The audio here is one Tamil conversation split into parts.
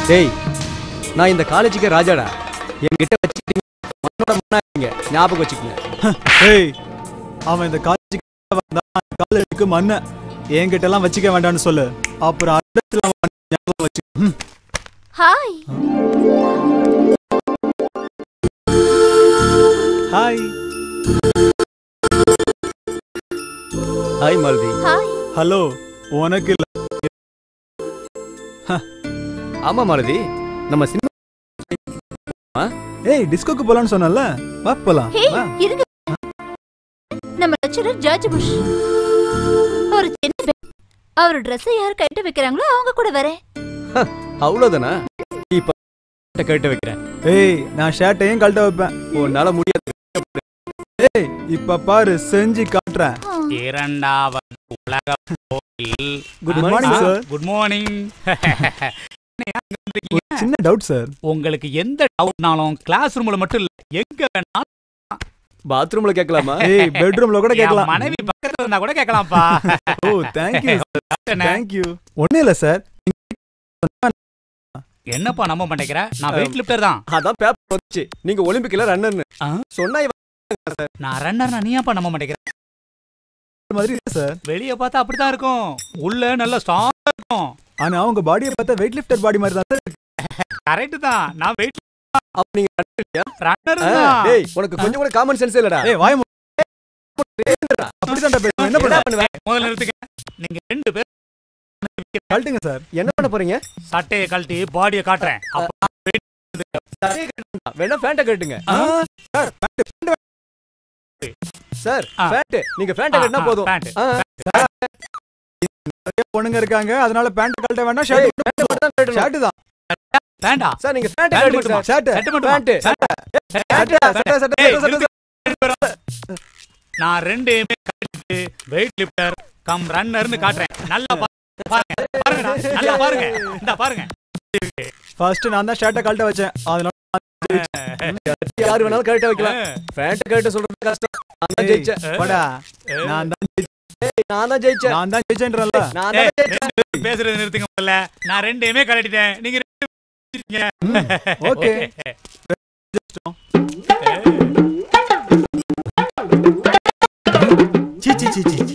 டேய் நான் இந்த காலேஜுக்கு ராஜாடா என்கிட்ட வச்சுக்கிட்டீங்க மண்ணோட மண்ணாங்க ஞாபகம் வச்சுக்கோங்க ஏய் அவன் இந்த காலேஜுக்கு வந்தான் காலேஜுக்கு மண்ண என்கிட்ட எல்லாம் வச்சுக்க வேண்டாம்னு சொல்லு அப்புறம் அடுத்துல அவன் ஞாபகம் வச்சு ம். Hi hi hi Malathi hi hello உனக்கு இல்ல ஆமா மாலதி நம்ம சினிமா ஏய் டிஸ்கோக்கு போலான்னு சொன்னல வா போலாம் ஹே வா. இருங்க நம்ம லெக்சரர் ஜார்ஜ் புஷ் ஒரு சின்ன பெண். அவர் ட்ரெஸ்ஸை யார் கைட்டு வைக்கிறாங்களோ அவங்க கூட வரேன் அவ்வளவுதானா இப்ப கேட்டு வைக்கிறேன் ஏய் நான் ஷர்ட்டையும் கழட்ட வைப்பேன் உன்னால முடியாது ஏய் இப்ப பாரு செஞ்சு காட்டுறேன் இரண்டாவது உலக போரில் good morning sir good morning சின்ன டவுட் சார் உங்களுக்கு எந்த டவுட்னாலும் கிளாஸ் ரூம்ல மட்டும் இல்ல எங்க வேணாலும் பாத்ரூம்ல கேட்கலாமா ஏய் பெட்ரூம்ல கூட என் கேட்கலாம் மனைவி பக்கத்துல இருந்தா கூட கேட்கலாம்ப்பா ஓ தேங்க் யூ என்ன? தேங்க் யூ ஒண்ணு இல்ல சார் என்னப்பா நம்ப மாட்டேங்கிற நான் வெயிட் லிஃப்டர் தான் அதான் பேப்பர் வந்துச்சு நீங்க ஒலிம்பிக்ல ரன்னர்னு ஆ? சொன்னா இவன் நான் ரன்னர் நீ ஏன்ப்பா நம்ப மாட்டேங்கிற மாதிரி இல்ல சார் வெளிய பார்த்தா அப்படிதான் இருக்கும் உள்ள நல்ல ஸ்ட்ராங்கா இருக்கும் ஆனா அவங்க பாடியை பார்த்தா வெயிட் லிஃப்டர் பாடி மாதிரி தான் sir. கரெக்ட் தான் நான் வெயிட் அப்ப நீங்க runner இல்லையா? ரன்னர் ஆ, தான் டேய் உனக்கு கொஞ்சம் கூட காமன் சென்ஸ் இல்லடா ஏய் வாய் மூடு. அப்படிதான்டா பேசுவேன் என்ன என்ன பண்ண பண்ணுவேன் முதல்ல நிறுத்துங்க நீங்க ரெண்டு பேர் கழட்டுங்க சார் என்ன பண்ண போறீங்க சட்டையை கழட்டி பாடியை காட்டுறேன் அப்ப சட்டையை கட்டுங்க. வேணா பேண்ட கட்டுங்க சார் சார் ஆ. பேண்ட் நீங்க பேண்ட கட்டினா போதும் பேண்ட் ஆ, நிறைய பொண்ணுங்க இருக்காங்க அதனால பேண்ட் கழட்ட வேண்டாம் ஏய், ஷர்ட் pant மட்டும் தான் கட்டணும். ஷர்ட் தான் வேண்டா சார் நீங்க பேண்ட் Pant கட்டுங்க மட்டுமா? சார் ஷர்ட் சட்டை மட்டுமா? பேண்ட் சட்டை. சட்டை சட்டை சட்டை ஏய், சட்டை நிறுத்து. நான் ரெண்டையுமே கட்டிட்டு வெயிட் லிஃப்டர் கம் ரன்னர்னு காட்டுறேன் நல்லா பா- பாருங்க பாருங்கடா நல்லா பாருங்க இந்த பாருங்க ஃபர்ஸ்ட் நான் தான் ஷர்ட்டை கழட்ட வச்சேன் அதனால யாரு வேணாலும் கரெக்டா வைக்கலாம் பேண்ட் கட்ட சொல்றது கஷ்டம் நான் தான் ஏய், ஜெயிச்சேன் போடா நான் தான் ஏய், நான் தான் ஜெயிச்சேன் நான் தான் ஜெயிச்சேன்றல நான் ஏய், தான் ஜெயிச்சேன் ரெண்டு பேரும் பேசுறது நிறுத்துங்க முதல்ல நான் ரெண்டையுமே கட்டிட்டேன் நீங்க ரெண்டு பேரும் ஜெயிச்சிட்டீங்க. ஓகே சி சி சி சி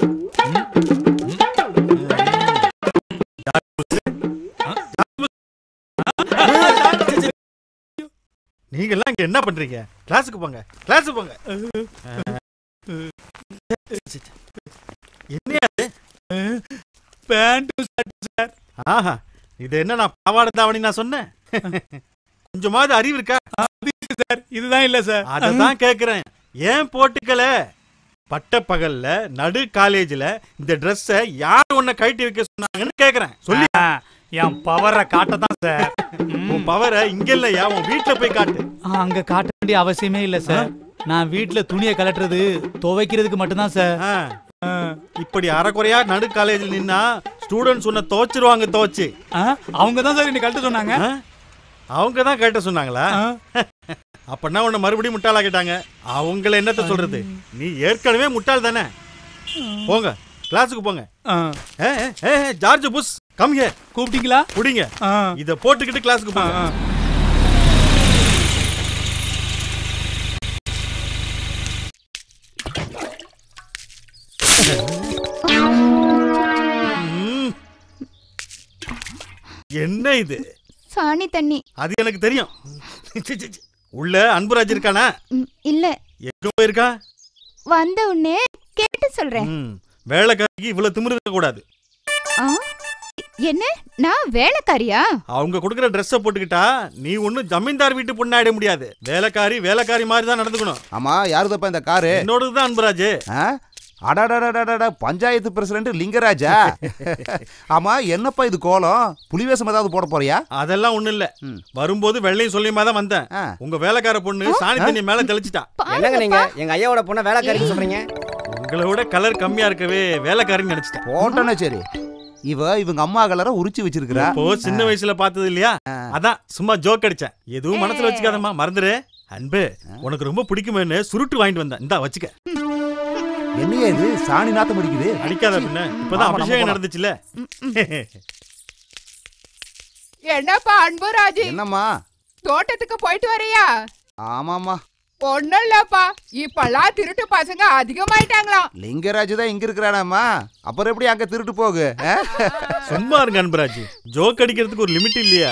நீங்க எல்லாம் இங்க என்ன பண்றீங்க கிளாஸுக்கு போங்க கிளாஸுக்கு போங்க என்னையா இது? பேண்ட் ஆஹா இது என்ன நான் பாவாடை தாவணி நான் சொன்னேன் கொஞ்சமாவது அறிவு இருக்கா சார் இதுதான் இல்ல சார் அததான் கேக்குறேன் ஏன் போட்டுக்கல பட்ட பகல்ல நடு காலேஜ்ல இந்த Dress-அ யார் உன்னை கழட்டி வைக்க சொன்னாங்கன்னு கேக்குறேன் சொல்லி ஆ, என் பவரை காட்டதான் சார் ம். உன் பவரை இங்க இல்லையா உன் வீட்டுல போய் காட்டு ஆ, அங்க காட்ட வேண்டிய அவசியமே இல்ல சார் நான் வீட்ல துணியை கலட்டுறது துவைக்கிறதுக்கு மட்டும்தான் சார் ஆ, ஆ, இப்படி அரைக்குறையா நடு காலேஜில் நின்னா ஸ்டூடெண்ட்ஸ் உன்னை துவைச்சிருவாங்க துவைச்சு அவங்க தான் சார் இன்னைக்கு கழட்ட சொன்னாங்க ஆ? அவங்க தான் கேட்ட சொன்னாங்களா ஆ. அப்பன்னா உன்னை மறுபடியும் முட்டாளாக்கிட்டாங்க அவங்கள என்னத்த சொல்றது நீ ஏற்கனவே முட்டாள் தானே போங்க கிளாஸுக்கு போங்க ஆ. ஏ, ஏ, ஏ, ஜார்ஜ் புஷ் கம் ஹியர் கூப்பிட்டீங்களா குடிங்க ஆ. இத போட்டுக்கிட்டு கிளாஸுக்கு ஆ, போங்க ஆ. ம். என்ன இது சாணி தண்ணி அது எனக்கு தெரியும் சி, சி, சி. உள்ள அன்புராஜ் இருக்கானா ம், இல்ல எங்க போயிருக்கா வந்த உடனே கேட்டு சொல்றேன் ம். வேலைக்காரிக்கு இவ்வளவு திமிரு இருக்க கூடாது ஆ? என்ன நான் வேலைக்காரியா அவங்க கொடுக்குற ட்ரெஸ்ஸை போட்டுக்கிட்டா நீ ஒன்னும் ஜமீன்தார் வீட்டு பொண்ணாயிட முடியாது வேலைக்காரி வேலைக்காரி மாதிரி தான் நடந்துக்கணும் ஆமா யாருதப்பா இந்த காரு என்னோடது தான் அன்புராஜ் ஆ? அடடடடடட பஞ்சாயத்து பிரசிடண்ட் லிங்கராஜா ஆமா என்னப்பா இது கோலம் புலிவேஷம் ஏதாவது போட போறியா அதெல்லாம் ஒண்ணும் இல்ல ம். வரும்போது வெள்ளையும் சொல்லியுமா தான் வந்தேன் ஆ. உங்க வேலைக்கார பொண்ணு சாணி தண்ணி மேல தெளிச்சிட்டா என்னங்க நீங்க எங்க ஐயாவோட பொண்ண வேலைக்காரிக்கு சொல்றீங்க உங்களை விட கலர் கம்மியா இருக்கவே வேலைக்காரின்னு நினைச்சிட்டேன் போட்டோன்னே சரி இவ இவங்க அம்மா கலரை உரிச்சு வச்சிருக்கிறா இப்போ சின்ன வயசுல பார்த்தது இல்லையா அதான் சும்மா ஜோக் அடிச்சேன் எதுவும் மனசுல வச்சுக்காதம்மா மறந்துரு அன்பு உனக்கு ரொம்ப பிடிக்குமேன்னு சுருட்டு வாங்கிட்டு வந்தேன் இந்தா வச்சுக்க என்னையா இது சாணி நாத்தம் அடிக்குது அடிக்காத பின்ன இப்பதான் ஆமா, நம்ம அபிஷேகம் போலாம். நடந்துச்சுல என்னப்பா அன்புராஜ் என்னம்மா தோட்டத்துக்கு போயிட்டு வரியா ஆமாம்மா ஒண்ணும் இல்லப்பா இப்பெல்லாம் திருட்டு பசங்க அதிகமாயிட்டாங்களாம் லிங்கராஜ் தான் இங்க இருக்கிறானாம்மா அப்புறம் எப்படி அங்க திருட்டு போகு ஆ? சும்மா இருங்க அன்பராஜ் ஜோக் அடிக்கிறதுக்கு ஒரு லிமிட் இல்லையா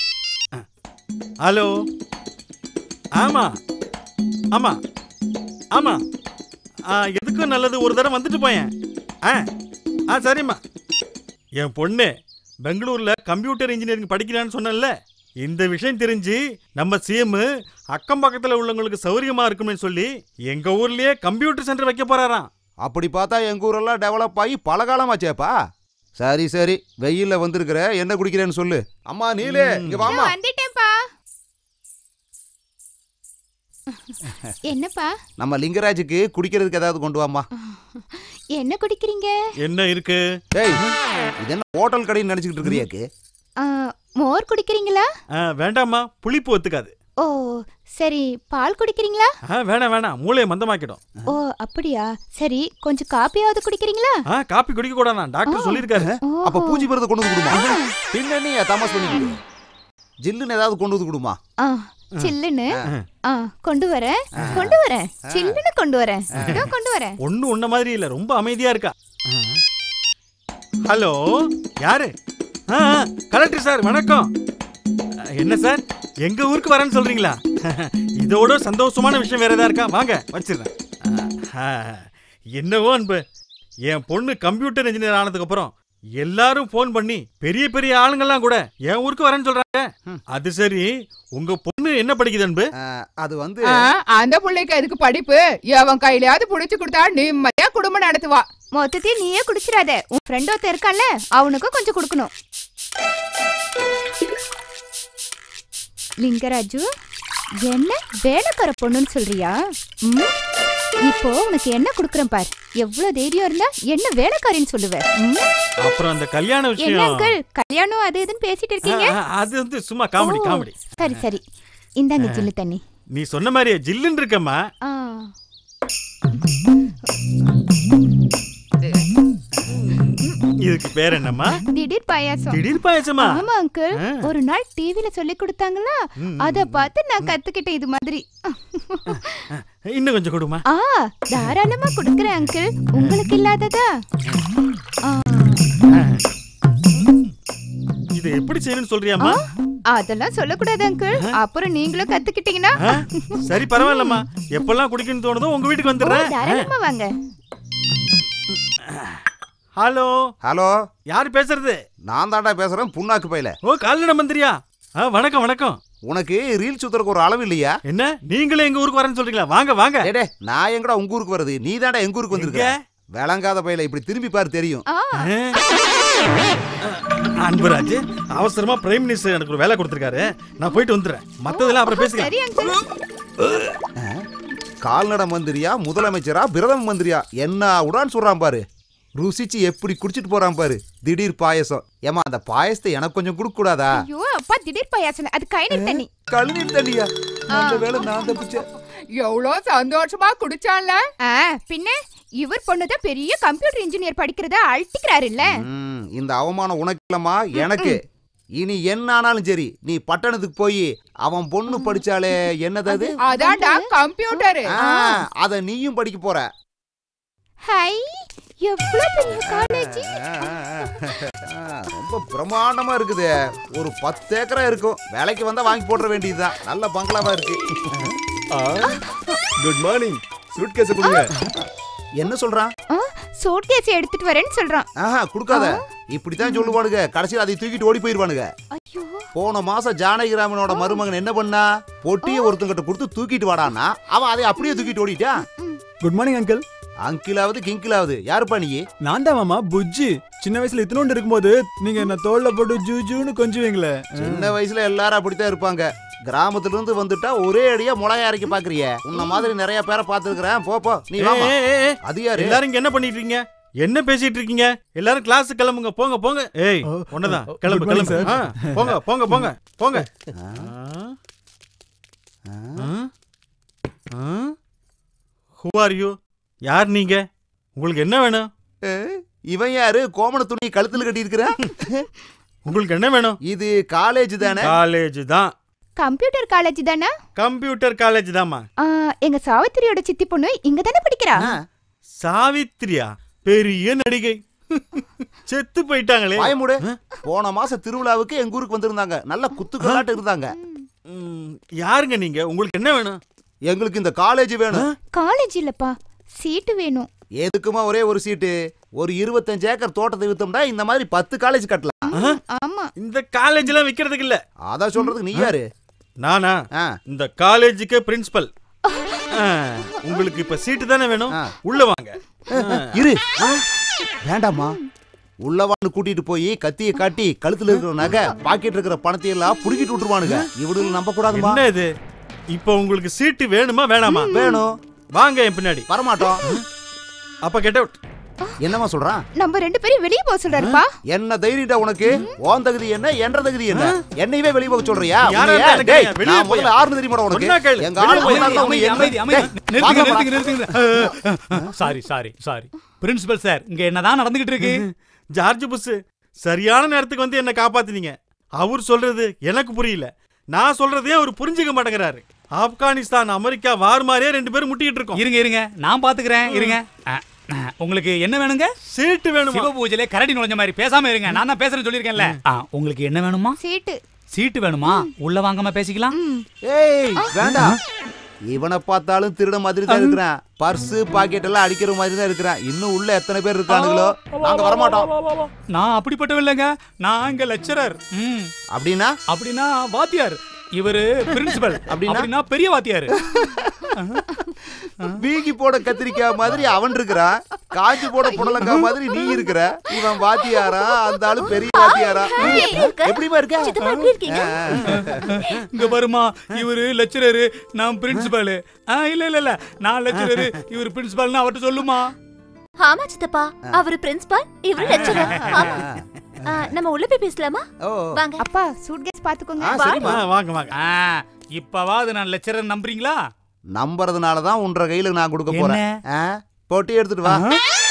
ஹலோ ஆமா ஆமா ஆமா ஆ எதுக்கும் நல்லது ஒரு தடவை வந்துட்டு போயேன் ஆ ஆ சரிம்மா என் பொண்ணு பெங்களூர்ல கம்ப்யூட்டர் இன்ஜினியரிங் படிக்கிறான்னு சொன்னேன்ல இந்த விஷயம் தெரிஞ்சு நம்ம சிஎம் அக்கம் பக்கத்துல உள்ளவங்களுக்கு சௌரியமா இருக்கும்னு சொல்லி எங்க ஊர்லயே கம்ப்யூட்டர் சென்டர் வைக்க போறாராம் அப்படி பார்த்தா எங்க ஊரெல்லாம் டெவலப் ஆகி பல காலமாச்சேப்பா சரி சரி வெயில்ல வந்திருக்கிற என்ன குடிக்கிறேன்னு சொல்லு அம்மா நீலே இங்க வாமா வந்துட்டேன்ப்பா என்னப்பா நம்ம லிங்கராஜுக்கு குடிக்கிறதுக்கு ஏதாவது கொண்டு வாமா என்ன குடிக்கிறீங்க என்ன இருக்கு டேய் இது என்ன ஹோட்டல் கடைன்னு நினைச்சுக்கிட்டு இருக்கிறியாக்கு ஆ, மோர் குடிக்கிறீங்களா ஆ, வேண்டாம்மா புளிப்பு ஒத்துக்காது ஓ சரி பால் குடிக்கிறீங்களா ஆ வேணாம் வேணாம் மூளையை மந்தமாக்கிடும் ஓ அப்படியா சரி கொஞ்சம் காப்பியாவது குடிக்கிறீங்களா ஆ காப்பி குடிக்க கூடாதான் டாக்டர் சொல்லியிருக்காரு ஓ அப்ப பூஜை பிறந்த கொண்டு வந்து கொடுமா பின்ன நீ தமாஸ் பண்ணிக்கிட்டு ஜில்லுன்னு ஏதாவது கொண்டு வந்து கொடுமா ஆ சில்லுன்னு ஆ கொண்டு வரேன் கொண்டு வரேன் சில்லுன்னு கொண்டு வரேன் இதோ கொண்டு வரேன் ஒண்ணு உன்ன மாதிரி இல்ல ரொம்ப அமைதியா இருக்கா ஹலோ யாரு ஆ ஆ, கலெக்டர் சார் வணக்கம் ஆ, என்ன சார் எங்க ஊருக்கு வரேன்னு சொல்றீங்களா இதோட சந்தோஷமான விஷயம் வேற ஏதாவது இருக்கா வாங்க வச்சிடுறேன் ஆ, ஆ, என்னவோ அன்பு என் பொண்ணு கம்ப்யூட்டர் இன்ஜினியர் ஆனதுக்கு அப்புறம் எல்லாரும் ஃபோன் பண்ணி பெரிய பெரிய ஆளுங்கெல்லாம் கூட என் ஊருக்கு வரேன்னு சொல்றாங்க அது சரி உங்க பொண்ணு என்ன படிக்குது அன்பு அது வந்து ஆ, அந்த பிள்ளைக்கு எதுக்கு படிப்பு அவன் கையிலயாவது புடிச்சு கொடுத்தா நிம்மதியா குடும்பம் நடத்துவா மொத்தத்தையும் நீயே குடிச்சிடாத உன் ஃப்ரெண்ட் ஒருத்தன் இருக்கான்ல அவனுக்கும் கொஞ்சம் கொடுக்கணும் லிங்கராஜு என்ன வேலைக்கார பொண்ணுன்னு சொல்றியா ம்? இப்போ உனக்கு என்ன கொடுக்குறேன் பார் எவ்வளவு தைரியம் இருந்தா என்ன வேலைக்காரின்னு சொல்லுவ ம்? அப்புறம் அந்த கல்யாண என்ன விஷயம் அங்கிள் கல்யாணம் அது இதுன்னு பேசிட்டு இருக்கீங்க ஆ, ஆ, அது வந்து சும்மா காமெடி ஓ, காமெடி சரி சரி இந்தாங்க ஜில்லு தண்ணி நீ சொன்ன மாதிரியே ஜில்லுன்னு இருக்கம்மா ஆ இதுக்கு பேர் என்னம்மா திடீர் பாயாசம் திடீர் பாயசமா ஆமா அங்கிள் ஆ. ஒரு நாள் டிவில சொல்லி கொடுத்தாங்களா ம், அத பார்த்து நான் கத்துக்கிட்டேன் இது மாதிரி இன்னும் கொஞ்சம் கொடுமா ஆ தாராளமா கொடுக்கறேன் அங்கிள் உங்களுக்கு இல்லாததா ஆ, இது எப்படி செய்யணும்னு சொல்றியாம்மா அதெல்லாம் சொல்லக்கூடாது அங்கிள் அப்புறம் நீங்களும் கத்துக்கிட்டீங்கன்னா ஆ, சரி பரவாயில்லம்மா எப்பெல்லாம் குடிக்கணும்னு தோணுதோ உங்க வீட்டுக்கு ஓ, வந்துடுறேன் தாராளமா வாங்க ஹலோ ஹலோ யார் பேசுறது நான் தாண்டா பேசுறேன் புண்ணாக்கு பையில ஓ கால்நடை மந்திரியா ஆ வணக்கம் வணக்கம் உனக்கு ரீல் சுத்துறதுக்கு ஒரு அளவு இல்லையா என்ன நீங்களே எங்க ஊருக்கு வரேன்னு சொல்றீங்களா வாங்க வாங்க டேய், டேய், நான் எங்கடா உங்க ஊருக்கு வருது நீ தாண்டா எங்க ஊருக்கு வந்திருக்க விளங்காத பையில இப்படி திரும்பி பாரு தெரியும் ஆ, அன்பராஜ் அவசரமா பிரைம் மினிஸ்டர் எனக்கு ஒரு வேலை கொடுத்துருக்காரு நான் போயிட்டு வந்துடுறேன் மத்ததெல்லாம் அப்புறம் பேசிக்கலாம் சரி அங்கிள் கால்நடை மந்திரியா முதலமைச்சரா பிரதம மந்திரியா என்ன உடான்னு சொல்றான் பாரு ருசிச்சு எப்படி குடிச்சிட்டு போறான் பாரு திடீர் பாயசம் ஏமா அந்த பாயசத்தை எனக்கு கொஞ்சம் கொடுக்க கூடாதா ஐயோ அப்பா திடீர் பாயாசம் அது கைநீர் தண்ணி கழுநீர் தண்ணியா நல்ல வேலை நான் தப்பிச்சேன் எவ்வளோ சந்தோஷமா குடிச்சான்ல ஆ பின்ன இவர் பொண்ணுதான் பெரிய கம்ப்யூட்டர் இன்ஜினியர் படிக்கிறத அழட்டிக்கிறாரு இல்ல ம், இந்த அவமானம் உனக்கு இல்லம்மா எனக்கு இனி என்ன ஆனாலும் சரி நீ பட்டணத்துக்கு போய் அவன் பொண்ணு படிச்சாலே என்னது அது அதான்டா கம்ப்யூட்டர் ஆ, அத நீயும் படிக்க போற ஹை எவ்வளவு பெரிய காலேஜ் ஆ, ரொம்ப பிரமாண்டமா இருக்குது ஒரு பத்து ஏக்கரா இருக்கும் வேலைக்கு வந்தா வாங்கி போட்டுற வேண்டியதுதான் நல்ல பங்களாவா இருக்கு குட் மார்னிங் சூட் கேஸ் கொடுங்க என்ன சொல்றான் சூட்கேஸ் எடுத்துட்டு வரேன்னு சொல்றான் ஆஹா கொடுக்காத இப்படித்தான் சொல்லுவானுங்க கடைசியில் அதை தூக்கிட்டு ஓடி போயிருவானுங்க ஐயோ போன மாசம் ஜானகிராமனோட மருமகன் என்ன பண்ணா பொட்டியை ஒருத்தங்கிட்ட கொடுத்து தூக்கிட்டு வாடான்னா அவன் அதை அப்படியே தூக்கிட்டு ஓடிட்டான் குட் மார்னிங் அங்கிள் அங்கிலாவது கிங்கிலாவது யாருப்பா நீ நான் தான் மாமா புஜ்ஜி சின்ன வயசுல இத்தனோண்டு இருக்கும்போது நீங்க என்ன தோல்ல போட்டு ஜூ ஜூன்னு கொஞ்சுவீங்களே சின்ன வயசுல எல்லாரும் அப்படித்தான் இருப்பாங்க கிராமத்துல இருந்து வந்துட்டா ஒரே அடியா முளைய அரைக்க பாக்குறிய உன்ன மாதிரி நிறைய பேரை பார்த்திருக்கிறேன் போ போ நீ வாமா ஏய், ஏய், ஏய், அது யாரு எல்லாரும் இங்க என்ன பண்ணிட்டு இருக்கீங்க என்ன பேசிட்டு இருக்கீங்க எல்லாரும் கிளாஸ் கிளம்புங்க போங்க போங்க ஏய் ஓ, ஒன்னதான் ஓ, கிளம்பு good morning, கிளம்பு ஆ, போங்க போங்க போங்க போங்க ஹூ ஆர் யூ யார் நீங்க உங்களுக்கு என்ன வேணும் இவன் யாரு கோமண துணி கழுத்துல கட்டி இருக்கிற உங்களுக்கு என்ன வேணும் இது காலேஜ் தானே காலேஜ் தான் கம்ப்யூட்டர் காலேஜ் தானே கம்ப்யூட்டர் காலேஜ் தாம்மா ஆ, எங்க சாவித்திரியோட சித்தி பொண்ணு இங்க தானே படிக்கிறா ஆ, சாவித்ரியா பெரிய நடிகை செத்து போயிட்டாங்களே வாய மூடு போன மாசம் திருவிழாவுக்கு எங்க ஊருக்கு வந்திருந்தாங்க நல்ல குத்துக்கலாட்டு இருந்தாங்க ம், யாருங்க நீங்க உங்களுக்கு என்ன வேணும் எங்களுக்கு இந்த காலேஜ் வேணும் காலேஜ் இல்லப்பா சீட்டு வேணும் எதுக்குமா ஒரே ஒரு சீட்டு ஒரு இருபத்தஞ்சு ஏக்கர் தோட்டத்தை வித்தோம்னா இந்த மாதிரி பத்து காலேஜ் கட்டலாம் ஆமா இந்த காலேஜ் எல்லாம் விக்கிறதுக்கு இல்ல அதான் சொல்றதுக்கு நீ யாரு நானா ஆ, இந்த காலேஜுக்கு பிரின்சிபல் உங்களுக்கு இப்ப சீட்டு தானே வேணும் ஆ. உள்ள வாங்க இரு வேண்டாமா உள்ளவான்னு கூட்டிட்டு போய் கத்திய காட்டி கழுத்துல இருக்கிற நகை பாக்கெட் இருக்கிற பணத்தை எல்லாம் புடுங்கிட்டு விட்டுருவானுங்க இவனுங்க நம்ப கூடாதுமா என்ன இது இப்ப உங்களுக்கு சீட்டு வேணுமா வேணாமா வேணும் வாங்க என் பின்னாடி வரமாட்டோம் அப்ப கெட் அவுட் என்னமா சொல்றான் நம்ம ரெண்டு பேரும் வெளியே போக சொல்றாருப்பா என்ன தைரியடா உனக்கு ஓன் தகுதி என்ன என்ற தகுதி என்ன என்னையவே வெளிய போக சொல்றியா யாரா உன்னைய? இருந்தா டேய், எனக்கு வெளிய நான் முதல்ல போயா? ஆறு தெரியுமாடா உனக்கு சொன்னா கேளு. எங்க வெளிய ஆளு போய் போனா அமைதி, உனக்கு அமைதி, என்ன- அமைதி. டேய், நிறுத்துங்க, வாங்கம்மா. நிறுத்துங்க, நிறுத்துங்க. Sorry sorry sorry principal sir இங்க என்னதான் நடந்துகிட்டு இருக்கு ஜார்ஜ் புஷ் சரியான நேரத்துக்கு வந்து என்ன காப்பாத்தினீங்க அவர் சொல்றது எனக்கு புரியல நான் சொல்றதே அவர் புரிஞ்சுக்க மாட்டேங்கிறாரு ஆப்கானிஸ்தான் அமெரிக்கா வார் மாதிரியே ரெண்டு பேரும் முட்டிக்கிட்டு இருக்கோம் இருங்க இருங்க நான் பாத்துக்கிறேன் இருங்க அ, அ, உங்களுக்கு என்ன வேணுங்க சீட்டு வேணுமா சிவ பூஜையில கரடி நுழைஞ்ச மாதிரி பேசாம இருங்க நான் தான் பேசுறேன்னு சொல்லியிருக்கேன்ல ஆ, உங்களுக்கு என்ன வேணுமா சீட்டு சீட்டு வேணுமா உள்ள வாங்காம பேசிக்கலாம் ஏய் வேண்டாம் இவனை பார்த்தாலும் திருட மாதிரி தான் இருக்கிறான் பர்ஸ் பாக்கெட் எல்லாம் அடிக்கிற மாதிரி தான் இருக்கிறான் இன்னும் உள்ள எத்தனை பேர் இருக்கானுங்களோ நாங்க வரமாட்டோம் நான் அப்படிப்பட்டவன் இல்லைங்க நான் இங்க லெக்சரர் ம் அப்படின்னா அப்படின்னா வாத்தியார் இவரு பிரின்சிபல் அப்படின்னா? அப்படின்னா பெரிய வாத்தியார் வீங்கி போட கத்திரிக்காய் மாதிரி அவன் இருக்கிறான் காஞ்சி போட புடலங்காய் மாதிரி நீ இருக்கிற இவன் வாத்தியாரா அந்த ஆளு பெரிய வாத்தியாரா எப்படி இருக்க? எப்படிமா இருக்க சித்தப்பா எப்படி இருக்கீங்க இங்க பாருமா இவரு லெக்சரர் நான் பிரின்சிபல் இல்ல இல்ல இல்ல நான் லெக்சரர் இவர் பிரின்சிபல்னு அவர்ட்ட சொல்லுமா ஆமா சித்தப்பா அவரு பிரின்சிபால் இவரு லெக்சரர் ஆமா ஆ, நம்ம உள்ள போய் பேசலாமா ஓ வாங்க அப்பா சூட்கேஸ் பாத்துக்கோங்க ஆ, சரிம்மா ஆ, வாங்க வாங்க ஆ, இப்பவாவது நான் லெக்சரர் நம்புறீங்களா நம்புறதுனால தான் உன்ற கையில நான் கொடுக்க போறேன் ஆ, போட்டி எடுத்துட்டு வா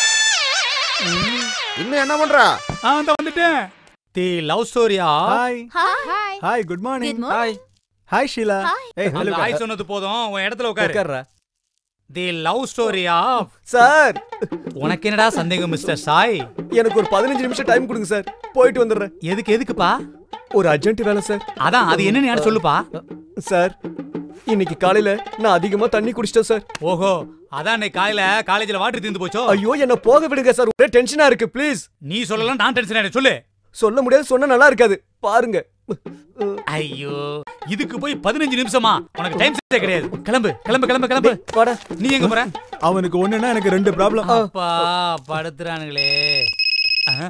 இன்னும் என்ன பண்ற ஆ இந்த வந்துட்டேன் தி லவ் ஸ்டோரியா hi hi hi good good morning morning hi hi Sheela ஏய் அந்த ஹலோ ஆய் சொன்னது போதும் உன் இடத்துல உட்காரு உட்கார்றா தி லவ் ஸ்டோரியா சார் உனக்கு என்னடா சந்தேகம் மிஸ்டர் சாய் எனக்கு ஒரு பதினஞ்சு நிமிஷம் டைம் கொடுங்க சார் போயிட்டு வந்துடுறேன் எதுக்கு எதுக்குப்பா ஒரு அர்ஜென்ட் வேலை சார் அதான் அது என்னன்னு யார் சொல்லுப்பா சார் இன்னைக்கு காலையில நான் அதிகமா தண்ணி குடிச்சிட்டேன் சார் ஓஹோ அதான் இன்னைக்கு காலையில காலேஜ்ல வாட்டர் தீர்ந்து போச்சோ ஐயோ என்ன போக விடுங்க சார் ஒரே டென்ஷனா இருக்கு ப்ளீஸ் நீ சொல்லலாம் நான் டென்ஷன் ஆயிடு சொல்லு சொல்ல முடியாது சொன்னா நல்லா இருக்காது பாருங்க ஐயோ இதுக்கு போய் பதினஞ்சு நிமிஷமா உனக்கு டைம் செட்டே கிடையாது கிளம்பு கிளம்பு கிளம்பு கிளம்பு வாடா நீ எங்க போற அவனுக்கு ஒண்ணுன்னா எனக்கு ரெண்டு ப்ராப்ளம் அப்பா படுத்துறானுங்களே ஆ.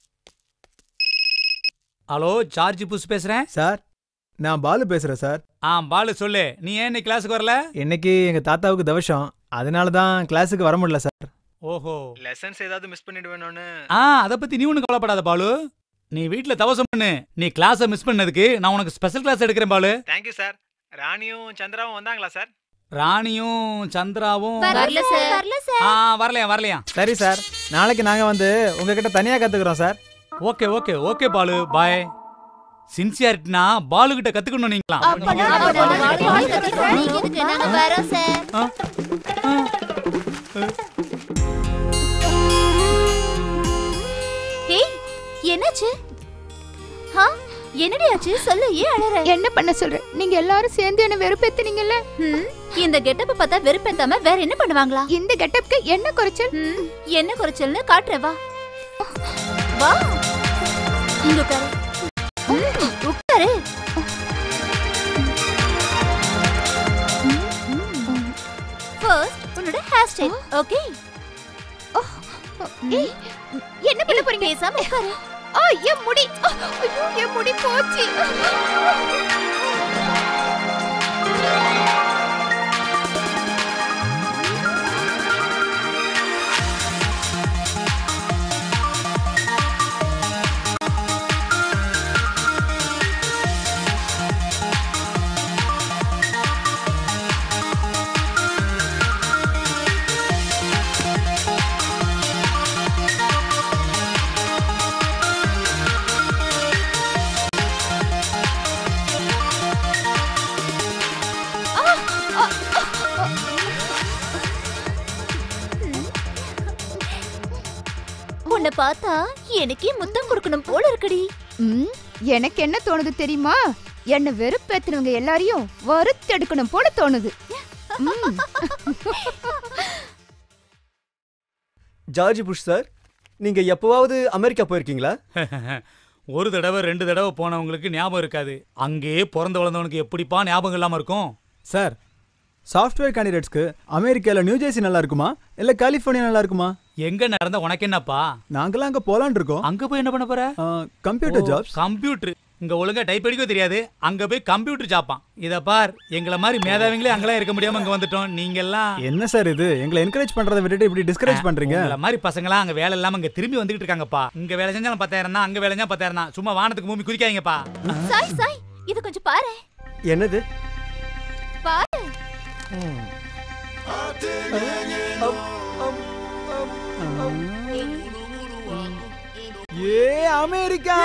ஹலோ ஜார்ஜ் புஷ் பேசுறேன் சார் நான் பாலு பேசுறேன் சார் ஆ பாலு சொல்லு நீ ஏன் இன்னைக்கு கிளாஸுக்கு வரல இன்னைக்கு எங்க தாத்தாவுக்கு தவசம் அதனால தான் கிளாஸுக்கு வர முடியல சார் ஓஹோ லெசன்ஸ் ஏதாவது மிஸ் பண்ணிடுவேணும்னு ஆ அத பத்தி நீ ஒன்றும் கவலைப்படாத பாலு நீ வீட்ல தவசம் பண்ணு நீ கிளாஸை மிஸ் பண்ணதுக்கு நான் உனக்கு ஸ்பெஷல் கிளாஸ் எடுக்கிறேன் பாலு தேங்க்யூ சார் ராணியும் சந்திராவும் வந்தாங்களா சார் ராணியும் சந்திராவும் வரல சார் வரல சார் ஆ வரலையா வரலையா சரி சார் நாளைக்கு நாங்க வந்து உங்ககிட்ட தனியா கத்துக்கிறோம் sir okay okay okay Balu bye சின்சியாரிட்டினா பாலு கிட்ட கத்துக்கணும் நீங்களா அப்பனா அப்பனா வாடி வாடி கத்திட்டு நீங்க எதுக்கு நாங்க வரோம் சார் ஆ, ஆ. ஏய் என்னாச்சு ஹா என்னடி ஆச்சு சொல்லு ஏன் அழற என்ன பண்ண சொல்றேன் நீங்க எல்லாரும் சேர்ந்து என்ன வெறுப்பேத்துனீங்கல்ல ம், இந்த கெட்டப்ப பார்த்தா வெறுப்பேத்தாம வேற என்ன பண்ணுவாங்களா இந்த கெட்டப்க்கு என்ன குறைச்சல் ம், என்ன குறைச்சல்னு காட்டுறேன் வா வா இங்க உட்காரு ம், உட்காரு ஃபர்ஸ்ட் உன்னோட ஹேர் ஸ்டைல் ஓகே ஏய், என்ன பண்ண போறீங்க பேசாம உட்காரு ஆ என் முடி ஆ, ஐயோ என் முடி போச்சு பார்த்தா எனக்கே முத்தம் கொடுக்கணும் போல இருக்குடி ம், எனக்கு என்ன தோணுது தெரியுமா என்ன வெறுப்பேத்துனவங்க எல்லாரையும் வறுத்தெடுக்கணும் போல தோணுது ம். ஜார்ஜ் புஷ் சார் நீங்க எப்பவாவது அமெரிக்கா போயிருக்கீங்களா ஒரு தடவை ரெண்டு தடவை போனவங்களுக்கு ஞாபகம் இருக்காது அங்கேயே பிறந்து வளர்ந்தவனுக்கு எப்படிப்பா ஞாபகம் இல்லாம இருக்கும் சார் சாஃப்ட்வேர் கேண்டிடேட்ஸ்க்கு அமெரிக்காவில் நியூ ஜெர்சி நல்லா இருக்குமா இல்லை கலிஃபோர்னியா நல்லா இருக்குமா எங்க நடந்த உனக்கு என்னப்பா நாங்களாம் அங்கே போலான் இருக்கோம் அங்க போய் என்ன பண்ண போற கம்ப்யூட்டர் ஜாப்ஸ் கம்ப்யூட்டர் இங்க ஒழுங்கா டைப் அடிக்க தெரியாது அங்க போய் கம்ப்யூட்டர் ஜாப்பான் இத பார் எங்கள மாதிரி மேதாவிங்களே அங்கெல்லாம் இருக்க முடியாம இங்க வந்துட்டோம் நீங்க எல்லாம் என்ன சார் இது எங்களை என்கரேஜ் பண்றதை விட்டுட்டு இப்படி டிஸ்கரேஜ் பண்றீங்க உங்கள மாதிரி பசங்களாம் அங்க வேலை இல்லாம இங்க திரும்பி வந்துகிட்டு இருக்காங்கப்பா இங்க வேலை செஞ்சாலும் பத்தாயிரம் தான் அங்க வேலை செஞ்சா பத்தாயிரம் தான் சும்மா வானத்துக்கு பூமி குதிக்காதீங்கப்பா சாய் சாய் இது கொஞ்சம் பாரு என்னது பாரு ஏ அமெரிக்கா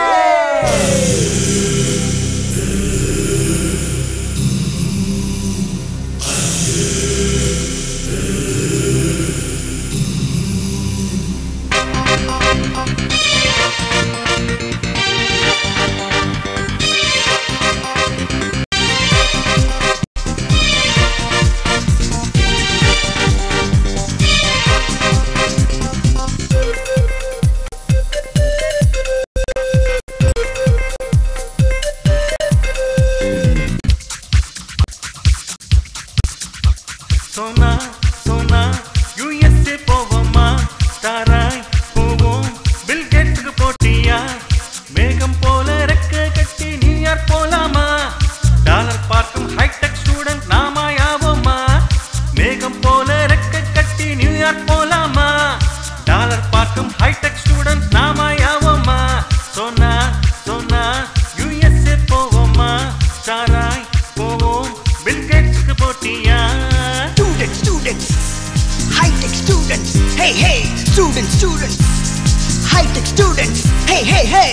சோனா சோனா யுஎஸ்ஏ போவோமா ஸ்டாராய் போவோம் பில் கேட்ஸுக்கு போட்டியா மேகம் போல ரெக்க கட்டி நியூயார்க் போலாமா டாலர் பார்க்கும் ஹைடெக் ஸ்டூடெண்ட் நாமா யாவோமா மேகம் போல ரெக்க கட்டி நியூயார்க் போலாமா டாலர் பார்க்கும் ஹைடெக் ஸ்டூடெண்ட் நாமா யாவோமா சோனா சோனா யுஎஸ்ஏ போவோமா ஸ்டாராய் போவோம் பில் கேட்ஸுக்கு போட்டியா Students, students, high-tech students, hey, hey, students, students, high-tech students, hey, hey, hey.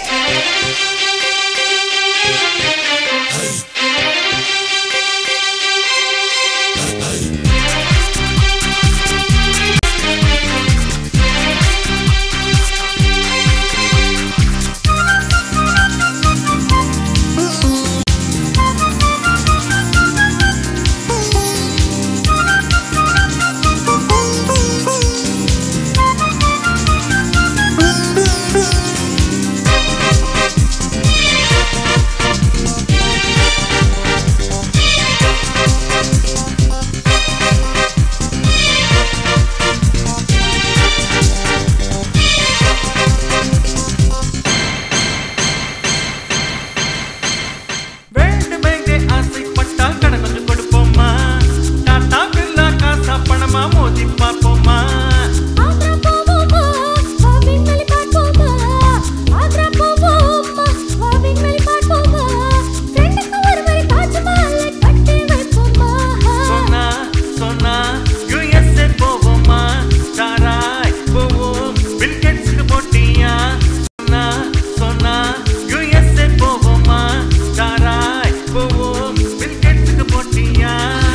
வேண்டுமென்றே ஆசைப்பட்டால் கடன் கொஞ்சம் கொடுப்போமா டாட்டா பில்லா காசா பணமா மோதி பார்ப்போமா ஆக்ரா போவோமா வாவிண்வெளி பார்ப்போமா ஆக்ரா போவோமா வாவிண்வெளி பார்ப்போமா ஃப்ரெண்டுக்கு ஒரு முறை தாஜ்மஹாலை கட்டி வைப்போமா சொன்னா சொன்னா யுஎஸ்ஏ போவோமா ஸ்டாராய் போவோம் பில் கேட்ஸ்க்கு போட்டியா சொன்னா சொன்னா யுஎஸ்ஏ போவோமா ஸ்டாராய் போவோம் பில் கேட்ஸ்க்கு போட்டியா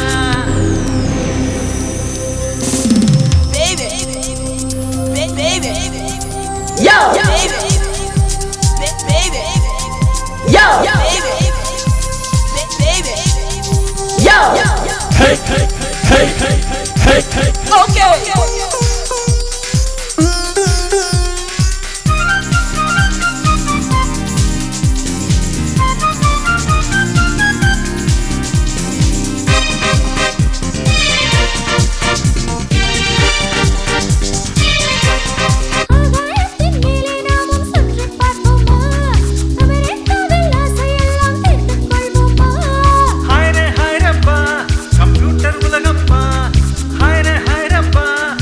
Baby, baby, baby, yo, baby, baby, yo, baby, baby, yo, hey, hey, hey, hey, hey, hey, okay. ஆகாயத்தின் மேலே நாமும் சுற்றி பார்ப்போமா அமெரிக்காவில் ஆசையெல்லாம் தீர்த்துக் கொள்வோமா ஹாய்ரே ஹாய்ரப்பா கம்ப்யூட்டர் உலகப்பா ஹாய்ரே ஹாய்ரப்பா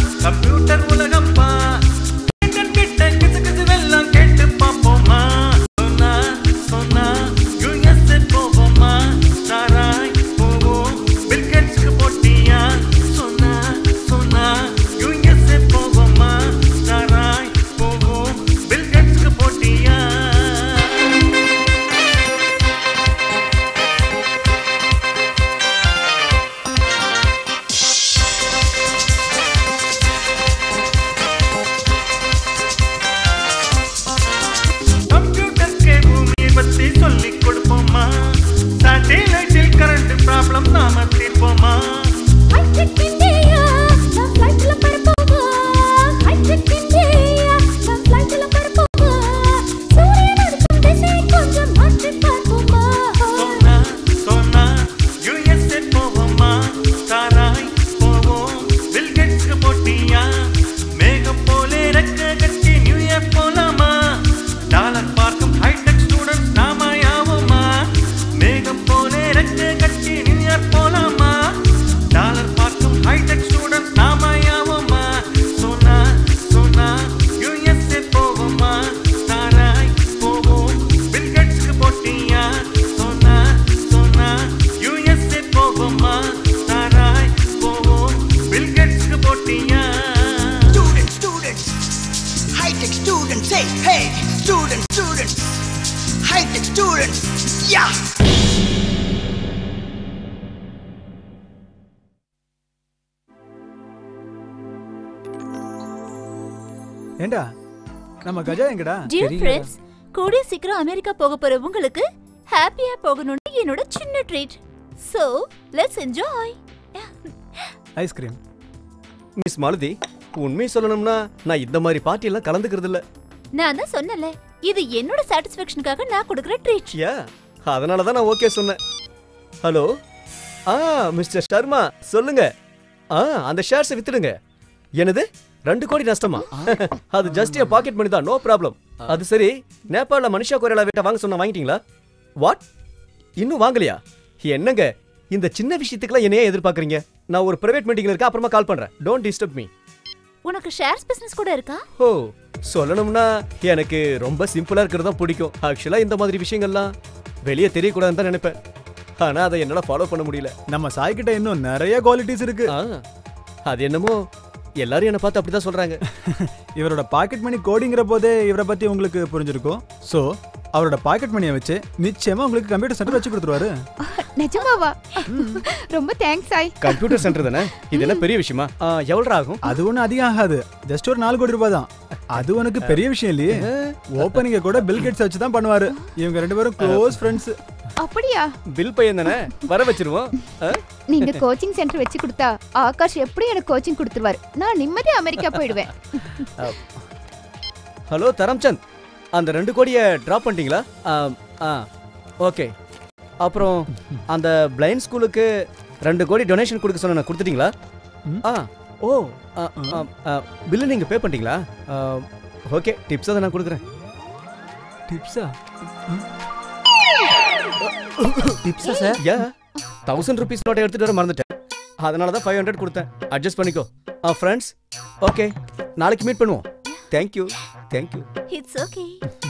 students. Yeah. ஏண்டா நம்ம கஜா எங்கடா டியர் ஃப்ரெண்ட்ஸ் கூடிய சீக்கிரம் அமெரிக்கா போக போற உங்களுக்கு ஹாப்பியா போகணும்னு என்னோட சின்ன treat so let's enjoy ice cream miss Malathi உண்மையை சொல்லணும்னா நான் இந்த மாதிரி பார்ட்டி எல்லாம் கலந்துக்கிறது இல்ல நான் தான் சொன்னல இது என்னோட சாட்டிஸ்ஃபேக்ஷனுக்காக நான் கொடுக்குற ட்ரீட் யா அதனால தான் நான் ஓகே சொன்னேன் ஹலோ ஆ மிஸ்டர் சர்மா சொல்லுங்க ஆ அந்த ஷேர்ஸை வித்துடுங்க என்னது ரெண்டு கோடி நஷ்டமா அது ஜஸ்ட் என் பாக்கெட் மணி தான் நோ ப்ராப்ளம் அது சரி நேபாளில் மனுஷா கொரியாலா வீட்டை வாங்க சொன்னா வாங்கிட்டீங்களா வாட் இன்னும் வாங்கலையா என்னங்க இந்த சின்ன விஷயத்துக்குலாம் என்னையே எதிர்பார்க்குறீங்க நான் ஒரு பிரைவேட் மீட்டிங்ல இருக்க அப்புறமா கால் பண்றேன் டோன்ட் டிஸ்டர்ப் மீ உனக்கு ஷேர்ஸ் பிசினஸ் கூட இருக்கா ஓ சொல்லணும்னா எனக்கு ரொம்ப சிம்பிளா இருக்கிறது தான் பிடிக்கும் ஆக்சுவலா இந்த மாதிரி விஷயங்கள்லாம் வெளியே தெரியக்கூடாதுன்னு தான் நினைப்பேன் ஆனா அதை என்னால ஃபாலோ பண்ண முடியல நம்ம சாய் கிட்ட இன்னும் நிறைய குவாலிட்டிஸ் இருக்கு ஆ, அது என்னமோ எல்லாரும் என்ன பார்த்து அப்படிதான் சொல்றாங்க இவரோட பாக்கெட் மணி கோடிங்கிற போதே இவரை பத்தி உங்களுக்கு புரிஞ்சிருக்கும் சோ அவரோட பாக்கெட் மணியை வச்சு நிச்சயமா உங்களுக்கு கம்ப்யூட்டர் சென்டர் வச்சு கொடுத்துருவாரு நிஜமாவா ரொம்ப தேங்க்ஸ் சாய் கம்ப்யூட்டர் சென்டர் தானே இது என்ன பெரிய விஷயமா ஆ, எவ்வளவு ஆகும் அது ஒன்றும் அதிகம் ஆகாது ஜஸ்ட் ஒரு நாலு கோடி ரூபாய் தான் அது உனக்கு பெரிய விஷயம் இல்லையே ஓப்பனிங்க கூட பில் கேட்ஸ் வச்சு தான் பண்ணுவாரு இவங்க ரெண்டு பேரும் க்ளோஸ் ஃப்ரெண்ட்ஸ் அப்படியா பில் பையன் தானே வர வச்சிருவோம் ஆ? நீங்க கோச்சிங் சென்டர் வச்சு கொடுத்தா ஆகாஷ் எப்படி எனக்கு கோச்சிங் கொடுத்துருவாரு நான் நிம்மதியா அமெரிக்கா போயிடுவேன் ஹலோ தரம்சந்த் அந்த ரெண்டு கோடியை ட்ராப் பண்ணிட்டீங்களா ஆ, ஆ ஓகே அப்புறம் அந்த பிளைண்ட் ஸ்கூலுக்கு ரெண்டு கோடி டொனேஷன் கொடுக்க சொன்ன கொடுத்துட்டீங்களா ஆ ஓ பில்லு நீங்கள் பே பண்ணிட்டீங்களா ஓகே டிப்ஸை தான் நான் கொடுக்குறேன் டிப்ஸா டிப்ஸா சார் யா தௌசண்ட் ருபீஸ் நோட்டை எடுத்துகிட்டு வர மறந்துட்டேன் அதனால தான் ஃபைவ் ஹண்ட்ரட் கொடுத்தேன் அட்ஜஸ்ட் பண்ணிக்கோ ஆ ஃப்ரெண்ட்ஸ் ஓகே நாளைக்கு மீட் பண்ணுவோம் thank you thank you it's okay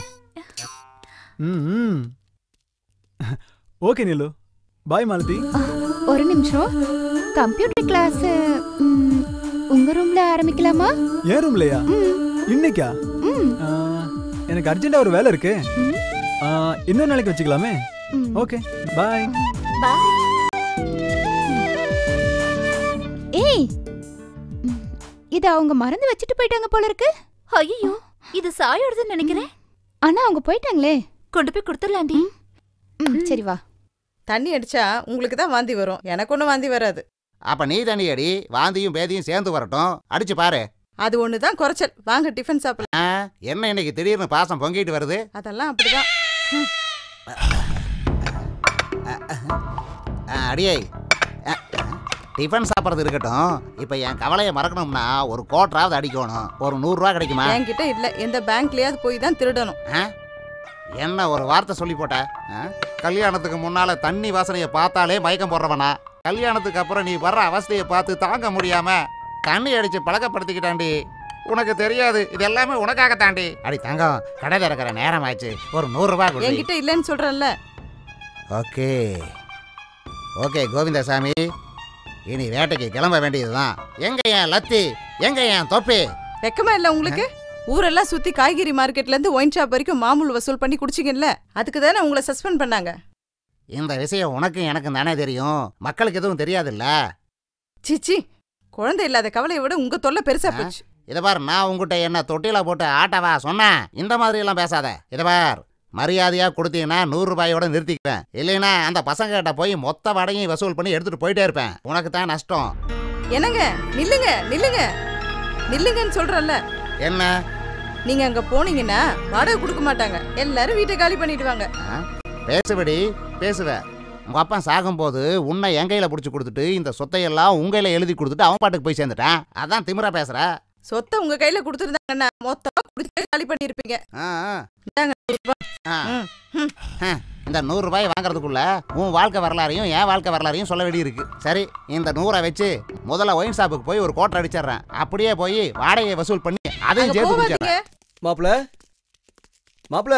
hmm okay Neelu bye Malathi ஒரு நிமிஷம் கம்ப்யூட்டர் கிளாஸ் உங்க ரூம்ல ஆரம்பிக்கலாமா ஏன் ரூம்லையா இன்னைக்கா ம் ஆ, எனக்கு அர்ஜென்ட்டா ஒரு வேலை இருக்கு ஆ, இன்னொரு நாளைக்கு வச்சுக்கலாமே ம். ஓகே பாய் பாய் ஏய் ம், இத அவங்க மறந்து வச்சுட்டு போயிட்டாங்க போல இருக்கு ஐயோ இது சாயோடதுன்னு நினைக்கிறேன் ஆனா அவங்க போயிட்டாங்களே கொண்டு போய் கொடுத்துடலாண்டி ம், சரி வா தண்ணி அடிச்சா உங்களுக்கு தான் வாந்தி வரும் எனக்கு ஒன்றும் வாந்தி வராது அப்ப நீ தண்ணி அடி வாந்தியும் பேதியும் சேர்ந்து வரட்டும் அடிச்சு பாரு அது ஒன்று தான் குறைச்சல் வாங்க டிஃபன் சாப்பிடலாம் ஆ, என்ன இன்னைக்கு திடீர்னு பாசம் பொங்கிட்டு வருது அதெல்லாம் அப்படிதான் ஆ, அடியே ஆ, டிஃபன் சாப்பிட்றது இருக்கட்டும் இப்போ என் கவலையை மறக்கணும்னா ஒரு கோட்டராவது அடிக்கணும் ஒரு நூறுரூவா கிடைக்குமா என்கிட்ட இல்லை எந்த பேங்க்லயாவது போய் தான் திருடணும் ஆ? என்ன ஒரு வார்த்தை சொல்லி போட்ட ஆ? கல்யாணத்துக்கு முன்னால தண்ணி வாசனையை பார்த்தாலே மயக்கம் போடுறவனா கல்யாணத்துக்கு அப்புறம் நீ வர்ற அவஸ்தையை பார்த்து தாங்க முடியாம தண்ணி அடிச்சு பழக்கப்படுத்திக்கிட்டாண்டி உனக்கு தெரியாது இது எல்லாமே உனக்காக தாண்டி அடி தங்கம் கடை திறக்கிற நேரம் ஆச்சு ஒரு நூறுரூவா கொடு என்கிட்ட இல்லைன்னு சொல்றேன்ல ஓகே ஓகே கோவிந்தசாமி இனி வேட்டைக்கு கிளம்ப வேண்டியதுதான் எங்க என் லத்தி எங்க என் தொப்பி வெக்கமா இல்லை உங்களுக்கு ஊரெல்லாம் சுத்தி காய்கறி மார்க்கெட்ல இருந்து ஒயின் ஷாப் வரைக்கும் மாமூல் வசூல் பண்ணி குடிச்சிங்கல்ல அதுக்கு தானே உங்களை சஸ்பெண்ட் பண்ணாங்க இந்த விஷயம் உனக்கும் எனக்கும் தானே தெரியும் மக்களுக்கு எதுவும் தெரியாதுல்ல சிச்சி குழந்தை இல்லாத கவலையை விட உங்க தொல்லை பெருசா போச்சு இதை பார் நான் உங்ககிட்ட என்ன தொட்டில போட்டு ஆட்டவா சொன்னேன் இந்த மாதிரி எல்லாம் பேசாத இதை பார் மரியாதையா கொடுத்தீங்கன்னா நூறு ரூபாயோட நிறுத்திக்குவேன் இல்லைன்னா அந்த பசங்க கிட்ட போய் மொத்த வடையும் வசூல் பண்ணி எடுத்துட்டு போயிட்டே இருப்பேன் உனக்கு தான் நஷ்டம் என்னங்க நில்லுங்க நில்லுங்க நில்லுங்கன்னு சொல்றேன்ல என்ன நீங்க அங்க போனீங்கன்னா வாடகை கொடுக்க மாட்டாங்க எல்லாரும் வீட்டை காலி பண்ணிடுவாங்க ஆ? பேசுபடி பேசுவ உங்க அப்பா சாகும்போது உன்னை என் கையில புடிச்சு கொடுத்துட்டு இந்த சொத்தையெல்லாம் உங்க கையில எழுதி கொடுத்துட்டு அவன் பாட்டுக்கு போய் சேர்ந்துட்டான் அதான் திமிரா பேசுற சொத்தை உங்க கையில கொடுத்துருந்தாங்கன்னா மொத்தமா குடிச்சு காலி பண்ணிருப்பீங்க ஆ, ஆ. இந்தாங்க நூறு ரூபாய். ஆ. ம், ம். ஆ, இந்த நூறு ரூபாய் வாங்குறதுக்குள்ள உன் வாழ்க்கை வரலாறையும் என் வாழ்க்கை வரலாறையும் சொல்ல வேண்டியிருக்கு சரி இந்த நூறை வச்சு முதல்ல ஒயின் ஷாப்புக்கு போய் ஒரு கோட்டை அடிச்சிடுறேன் அப்படியே போய் வாடகையை வசூல் பண்ணி அதையும் அங்க சேர்த்து போகாதீங்க குடிச்சிடுறேன் மாப்பிள மாப்பிள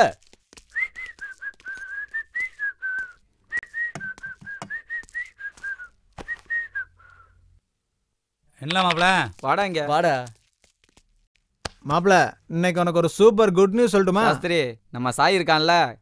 என்ன மாப்ள வாடா இங்க வாடா மாப்ள இன்னைக்கு உனக்கு ஒரு சூப்பர் குட் நியூஸ் சொல்லட்டுமா சாஸ்திரி நம்ம சாய் இருக்கான்ல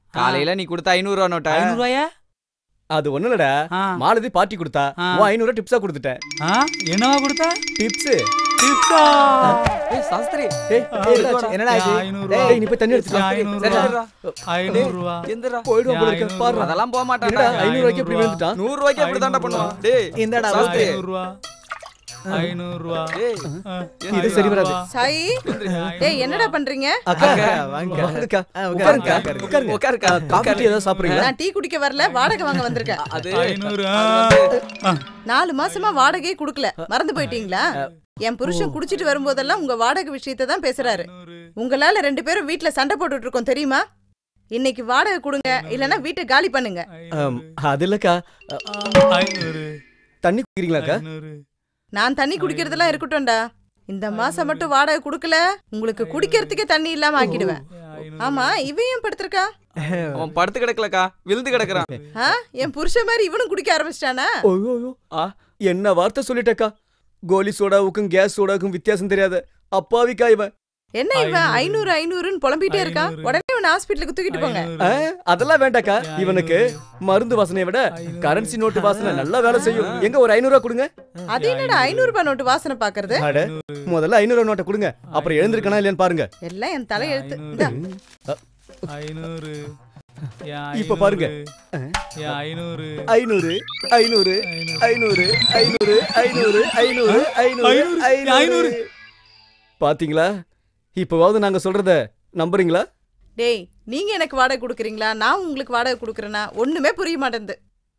காலையில நீ கொடுத்த ஐநூறு ரூபா நோட்டா ஐநூறு ரூபாயா அது ஒண்ணு இல்லடா ஆ. மாலதி பார்ட்டி கொடுத்தா ஆ. உன் ஐநூறு டிப்ஸா கொடுத்துட்டேன் ஆ, என்னவா கொடுத்த டிப்ஸ் டிப்ஸா ஏய் சாஸ்திரி ஏய் ஏய், என்னடா இது ஐநூறு டேய், நீ போய் தண்ணி எடுத்துட்டு வா. ஐநூறு சரி, ரூபா. சரிடா. ஐநூறு ரூபா எந்திரா போயிடுவான் போல இருக்க ஐநூறு பாரு அதெல்லாம் போக என்னடா மாட்டான்டா ஐநூறு ரூபாய்க்கு எப்படி விழுந்துட்டான் நூறு ரூபாய்க்கு எப்படி தாண்டா பண்ணுவான் டேய் இந்தடா சாஸ்திரி ஐநூறு ரூபா ஐநூறு ரூபா டேய் ஆ, இது சரி வராது சாய் டேய் என்னடா பண்றீங்க அக்கா வாங்க. வாங்கக்கா ஆ, உட்காருங்க உட்காருங்க. உட்காருங்க உட்காருக்கா காஃபி டீ ஏதாவது சாப்பிடுறீங்களா நான் டீ குடிக்க வரல வாடகை வாங்க வந்திருக்கேன் அது ஐநூறு அது வந்து- ஆ. நாலு மாசமா வாடகையே குடுக்கல மறந்து போயிட்டீங்களா என் புருஷன் குடிச்சிட்டு வரும்போதெல்லாம் உங்க வாடகை விஷயத்தை தான் பேசுறாரு உங்களால ரெண்டு பேரும் வீட்ல சண்டை போட்டுட்டு இருக்கோம் தெரியுமா இன்னைக்கு வாடகை கொடுங்க இல்லனா வீட்டை காலி பண்ணுங்க ஆம், அது இல்லக்கா ஐநூறு தண்ணி குடிக்கிறீங்களாக்கா ஐநூறு நான் தண்ணி குடிக்கிறதெல்லாம் இருக்கட்டும்டா இந்த மாசம் மட்டும் வாடகை குடுக்கல உங்களுக்கு குடிக்கிறதுக்கே தண்ணி இல்லாம ஆக்கிடுவேன் ஆமா இவன் ஏன் படுத்திருக்கா அவன் படுத்து கிடக்கலக்கா விழுந்து கிடக்குறான் ஆ? என் புருஷன் மாதிரி இவனும் குடிக்க ஆரம்பிச்சிட்டானா ஐயோ ஐயோ. ஆ. என்ன வார்த்தை சொல்லிட்டக்கா கோலி சோடாவுக்கும் கேஸ் சோடாவுக்கும் வித்தியாசம் தெரியாத அப்பாவிக்கா இவன் என்ன இவன் ஐநூறு ஐநூறுன்னு புலம்பிட்டே இருக்கான் ஐநூறு. உடனே இவன் ஹாஸ்பிட்டலுக்கு தூக்கிட்டு போங்க ஆ, அதெல்லாம் வேண்டாக்கா இவனுக்கு மருந்து வாசனையை விட கரன்சி நோட்டு வாசனை நல்லா வேலை செய்யும் எங்க ஒரு ஐநூறு ரூபா கொடுங்க அது என்னடா ஐநூறு ரூபாய் நோட்டு வாசனை பாக்குறது அட முதல்ல ஐநூறு ரூபா நோட்டை கொடுங்க அப்புறம் எழுந்திருக்கனா இல்லையான்னு பாருங்க எல்லாம் என் தலை எழுத்து இந்தா. ஐநூறு என் இப்ப பாருங்க. என் ஐநூறு ஐநூறு ஐநூறு ஐநூறு ஐநூறு ஐநூறு ஐநூறு ஐநூறு ஐநூறு, ஐநூறு பாத்தீங்களா இப்பவாவது நாங்க சொல்றத நம்புறீங்களா டேய் நீங்க எனக்கு வாடகை கொடுக்குறீங்களா நான் உங்களுக்கு வாடகை கொடுக்குறேனா ஒண்ணுமே புரிய மாட்டேங்குது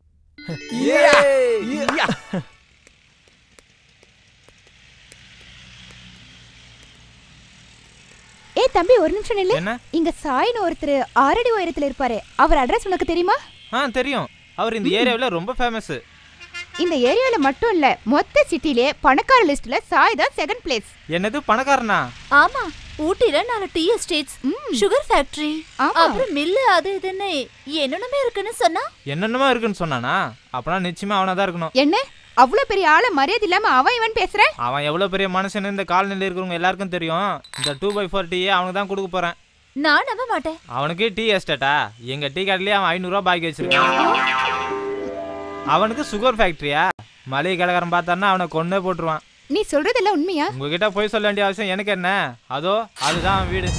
ஏ தம்பி ஒரு நிமிஷம் நில்லு என்ன இங்க சாயின்னு ஒருத்தர் ஆறடி உயரத்துல இருப்பாரு அவர் அட்ரஸ் உனக்கு தெரியுமா ஆ தெரியும் அவர் இந்த ஏரியாவில் ரொம்ப ஃபேமஸ் இந்த ஏரியால மட்டும் இல்ல மொத்த சிட்டிலே பணக்கார லிஸ்ட்ல சாய் தான் செகண்ட் பிளேஸ் என்னது பணக்காரனா ஆமா ஊட்டில நாலு டீ எஸ்டேட்ஸ் சுகர் ஃபேக்டரி ஆமா. அப்புறம் மில்லு அது இதுன்னு என்னென்னமே இருக்குன்னு சொன்னா என்னென்னமா இருக்குன்னு சொன்னானா அப்பனா நிச்சயமா அவனா தான் இருக்கணும் என்ன அவ்வளவு பெரிய ஆள மரியாதை இல்லாம அவன் இவன் பேசுற அவன் எவ்வளவு பெரிய மனுஷன் இந்த காலனில இருக்கிறவங்க எல்லாருக்கும் தெரியும் இந்த டூ பை ஃபோர் டீயே அவனுக்கு தான் கொடுக்க போறேன் நான் நம்ப மாட்டேன் அவனுக்கு டீ எஸ்டேட்டா எங்க டீ கடையிலேயே அவன் ஐநூறுரூவா பாக்கி வச்சிருக்கான் அவனுக்கு சுகர் ஃபேக்டரியா மளிகை கடைக்காரன் பார்த்தான்னா அவனை கொன்னே போட்டுருவான் நீ சொல்றதெல்லாம் உண்மையா உங்ககிட்ட போய் சொல்ல வேண்டிய அவசியம் எனக்கு என்ன அதோ அதுதான் அவன் வீடு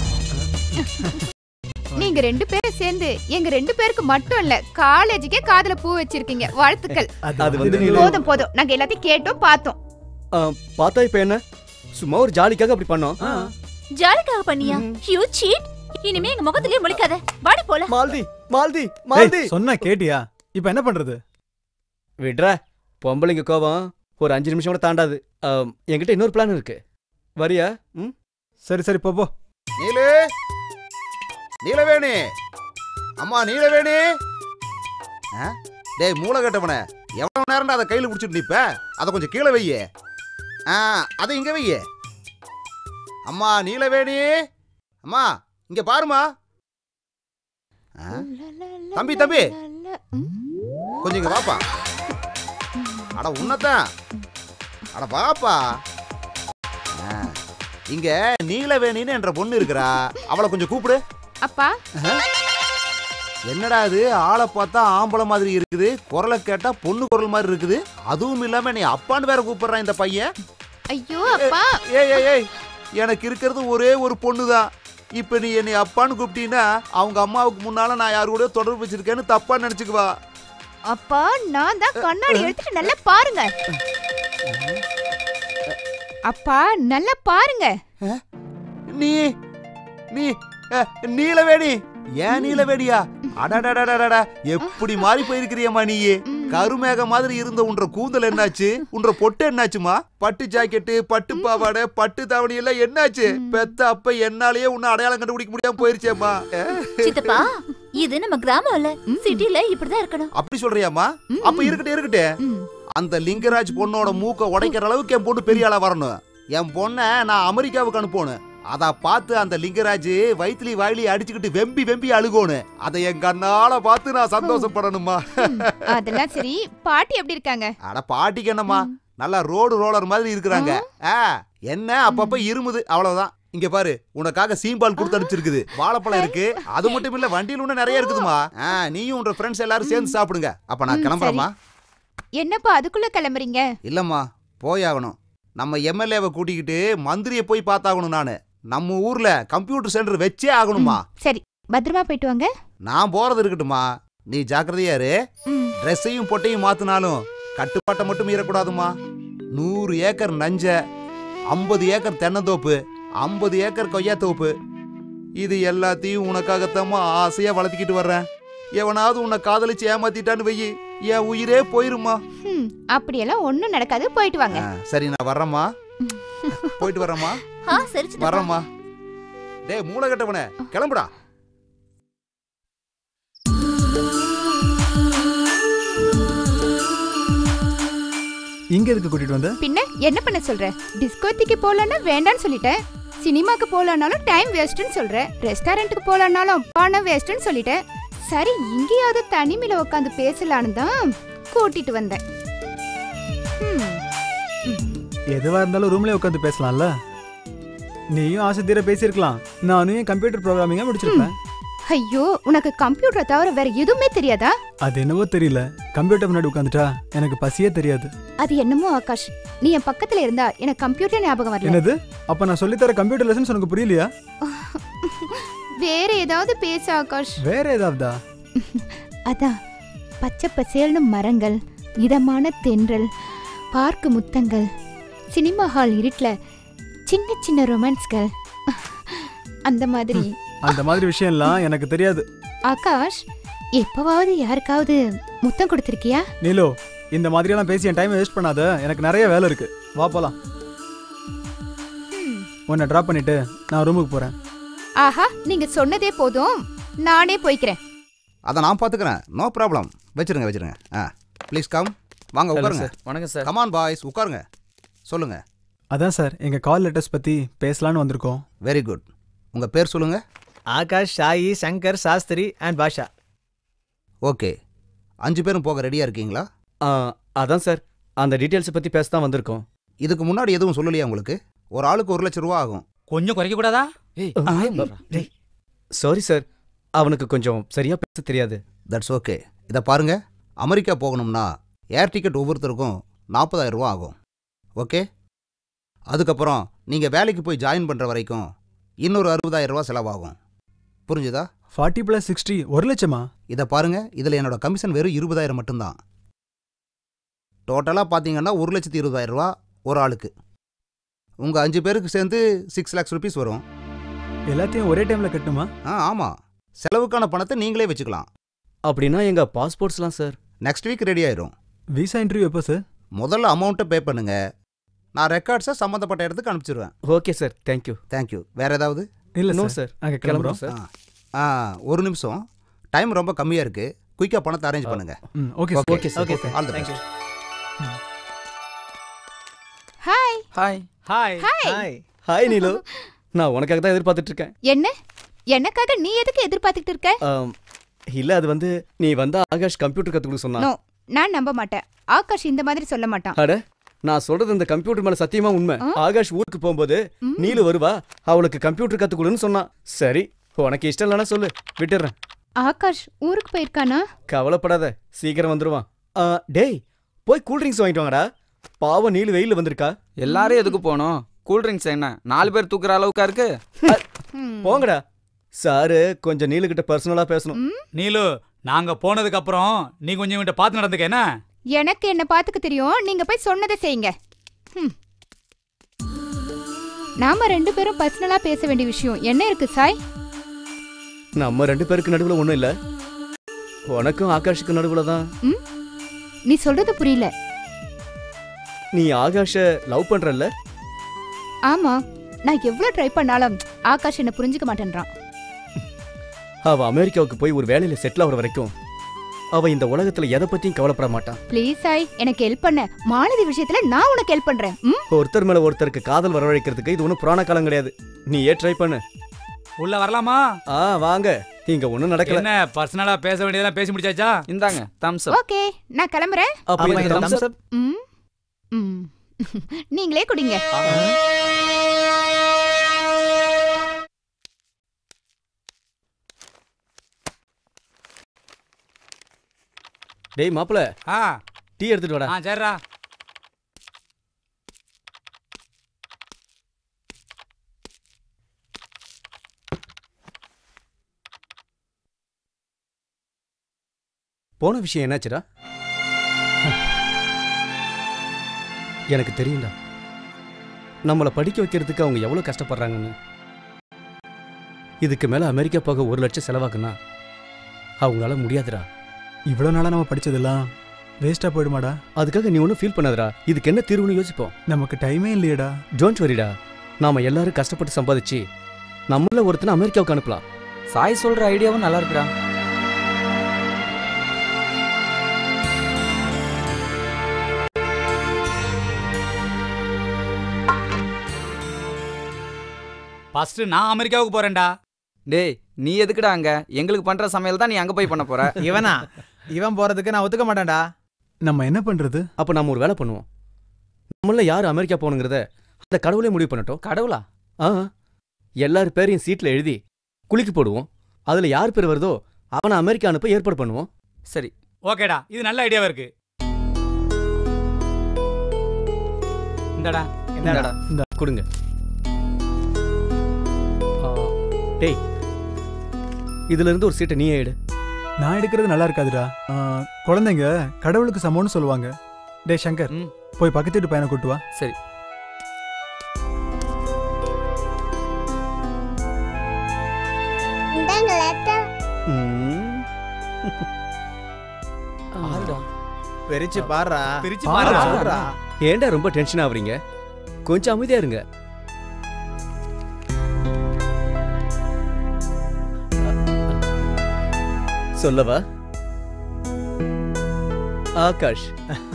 நீங்க ரெண்டு பேரும் சேர்ந்து எங்க ரெண்டு பேருக்கு மட்டும் இல்ல காலேஜுக்கே காதுல பூ வச்சிருக்கீங்க வாழ்த்துக்கள் அது வந்து நீ போதும் போதும் நாங்க எல்லாத்தையும் கேட்டோம் பார்த்தோம் ஆ, பார்த்தா இப்ப என்ன சும்மா ஒரு ஜாலிக்காக அப்படி பண்ணோம் ஜாலிக்காக பண்ணியா யூ சீட் இனிமே எங்க முகத்திலேயே முழிக்காத வாடி போல மால்தி மால்தி மால்தி ஏய், சொன்னா கேட்டியா இப்ப என்ன பண்றது விட்ற பொம்பளைங்க கோவம் ஒரு அஞ்சு நிமிஷம் கூட தாண்டாது ஆம், என்கிட்ட இன்னொரு பிளான் இருக்கு வரியா ம் சரி சரி போ போ நீலு நீலவேணி அம்மா நீலவேணி ஆ? டேய் மூளை கட்டவனே எவ்வளவு நேரம்டா அதை கையில் பிடிச்சிட்டு நிப்ப அதை கொஞ்சம் கீழே வையே ஆ அதை இங்க வையே அம்மா நீலவேணி அம்மா இங்க பாருமா ஆ? தம்பி தம்பி கொஞ்சம் இங்க வாப்பா அட உன்னதான் அட வாப்பா ஆ, இங்க நீலவேணின்னு என்ற பொண்ணு இருக்கிறா அவளை கொஞ்சம் கூப்பிடு அப்பா என்னடா இது ஆளை பார்த்தா ஆம்பளை மாதிரி இருக்குது குரலை கேட்டா பொண்ணு குரல் மாதிரி இருக்குது அதுவும் இல்லாம நீ அப்பான்னு வேற கூப்பிடுறான் இந்த பையன் ஐயோ அப்பா ஏய் ஏய் ஏய் எனக்கு இருக்கிறது ஒரே ஒரு பொண்ணு தான் இப்போ நீ என்னை அப்பான்னு கூப்பிட்டீங்கன்னா அவங்க அம்மாவுக்கு முன்னால நான் யாரு கூட தொடர்பு வச்சிருக்கேன்னு தப்பா நினைச்சுக்குவா அப்பா நான் தான் கண்ணாடி எடுத்துட்டு நல்லா பாருங்க அப்பா நல்லா பாருங்க நீ நீ அஹ், நீலவேணி ஏன் நீலவேணியா அடடடடடடா எப்படி மாறி போயிருக்கிறியம்மா நீ கருமேக மாதிரி இருந்த உன்ற கூந்தல் என்னாச்சு உன்ற பொட்டு என்னாச்சுமா பட்டு ஜாக்கெட்டு பட்டு பாவாடை பட்டு தாவணி எல்லாம் என்னாச்சு பெத்த அப்ப என்னாலேயே உன்னை அடையாளம் கண்டுபிடிக்க முடியாம போயிருச்சேம்மா அஹ், சித்தப்பா இது நம்ம கிராமம் இல்ல சிட்டில இப்படிதான் இருக்கணும் அப்படி சொல்றியாம்மா அப்ப இருக்கட்டும் இருக்கட்டும் அந்த லிங்கராஜ் பொண்ணோட மூக்க உடைக்கிற அளவுக்கு என் பொண்ணு பெரிய ஆளா வரணும் என் பொண்ணை நான் அமெரிக்காவுக்கு அனுப்பணும் அத பார்த்து அந்த லிங்கராஜ் வயிற்றுலி வாயிலி அடிச்சுக்கிட்டு வெம்பி வெம்பி அழுகணும் அதை என் கண்ணால பார்த்து நான் சந்தோஷப்படணுமா அதெல்லாம் சரி பாட்டி எப்படி இருக்காங்க அட பாட்டிக்கு என்னம்மா நல்லா ரோடு ரோலர் மாதிரி இருக்கிறாங்க ஆ என்ன அப்பப்ப இருமுது அவ்வளவுதான் இங்க பாரு உனக்காக சீம்பால் கொடுத்து அனுப்பிச்சிருக்குது வாழைப்பழம் இருக்கு அது மட்டும் இல்ல வண்டியில் இன்னும் நிறைய இருக்குதுமா ஆ, நீயும் உன்ற ஃப்ரெண்ட்ஸ் எல்லாரும் சேர்ந்து சாப்பிடுங்க அப்ப நான் ம், கிளம்புறேம்மா என்னப்பா அதுக்குள்ள கிளம்புறீங்க இல்லம்மா போயாகணும் நம்ம எம்எல்ஏவை கூட்டிக்கிட்டு மந்திரியை போய் பார்த்தாகணும் நான் நம்ம ஊர்ல கம்ப்யூட்டர் சென்டர் வச்சே ஆகணுமா சரி பத்திரமா போயிட்டு வாங்க நான் போறது இருக்கட்டுமா நீ ஜாக்கிரதையா இரு ம். ட்ரெஸ்ஸையும் பொட்டையும் மாத்தினாலும் கட்டுப்பாட்டை மட்டும் மீறக்கூடாதுமா நூறு ஏக்கர் நஞ்ச ஐம்பது ஏக்கர் தென்னந்தோப்பு ஐம்பது ஏக்கர் கொய்யாத்தோப்பு இது எல்லாத்தையும் உனக்காகத்தாம்மா ஆசையா வளர்த்திக்கிட்டு வர்றேன் எவனாவது உன்னை காதலிச்சு ஏமாத்திட்டான்னு வெயி என் உயிரே போயிருமா ம், அப்படியெல்லாம் ஒண்ணும் நடக்காது போயிட்டு வாங்க ஆ, சரி நான் வர்றேம்மா போயிட்டு வர்றேம்மா ஆ சரி சித்தப்பா. வர்றேம்மா டேய் மூளை கட்டவனே கிளம்புடா இங்க எதுக்கு கூட்டிட்டு வந்த பின்ன என்ன பண்ண சொல்ற டிஸ்கோத்திக்கு போலன்னா வேண்டாம்னு சொல்லிட்டேன் சினிமாக்கு போலனாலும் டைம் வேஸ்ட்னு சொல்றேன் ரெஸ்டாரண்ட்டுக்கு போலனாலும் பணம் வேஸ்ட்னு சொல்லிட்டேன் சரி இங்கேயாவது தனிமையில உட்காந்து பேசலான்னு தான் கூட்டிட்டு வந்தேன் ம், எதுவா இருந்தாலும் ரூம்ல உட்காந்து பேசலாம்ல நீயும் ஆசை தீர பேசியிருக்கலாம் நானும் என் கம்ப்யூட்டர் ப்ரோக்ராமிங்கா முடிச்சிருப்பேன் ஐயோ உனக்கு கம்ப்யூட்டரை தவிர வேற எதுவுமே தெரியாதா அது என்னவோ தெரியல கம்ப்யூட்டர் முன்னாடி உட்காந்துட்டா எனக்கு பசியே தெரியாது அது என்னமோ ஆகாஷ் நீ என் பக்கத்துல இருந்தா எனக்கு கம்ப்யூட்டர் ஞாபகம் வரல என்னது அப்ப நான் சொல்லித்தர கம்ப்யூட்டர் லெசன்ஸ் உனக்கு புரியலையா வேற ஏதாவது பேச ஆகாஷ் வேற ஏதாவதா அதான் பச்சை பசேல்னு மரங்கள் இதமான தென்றல் பார்க்கு முத்தங்கள் சினிமா ஹால் இருட்டுல சின்ன சின்ன ரொமான்ஸ்கள் அந்த மாதிரி அந்த மாதிரி விஷயம்லாம் எனக்கு தெரியாது ஆகாஷ் எப்பவாவது யாருக்காவது முத்தம் கொடுத்திருக்கியா நீலோ இந்த மாதிரியெல்லாம் பேசி என் டைம் வேஸ்ட் பண்ணாத எனக்கு நிறைய வேலை இருக்கு வா போலாம் உன்னை ட்ராப் பண்ணிட்டு நான் ரூமுக்கு போறேன் ஆஹா நீங்க சொன்னதே போதும் நானே போய்க்கிறேன் அதை நான் பார்த்துக்கிறேன் நோ ப்ராப்ளம் வச்சிருங்க வச்சிருங்க ஆ ப்ளீஸ் கம் வாங்க Hello, உட்காருங்க sir. வணக்கம், sir. கமான் பாய்ஸ் உட்காருங்க சொல்லுங்க அதான் சார் எங்க கால் லெட்டர்ஸ் பத்தி பேசலாம்னு வந்திருக்கோம் வெரி குட் உங்க பேர் சொல்லுங்க ஆகாஷ் சாயி சங்கர் சாஸ்திரி அண்ட் பாஷா ஓகே அஞ்சு பேரும் போக ரெடியா இருக்கீங்களா ஆ, அதான் சார் அந்த டீட்டெயில்ஸை பற்றி பேச தான் வந்திருக்கோம் இதுக்கு முன்னாடி எதுவும் சொல்லலையா உங்களுக்கு ஒரு ஆளுக்கு ஒரு லட்சம் ரூபா ஆகும் கொஞ்சம் குறைக்க கூடாதா சாரி சார் அவனுக்கு கொஞ்சம் சரியா பேச தெரியாது தட்ஸ் ஓகே இதை பாருங்க அமெரிக்கா போகணும்னா ஏர் டிக்கெட் ஒவ்வொருத்தருக்கும் நாற்பதாயிரம் ரூபா ஆகும் ஓகே அதுக்கப்புறம் நீங்கள் வேலைக்கு போய் ஜாயின் பண்ணுற வரைக்கும் இன்னொரு அறுபதாயிரம் ரூபா செலவாகும் புரிஞ்சுதா ஃபார்ட்டி ப்ளஸ் சிக்ஸ்டி ஒரு லட்சமா இதை பாருங்க இதில் என்னோட கமிஷன் வெறும் இருபதாயிரம் மட்டும்தான் டோட்டலாக பார்த்தீங்கன்னா ஒரு லட்சத்தி இருபதாயிரம் ரூபா ஒரு ஆளுக்கு உங்கள் அஞ்சு பேருக்கு சேர்ந்து சிக்ஸ் லேக்ஸ் ருபீஸ் வரும் எல்லாத்தையும் ஒரே டைம்ல கட்டணுமா ஆ ஆமாம் செலவுக்கான பணத்தை நீங்களே வச்சுக்கலாம் அப்படின்னா எங்க பாஸ்போர்ட்ஸ்லாம் சார் நெக்ஸ்ட் வீக் ரெடி ஆயிரும் விசா இன்டர்வியூ எப்போ சார் முதல்ல அமௌண்ட்டை பே பண்ணுங்க நான் ரெக்கார்ட்ஸை சம்மந்தப்பட்ட இடத்துக்கு அனுப்பிச்சிடுவேன் ஓகே சார் தேங்க்யூ தேங்க்யூ வேற ஏதாவது இல்ல No, சார் sir. நாங்க கிளம்புறோம் கிளம்புறோம் ஆ ஆ, ஒரு நிமிஷம் டைம் ரொம்ப கம்மியாக இருக்கு குயிக்காக பணத்தை அரேஞ்ச் பண்ணுங்க ம், okay, sir. Okay, sir. Okay, all the Thank best hi hi hi hi hi Neelu நான் உனக்காக தான் எதிர்பார்த்துட்டு இருக்கேன் என்ன எனக்காக நீ எதுக்கு எதிர்பார்த்துக்கிட்டு இருக்க ஆம், இல்ல அது வந்து நீ வந்தா ஆகாஷ் கம்ப்யூட்டர் கத்து கொடுக்க சொன்னா நோ நான் நம்ப மாட்டேன் ஆகாஷ் இந்த மாதிரி சொல்ல மாட்டான் அட நான் சொல்றது இந்த கம்ப்யூட்டர் மேல சத்தியமா உண்மை ஆகாஷ் ஊருக்கு போகும்போது நீலு வருவா அவளுக்கு கம்ப்யூட்டர் கத்து கொடுன்னு சொன்னான் சரி உனக்கு இஷ்டம் இல்லைன்னா சொல்லு விட்டுறேன் ஆகாஷ் ஊருக்கு போயிருக்கானா கவலைப்படாத சீக்கிரம் வந்துருவான் ஆ, டேய் போய் கூல் ட்ரிங்க்ஸ் வாங்கிட்டு வாங்கடா பாவம் நீலு வெயில்ல வந்திருக்கா எல்லாரும் எதுக்கு போகணும் கூல் ட்ரிங்க்ஸ் என்ன நாலு பேர் தூக்குற அளவுக்கா இருக்கு போங்கடா சாரு கொஞ்சம் நீலு கிட்ட பர்சனலா பேசணும் நீலு நாங்க போனதுக்கு அப்புறம் நீ கொஞ்சம் இவன்ட்ட பார்த்து நடந்துக்க என்ன எனக்கு என்ன பாத்துக்க தெரியும் நீங்க போய் சொன்னதை செய்யுங்க ஹம். நாம ரெண்டு பேரும் பர்சனலா பேச வேண்டிய விஷயம் என்ன இருக்கு சாய் நம்ம ரெண்டு பேருக்கு நடுவுல ஒண்ணும் இல்ல உனக்கும் ஆகாஷுக்கு நடுவுல தான் ம்? நீ சொல்றது புரியல நீ ஆகாஷ லவ் பண்றல்ல ஆமா நான் எவ்வளவு ட்ரை பண்ணாலும் ஆகாஷ் என்ன புரிஞ்சுக்க மாட்டேன்றான் அவ அமெரிக்காவுக்கு போய் ஒரு வேலையில செட்டில் ஆகுற வரைக்கும் அவ இந்த உலகத்துல எதை பத்தியும் கவலைப்பட மாட்டான் ப்ளீஸ் சாய் எனக்கு ஹெல்ப் பண்ண மாலதி விஷயத்துல நான் உனக்கு ஹெல்ப் பண்றேன் ம்? ஒருத்தர் மேல ஒருத்தருக்கு காதல் வரவழைக்கிறதுக்கு இது ஒன்றும் புராண காலம் கிடையாது நீ ஏன் ட்ரை பண்ணு உள்ள வரலாமா ஆ வாங்க இங்க ஒண்ணும் நடக்கல என்ன பர்சனலா பேச வேண்டியதெல்லாம் பேசி முடிச்சாச்சா இந்தாங்க தம்ஸ் ஓகே நான் கிளம்புறேன் அப்ப எனக்கு thumbs up. ம் ம் நீங்களே குடிங்க டேய் மாப்பிள ஆ டீ எடுத்துட்டு வாடா ஆ சரிடா போன விஷயம் என்னாச்சுடா எனக்கு தெரியும்டா நம்மளை படிக்க வைக்கிறதுக்கு அவங்க எவ்வளோ கஷ்டப்படுறாங்கன்னு இதுக்கு மேலே அமெரிக்கா போக ஒரு லட்சம் செலவாக்குனா அவங்களால முடியாதுடா இவ்வளோ நாளாக நம்ம படிச்சதெல்லாம் வேஸ்ட்டாக போயிடுமாடா அதுக்காக நீ ஒன்றும் ஃபீல் பண்ணாதடா இதுக்கு என்ன தீர்வுன்னு யோசிப்போம் நமக்கு டைமே இல்லையேடா டோன்ட் வரிடா நாம எல்லாரும் கஷ்டப்பட்டு சம்பாதிச்சு நம்மள ஒருத்தனை அமெரிக்காவுக்கு அனுப்பலாம் சாய் சொல்ற ஐடியாவும் நல்லா இருக்குடா ஃபர்ஸ்ட் நான் அமெரிக்காவுக்கு போறேன்டா டேய் நீ எதுக்குடா அங்க எங்களுக்கு பண்ற சமையல் தான் நீ அங்க போய் பண்ண போற இவனா இவன் போறதுக்கு நான் ஒத்துக்க மாட்டேன்டா நம்ம என்ன பண்றது அப்போ நம்ம ஒரு வேலை பண்ணுவோம் நம்மள யார் அமெரிக்கா போகணுங்கிறத அந்த கடவுளே முடிவு பண்ணட்டும் கடவுளா ஆ எல்லார் பேரையும் சீட்டில் எழுதி குலுக்கி போடுவோம் அதில் யார் பேர் வருதோ அவனை அமெரிக்கா அனுப்ப ஏற்பாடு பண்ணுவோம் சரி ஓகேடா இது நல்ல ஐடியாவா இருக்கு இந்தடா என்னடா இந்த கொடுங்க ஆ, டேய் இதுல இருந்து ஒரு சீட்டை நீயே எடு நான் எடுக்கிறது நல்லா இருக்காதுடா ஆ, குழந்தைங்க கடவுளுக்கு சமம்னு சொல்லுவாங்க டேய் சங்கர் ம். போய் பக்கத்து வீட்டு பையனை கூட்டு வா சரி ம். ஆறுடா பிரிச்சு பாடுறா பிரிச்சு ஆ, பாருடா. பாடுறா ஏன்டா ரொம்ப டென்ஷன் ஆகுறீங்க கொஞ்சம் அமைதியா இருங்க சொல்லவா ஆகாஷ்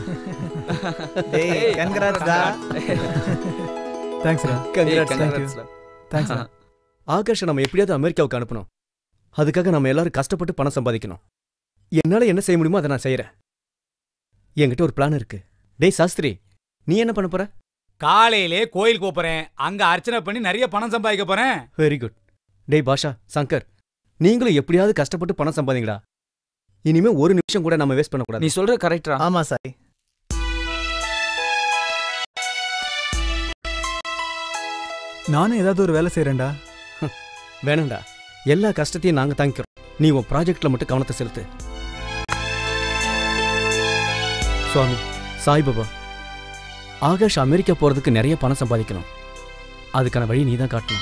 டேய் கங்கராட்ஸ்டா தேங்க்ஸ்டா Congrats, thank you. தேங்க்ஸ்டா ஆகாஷை நம்ம எப்படியாவது அமெரிக்காவுக்கு அனுப்பணும் அதுக்காக நம்ம எல்லாரும் கஷ்டப்பட்டு பணம் சம்பாதிக்கணும் என்னால என்ன செய்ய முடியுமோ அதை நான் செய்யறேன் என்கிட்ட ஒரு பிளான் இருக்கு டேய் சாஸ்திரி நீ என்ன பண்ண போற காலையிலே கோயிலுக்கு போறேன் அங்க அர்ச்சனை பண்ணி நிறைய பணம் சம்பாதிக்க போறேன் வெரி குட் டேய் பாஷா சங்கர் நீங்களும் எப்படியாவது கஷ்டப்பட்டு பணம் சம்பாதிங்கடா இனிமே ஒரு நிமிஷம் கூட நம்ம வேஸ்ட் பண்ணக்கூடாது நீ சொல்ற கரெக்டா ஆமா சாய் நானும் ஏதாவது ஒரு வேலை செய்கிறேன்டா வேணாம்டா எல்லா கஷ்டத்தையும் நாங்க தாங்கிக்கிறோம் நீ உன் ப்ராஜெக்ட்ல மட்டும் கவனத்தை செலுத்து சுவாமி சாய்பாபா ஆகாஷ் அமெரிக்கா போறதுக்கு நிறைய பணம் சம்பாதிக்கணும் அதுக்கான வழி நீ தான் காட்டணும்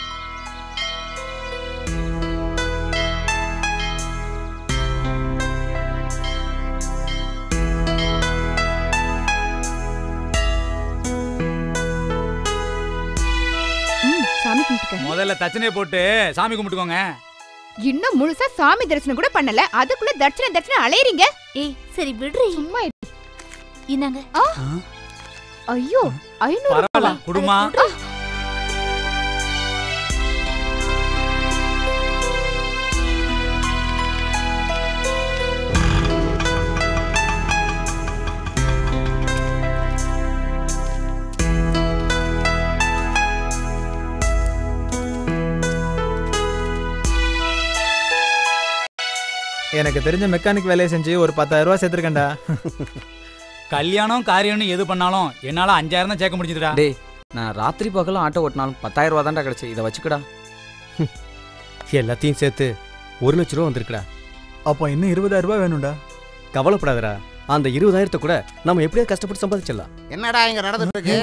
ம், சாமி கும்பிட்டுக்க முதல்ல தச்சனையை போட்டு சாமி கும்பிட்டுக்கோங்க இன்னும் முழுசா சாமி தரிசனம் கூட பண்ணல அதுக்குள்ள தட்சணை தட்சணை அலையறீங்க ஏய் சரி விடுறி சும்மா இரு. இன்னாங்க ஐயோ ஐநூறு பரவாயில்ல குடுமா எனக்கு தெரிஞ்ச மெக்கானிக் வேலையை செஞ்சு ஒரு பத்தாயிரம் ரூபாய் சேர்த்துருக்கேன்டா கல்யாணம் காரியம்னு எது பண்ணாலும் என்னால அஞ்சாயிரம் தான் சேர்க்க முடிஞ்சுதுடா டேய் நான் ராத்திரி பகலும் ஆட்டோ ஓட்டினாலும் பத்தாயிரம் ரூபா தான்டா கிடைச்சு இதை வச்சுக்கடா எல்லாத்தையும் சேர்த்து ஒரு லட்ச ரூபா வந்திருக்குடா அப்போ இன்னும் இருபதாயிரம் ரூபாய் வேணும்டா கவலைப்படாதடா அந்த இருபதாயிரத்தை கூட நம்ம எப்படியாவது கஷ்டப்பட்டு சம்பாதிச்சிடலாம் என்னடா இங்க நடந்துட்டு இருக்கு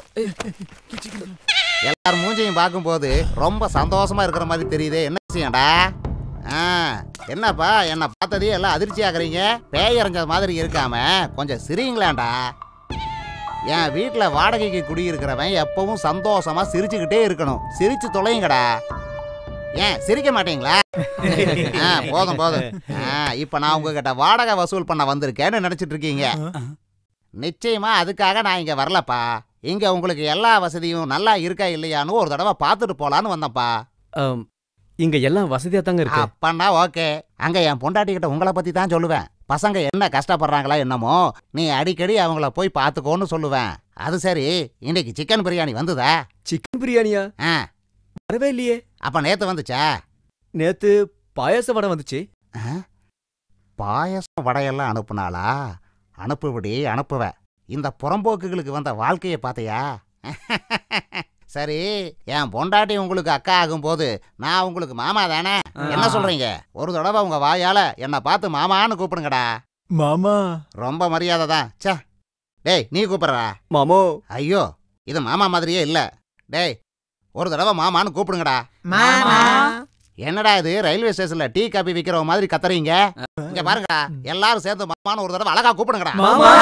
எல்லார் மூஞ்சியும் பார்க்கும்போது ரொம்ப சந்தோஷமா இருக்கிற மாதிரி தெரியுதே என்ன விஷயம்டா ஆ என்னப்பா என்னை பார்த்ததே எல்லாம் அதிர்ச்சி ஆகுறீங்க பேய் அரைஞ்ச மாதிரி இருக்காம கொஞ்சம் சிரிங்களேன்டா என் வீட்டில் வாடகைக்கு குடியிருக்கிறவன் எப்பவும் சந்தோஷமா சிரிச்சுக்கிட்டே இருக்கணும் சிரிச்சு தொலையுங்கடா ஏன் சிரிக்க மாட்டீங்களா ஆ போதும் போதும் ஆ இப்போ நான் உங்ககிட்ட வாடகை வசூல் பண்ண வந்திருக்கேன்னு நினச்சிட்டு இருக்கீங்க நிச்சயமா அதுக்காக நான் இங்க வரலப்பா இங்க உங்களுக்கு எல்லா வசதியும் நல்லா இருக்கா இல்லையான்னு ஒரு தடவை பார்த்துட்டு போலான்னு வந்தேன்ப்பா ஆம், இங்க எல்லாம் வசதியா தாங்க இருக்கு அப்பன்னா ஓகே அங்க என் பொண்டாட்டி கிட்ட உங்களை பத்தி தான் சொல்லுவேன் பசங்க என்ன கஷ்டப்படுறாங்களா என்னமோ நீ அடிக்கடி அவங்கள போய் பார்த்துக்கோன்னு சொல்லுவேன் அது சரி இன்னைக்கு சிக்கன் பிரியாணி வந்ததா சிக்கன் பிரியாணியா ஆ வரவே இல்லையே அப்ப நேத்து வந்துச்சா நேத்து பாயாச வடை வந்துச்சு பாயசம் வடையெல்லாம் அனுப்புனாளா அனுப்புபடி அனுப்புவ இந்த புறம்போக்குகளுக்கு வந்த வாழ்க்கையை பார்த்தியா சரி என் பொண்டாட்டி உங்களுக்கு அக்கா ஆகும்போது நான் உங்களுக்கு மாமா தானே என்ன சொல்றீங்க ஒரு தடவை உங்க வாயால என்னை பார்த்து மாமான்னு கூப்பிடுங்கடா மாமா ரொம்ப மரியாதை தான் ச்சே டேய் நீ கூப்பிடுறா மாமோ ஐயோ இது மாமா மாதிரியே இல்ல டேய் ஒரு தடவை மாமான்னு கூப்பிடுங்கடா என்னடா இது ரயில்வே ஸ்டேஷன்ல டீ காபி விக்கிற மாதிரி கத்துறீங்க இங்க பாருங்கடா எல்லாரும் சேர்ந்து மாமான்னு ஒரு தடவை அழகா கூப்பிடுங்கடா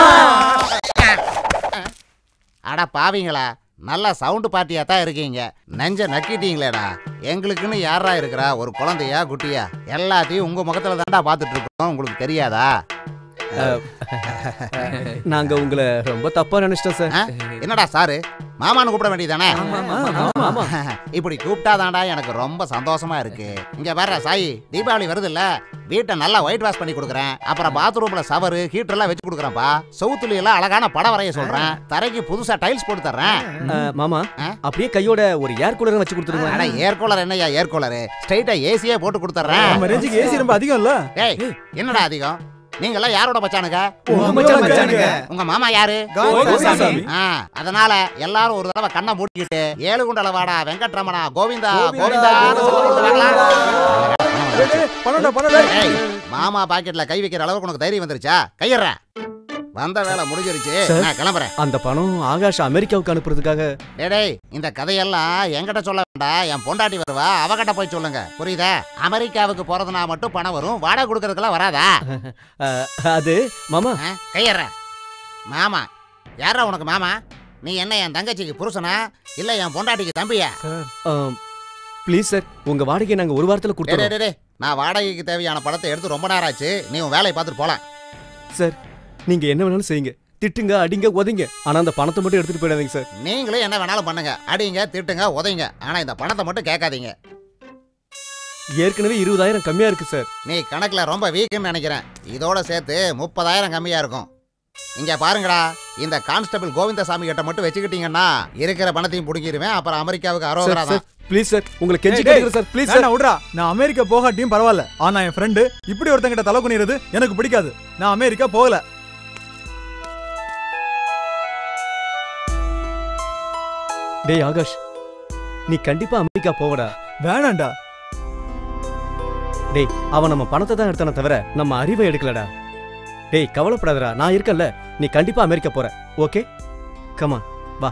அட பாவிங்களா நல்லா சவுண்டு பார்ட்டியா தான் இருக்கீங்க நெஞ்ச நக்கிட்டீங்களேடா எங்களுக்குன்னு யாரா இருக்கிறா ஒரு குழந்தையா குட்டியா எல்லாத்தையும் உங்க முகத்துல தான்டா பார்த்துட்டு இருக்கோம் உங்களுக்கு தெரியாதா நாங்க உங்களை ரொம்ப தப்பா நினைச்சிட்டோம் சார் ஆ? என்னடா சாரு மாமான்னு கூப்பிட வேண்டியதானே ஆமா. இப்படி கூப்பிட்டாதான்டா எனக்கு ரொம்ப சந்தோஷமா இருக்கு இங்க வேற சாய் தீபாவளி வருதுல்ல வீட்டை நல்லா ஒயிட் வாஷ் பண்ணி கொடுக்குறேன் அப்புறம் பாத்ரூம்ல சவரு ஹீட்டர் எல்லாம் வச்சு கொடுக்குறேன்ப்பா சவுத்துல எல்லாம் அழகான படம் வரைய சொல்றேன் தரைக்கு புதுசா டைல்ஸ் போட்டு தர்றேன் அஹ், மாமா அப்படியே கையோட ஒரு ஏர் கூலர் வச்சு அட கொடுத்துருங்க ஏர் கூலர் என்னய்யா ஏர் கூலர் ஸ்ட்ரைட்டா ஏசியே போட்டு கொடுத்துறேன் நம்ம ரேஞ்சுக்கு ஏசி ரொம்ப அதிகம் இல்ல ஏய் என்னடா அதிகம் நீங்க எல்லாம் யாரோட மச்சானுங்க மச்சான் மச்சானுங்க. உங்க மாமா யாரு கோவிந்தசாமி. ஆ, அதனால எல்லாரும் ஒரு தடவை கண்ணை மூடிக்கிட்டு ஏழு குண்டல வாடா வெங்கட்ரமணா கோவிந்தா கோவிந்தா பண்ணடா பண்ணடா ஏய் மாமா பாக்கெட்ல கை வைக்கிற அளவுக்கு உனக்கு தைரியம் வந்துருச்சா கையற வந்த வேலை முடிஞ்சிருச்சு சார். நான் கிளம்புறேன் அந்த பணம் ஆகாஷ் அமெரிக்காவுக்கு அனுப்புறதுக்காக டேய், டேய் இந்த கதையெல்லாம் என்கிட்ட சொல்ல வேண்டாம் என் பொண்டாட்டி வருவா அவகிட்ட போய் சொல்லுங்க புரியுதா அமெரிக்காவுக்கு போறதுனா மட்டும் பணம் வரும் வாடகை கொடுக்கறதுக்கெல்லாம் வராதா அஹ், அது மாமா கையற மாமா யாரா உனக்கு மாமா நீ என்ன என் தங்கச்சிக்கு புருஷனா இல்ல என் பொண்டாட்டிக்கு தம்பியா ப்ளீஸ் சார் உங்க வாடகையை நாங்க ஒரு வாரத்துல டேய், டேய், கொடுத்துறோம் டேய், டேய். நான் வாடகைக்கு தேவையான படத்தை எடுத்து ரொம்ப நேரம் ஆச்சு நீ உன் வேலையை பார்த்துட்டு போலாம் சார் நீங்க என்ன வேணாலும் செய்யுங்க திட்டுங்க அடிங்க உதைங்க ஆனா அந்த பணத்தை மட்டும் எடுத்துட்டு போயிடாதீங்க சார் நீங்களும் என்ன வேணாலும் பண்ணுங்க அடிங்க திட்டுங்க உதைங்க ஆனா இந்த பணத்தை மட்டும் கேட்காதீங்க ஏற்கனவே இருபதாயிரம் கம்மியா இருக்கு சார் நீ கணக்குல ரொம்ப வீக்குன்னு நினைக்கிறேன் இதோட சேர்த்து முப்பதாயிரம் கம்மியா இருக்கும் இங்க பாருங்கடா இந்த கான்ஸ்டபிள் கோவிந்தசாமி கிட்ட மட்டும் வச்சுக்கிட்டீங்கன்னா இருக்கிற பணத்தையும் புடுங்கிடுவேன் அப்புறம் அமெரிக்காவுக்கு அரோகரா சார் தான் ப்ளீஸ் சார் உங்களை கெஞ்சி டேய், டேய், கேட்குறேன் சார் ப்ளீஸ் வேணாம், சார் விட்றா நான் அமெரிக்கா போகாட்டியும் பரவாயில்ல ஆனா என் ஃப்ரெண்டு இப்படி ஒருத்தங்கிட்ட தலை குனிறது எனக்கு பிடிக்காது நான் அமெரிக்கா போகல டேய் ஆகாஷ் நீ கண்டிப்பா அமெரிக்கா போவடா வேணாம்டா டேய் அவன் நம்ம பணத்தை தான் எடுத்தானே தவிர நம்ம அறிவை எடுக்கலடா டேய் கவலைப்படாதடா நான் இருக்கேன்ல நீ கண்டிப்பா அமெரிக்கா போற ஓகே கமா வா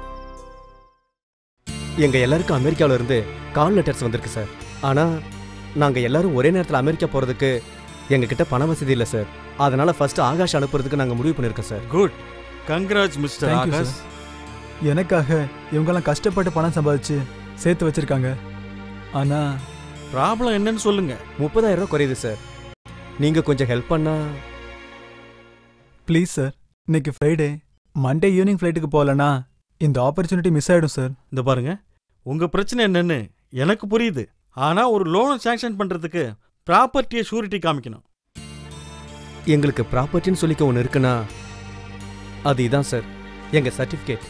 எங்க எல்லாருக்கும் அமெரிக்காவுல இருந்து கால் லெட்டர்ஸ் வந்திருக்கு சார் ஆனா நாங்க எல்லாரும் ஒரே நேரத்துல அமெரிக்கா போறதுக்கு எங்க கிட்ட பண வசதி இல்ல சார் அதனால ஃபர்ஸ்ட் ஆகாஷ் அனுப்புறதுக்கு நாங்க முடிவு பண்ணிருக்கோம் sir good congrats mister Thank you, Akash sir. எனக்காக இவங்கெல்லாம் கஷ்டப்பட்டு பணம் சம்பாதிச்சு சேர்த்து வச்சிருக்காங்க ஆனா ப்ராப்ளம் என்னன்னு சொல்லுங்க முப்பதாயிரம் ரூபாய் குறையுது சார் நீங்க கொஞ்சம் ஹெல்ப் பண்ணா ப்ளீஸ் சார் இன்னைக்கு ஃப்ரைடே மண்டே ஈவினிங் ஃப்ளைட்டுக்கு போகலனா இந்த ஆப்பர்ச்சுனிட்டி மிஸ் ஆயிடும் சார் இந்த பாருங்க உங்க பிரச்சனை என்னன்னு எனக்கு புரியுது ஆனா ஒரு லோன் சாங்ஷன் பண்றதுக்கு ப்ராப்பர்ட்டியை ஷூரிட்டி காமிக்கணும் எங்களுக்கு ப்ராப்பர்ட்டின்னு சொல்லிக்க ஒன்று இருக்குன்னா அது இதான் சார் எங்க சர்டிஃபிகேட்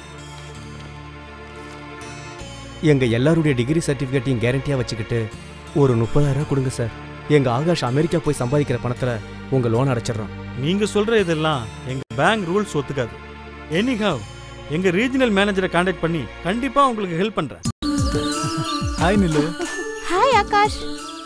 எங்க எல்லாருடைய டிகிரி சர்டிஃபிகேட்டையும் கேரண்டியா வச்சுக்கிட்டு ஒரு முப்பதாயிரம் கொடுங்க சார் எங்க ஆகாஷ் அமெரிக்கா போய் சம்பாதிக்கிற பணத்துல உங்க லோன் அடைச்சிடுறோம் நீங்க சொல்ற இதெல்லாம் எங்க பேங்க் ரூல்ஸ் ஒத்துக்காது எனிஹாவ் எங்க ரீஜனல் மேனேஜரை காண்டாக்ட் பண்ணி கண்டிப்பா உங்களுக்கு ஹெல்ப் பண்றேன் ஹாய் நில்லு ஹாய் ஆகாஷ்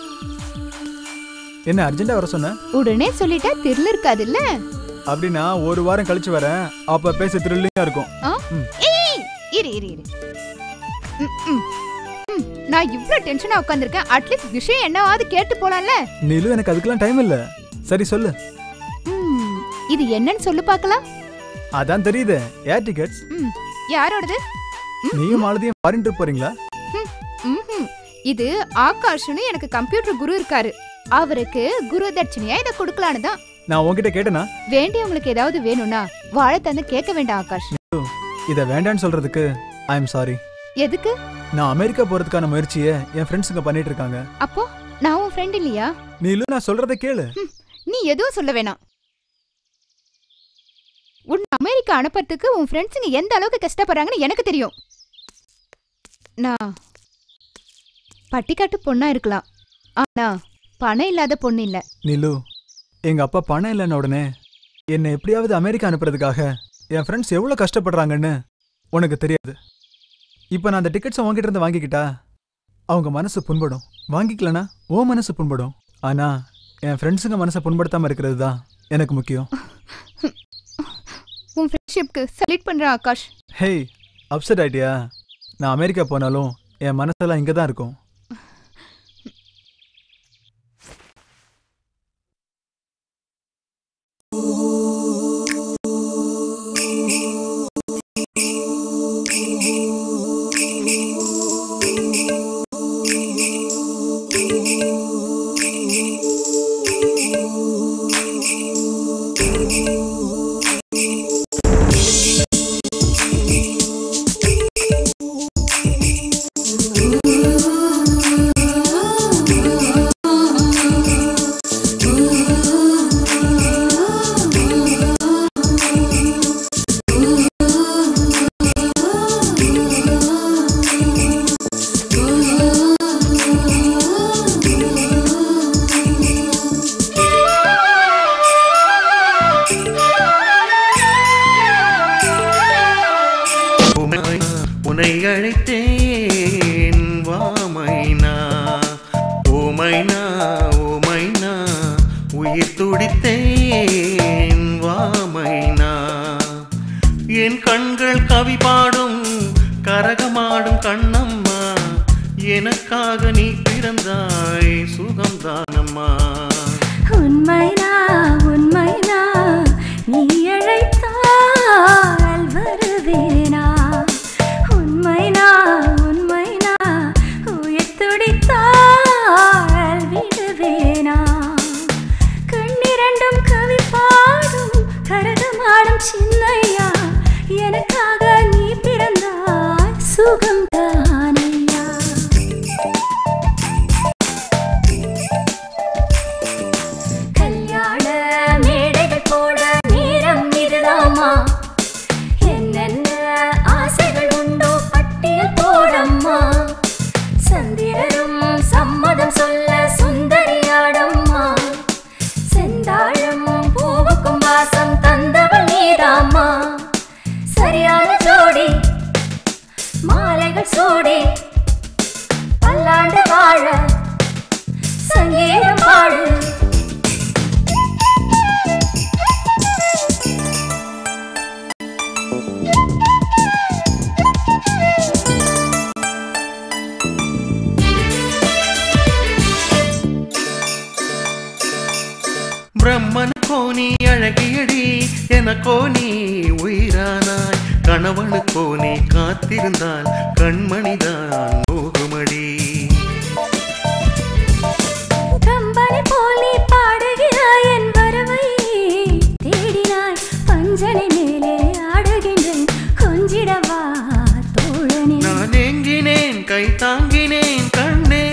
என்ன அர்ஜென்ட்டா வர சொன்ன உடனே சொல்லிட்டா திரில் இருக்காதுல்ல அப்படின்னா ஒரு வாரம் கழிச்சு வரேன் அப்ப பேச த்ரில்லிங்கா இருக்கும் ஆ? ஏய் இரு இரு இரு ம், ம். ம், நான் இவ்ளோ டென்ஷனா உட்கார்ந்திருக்கேன் அட்லீஸ்ட் விஷயம் என்னவாவது கேட்டு போலாம்ல நிலு எனக்கு அதுக்கெல்லாம் டைம் இல்ல சரி சொல்லு ம், இது என்னன்னு சொல்லு பார்க்கலாம் அதான் தெரியுது ஏர் டிக்கெட்ஸ் ம், யாரோடது நீயும் மாலதியும் ஃபாரின் ட்ரிப் போறீங்களா ம், ம்ஹும். இது ஆகாஷ்னு எனக்கு கம்ப்யூட்டர் குரு இருக்காரு அவருக்கு குரு தட்சணையா இதை கொடுக்கலான்னு தான் நான் உன்கிட்ட கேட்டேனா வேண்டியவங்களுக்கு ஏதாவது வேணும்னா வாழை தந்து கேட்க வேண்டாம் ஆகாஷ் இத வேண்டான்னு சொல்றதுக்கு ஐ எம் சாரி எதுக்கு நான் அமெரிக்கா போறதுக்கான முயற்சியை என் ஃப்ரெண்ட்ஸுங்க பண்ணிட்டு இருக்காங்க அப்போ நான் உன் ஃப்ரெண்ட் இல்லையா நீலு நான் சொல்றதை கேளு நீ எதுவும் சொல்ல வேணாம் உன்னை அமெரிக்கா அனுப்புறதுக்கு உன் ஃப்ரெண்ட்ஸுங்க எந்த அளவுக்கு கஷ்டப்படுறாங்கன்னு எனக்கு தெரியும் நான் பட்டிக்காட்டு பொண்ணா இருக்கலாம் ஆனா பணம் இல்லாத பொண்ணு இல்ல நிலு எங்க அப்பா பணம் இல்லைன்ன உடனே என்னை எப்படியாவது அமெரிக்கா அனுப்புறதுக்காக என் ஃப்ரெண்ட்ஸ் எவ்வளோ கஷ்டப்படுறாங்கன்னு உனக்கு தெரியாது இப்போ நான் அந்த டிக்கெட்ஸை உங்ககிட்ட இருந்து வாங்கிக்கிட்டா அவங்க மனசு புண்படும் வாங்கிக்கலனா ஓ மனசு புண்படும் ஆனா என் ஃப்ரெண்ட்ஸுங்க மனசை புண்படுத்தாம இருக்கிறது தான் எனக்கு முக்கியம் உன் ஃப்ரெண்ட்ஷிப்க்கு சல்யூட் பண்றேன் ஆகாஷ் ஹேய் அப்செட் ஆயிட்டியா நான் அமெரிக்கா போனாலும் என் மனசெல்லாம் இங்கே தான் இருக்கும் உமை- உன்னை அழைத்தேன் வாமைனா ஓமைனா ஓமைனா உயிர் துடித்தேன் வாமைனா என் கண்கள் கவி பாடும் கரகமாடும் கண்ணம்மா எனக்காக நீ பிறந்தாய் சுகம்தானம்மா உண்மைனா உண்மைனா நீ அழைத்தால் வருவேனா உண்மைனா உண்மைனா உயிர் துடித்தால் விடுவேனா கண்ணிரண்டும் கவி பாடும் கரகமாடும் சின்னையா எனக்காக நீ பிறந்தாய் சுகம் தானையா கல்யாண மேடைகள் போட நேரம் இதுதாமா என்னென்ன ஆசைகள் உண்டோ பட்டியல் போடம்மா சந்திரரும் சம்மதம் சொல்ல சுந்தரியாடம்மா செந்தாழம் பூவுக்கும் வாசம் தந்தவள் நீதாம்மா சரியான ஜோடி மாலைகள் சூடி பல்லாண்டு வாழ சங்கீதம் பாடு பிரம்மனுக்கோ நீ அழகியடி எனக்கோ நீ உயிரானாய் கணவனுக்கோ நீ காத்திருந்தால் கண்மணிதான் மோகுமடி கம்பனை போல் நீ பாடுகிறாய் என் வரவை தேடினாய் பஞ்சனை மேலே ஆடுகின்றேன் கொஞ்சிடவா தோழனே நான் எங்கினேன் கை தாங்கினேன் கண்ணே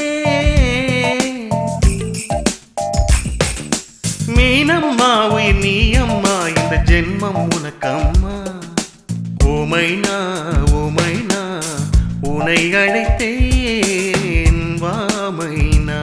மீனம்மா உயிர் நீ அம்மா இந்த ஜென்மம் உனக்கம்மா ஓமைனா ஓமைனா உனை அழைத்தேன் வாமைனா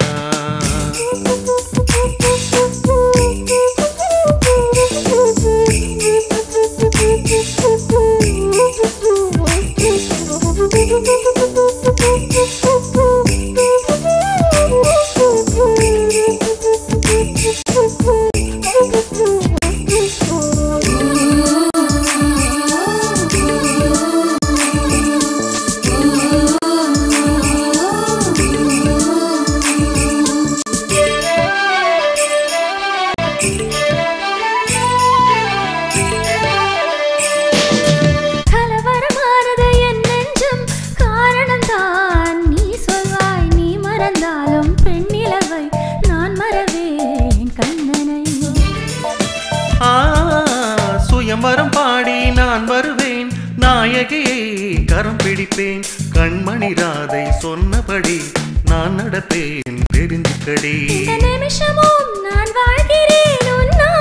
கலவரமானது என் நெஞ்சம் காரணம் தான் நீ சொல்வாய் நீ மறந்தாலும் பெண்ணிலவை நான் மறவேன் கண்ணனை ஆ சுயம்பரம் பாடி நான் வருவேன் நாயகியை கரம் பிடிப்பேன் கண்மணி ராதை சொன்னபடி நான் நடப்பேன் தெரிஞ்சுக்கடி இந்த நிமிஷமும் நான் வாழ்கிறேன் உன்னால்.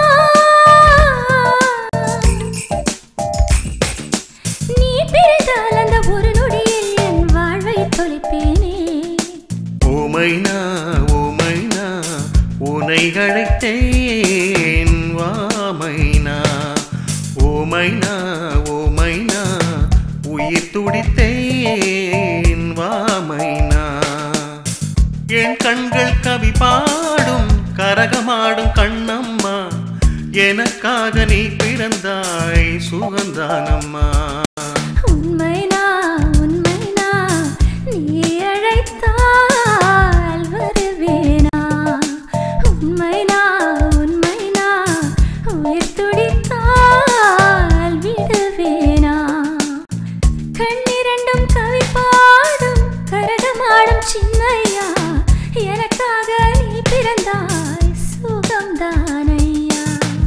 நீ பிரிந்தால் அந்த ஒரு நொடியில் என் வாழ்வை தொலைப்பேனே ஓமைனா ஓமைனா உனை அழைத்தேன் வாமைனா ஓமைனா ஓமைனா உயிர் துடித்தேன் வாமைனா என் கண்கள் கவி பாடும் கரகமாடும் கண்ணம்மா எனக்காக நீ பிறந்தாய் சுகந்தானம்மா உண்மைனா உண்மைனா நீ அழைத்தால் வருவேனா உண்மைனா உண்மைனா உயிர் துடித்தால் விடுவேனா கண்ணிரண்டும் கவி பாடும் கரகமாடும் சின்னையா எனக்காக நீ பிறந்தாய் சுகம்தானையா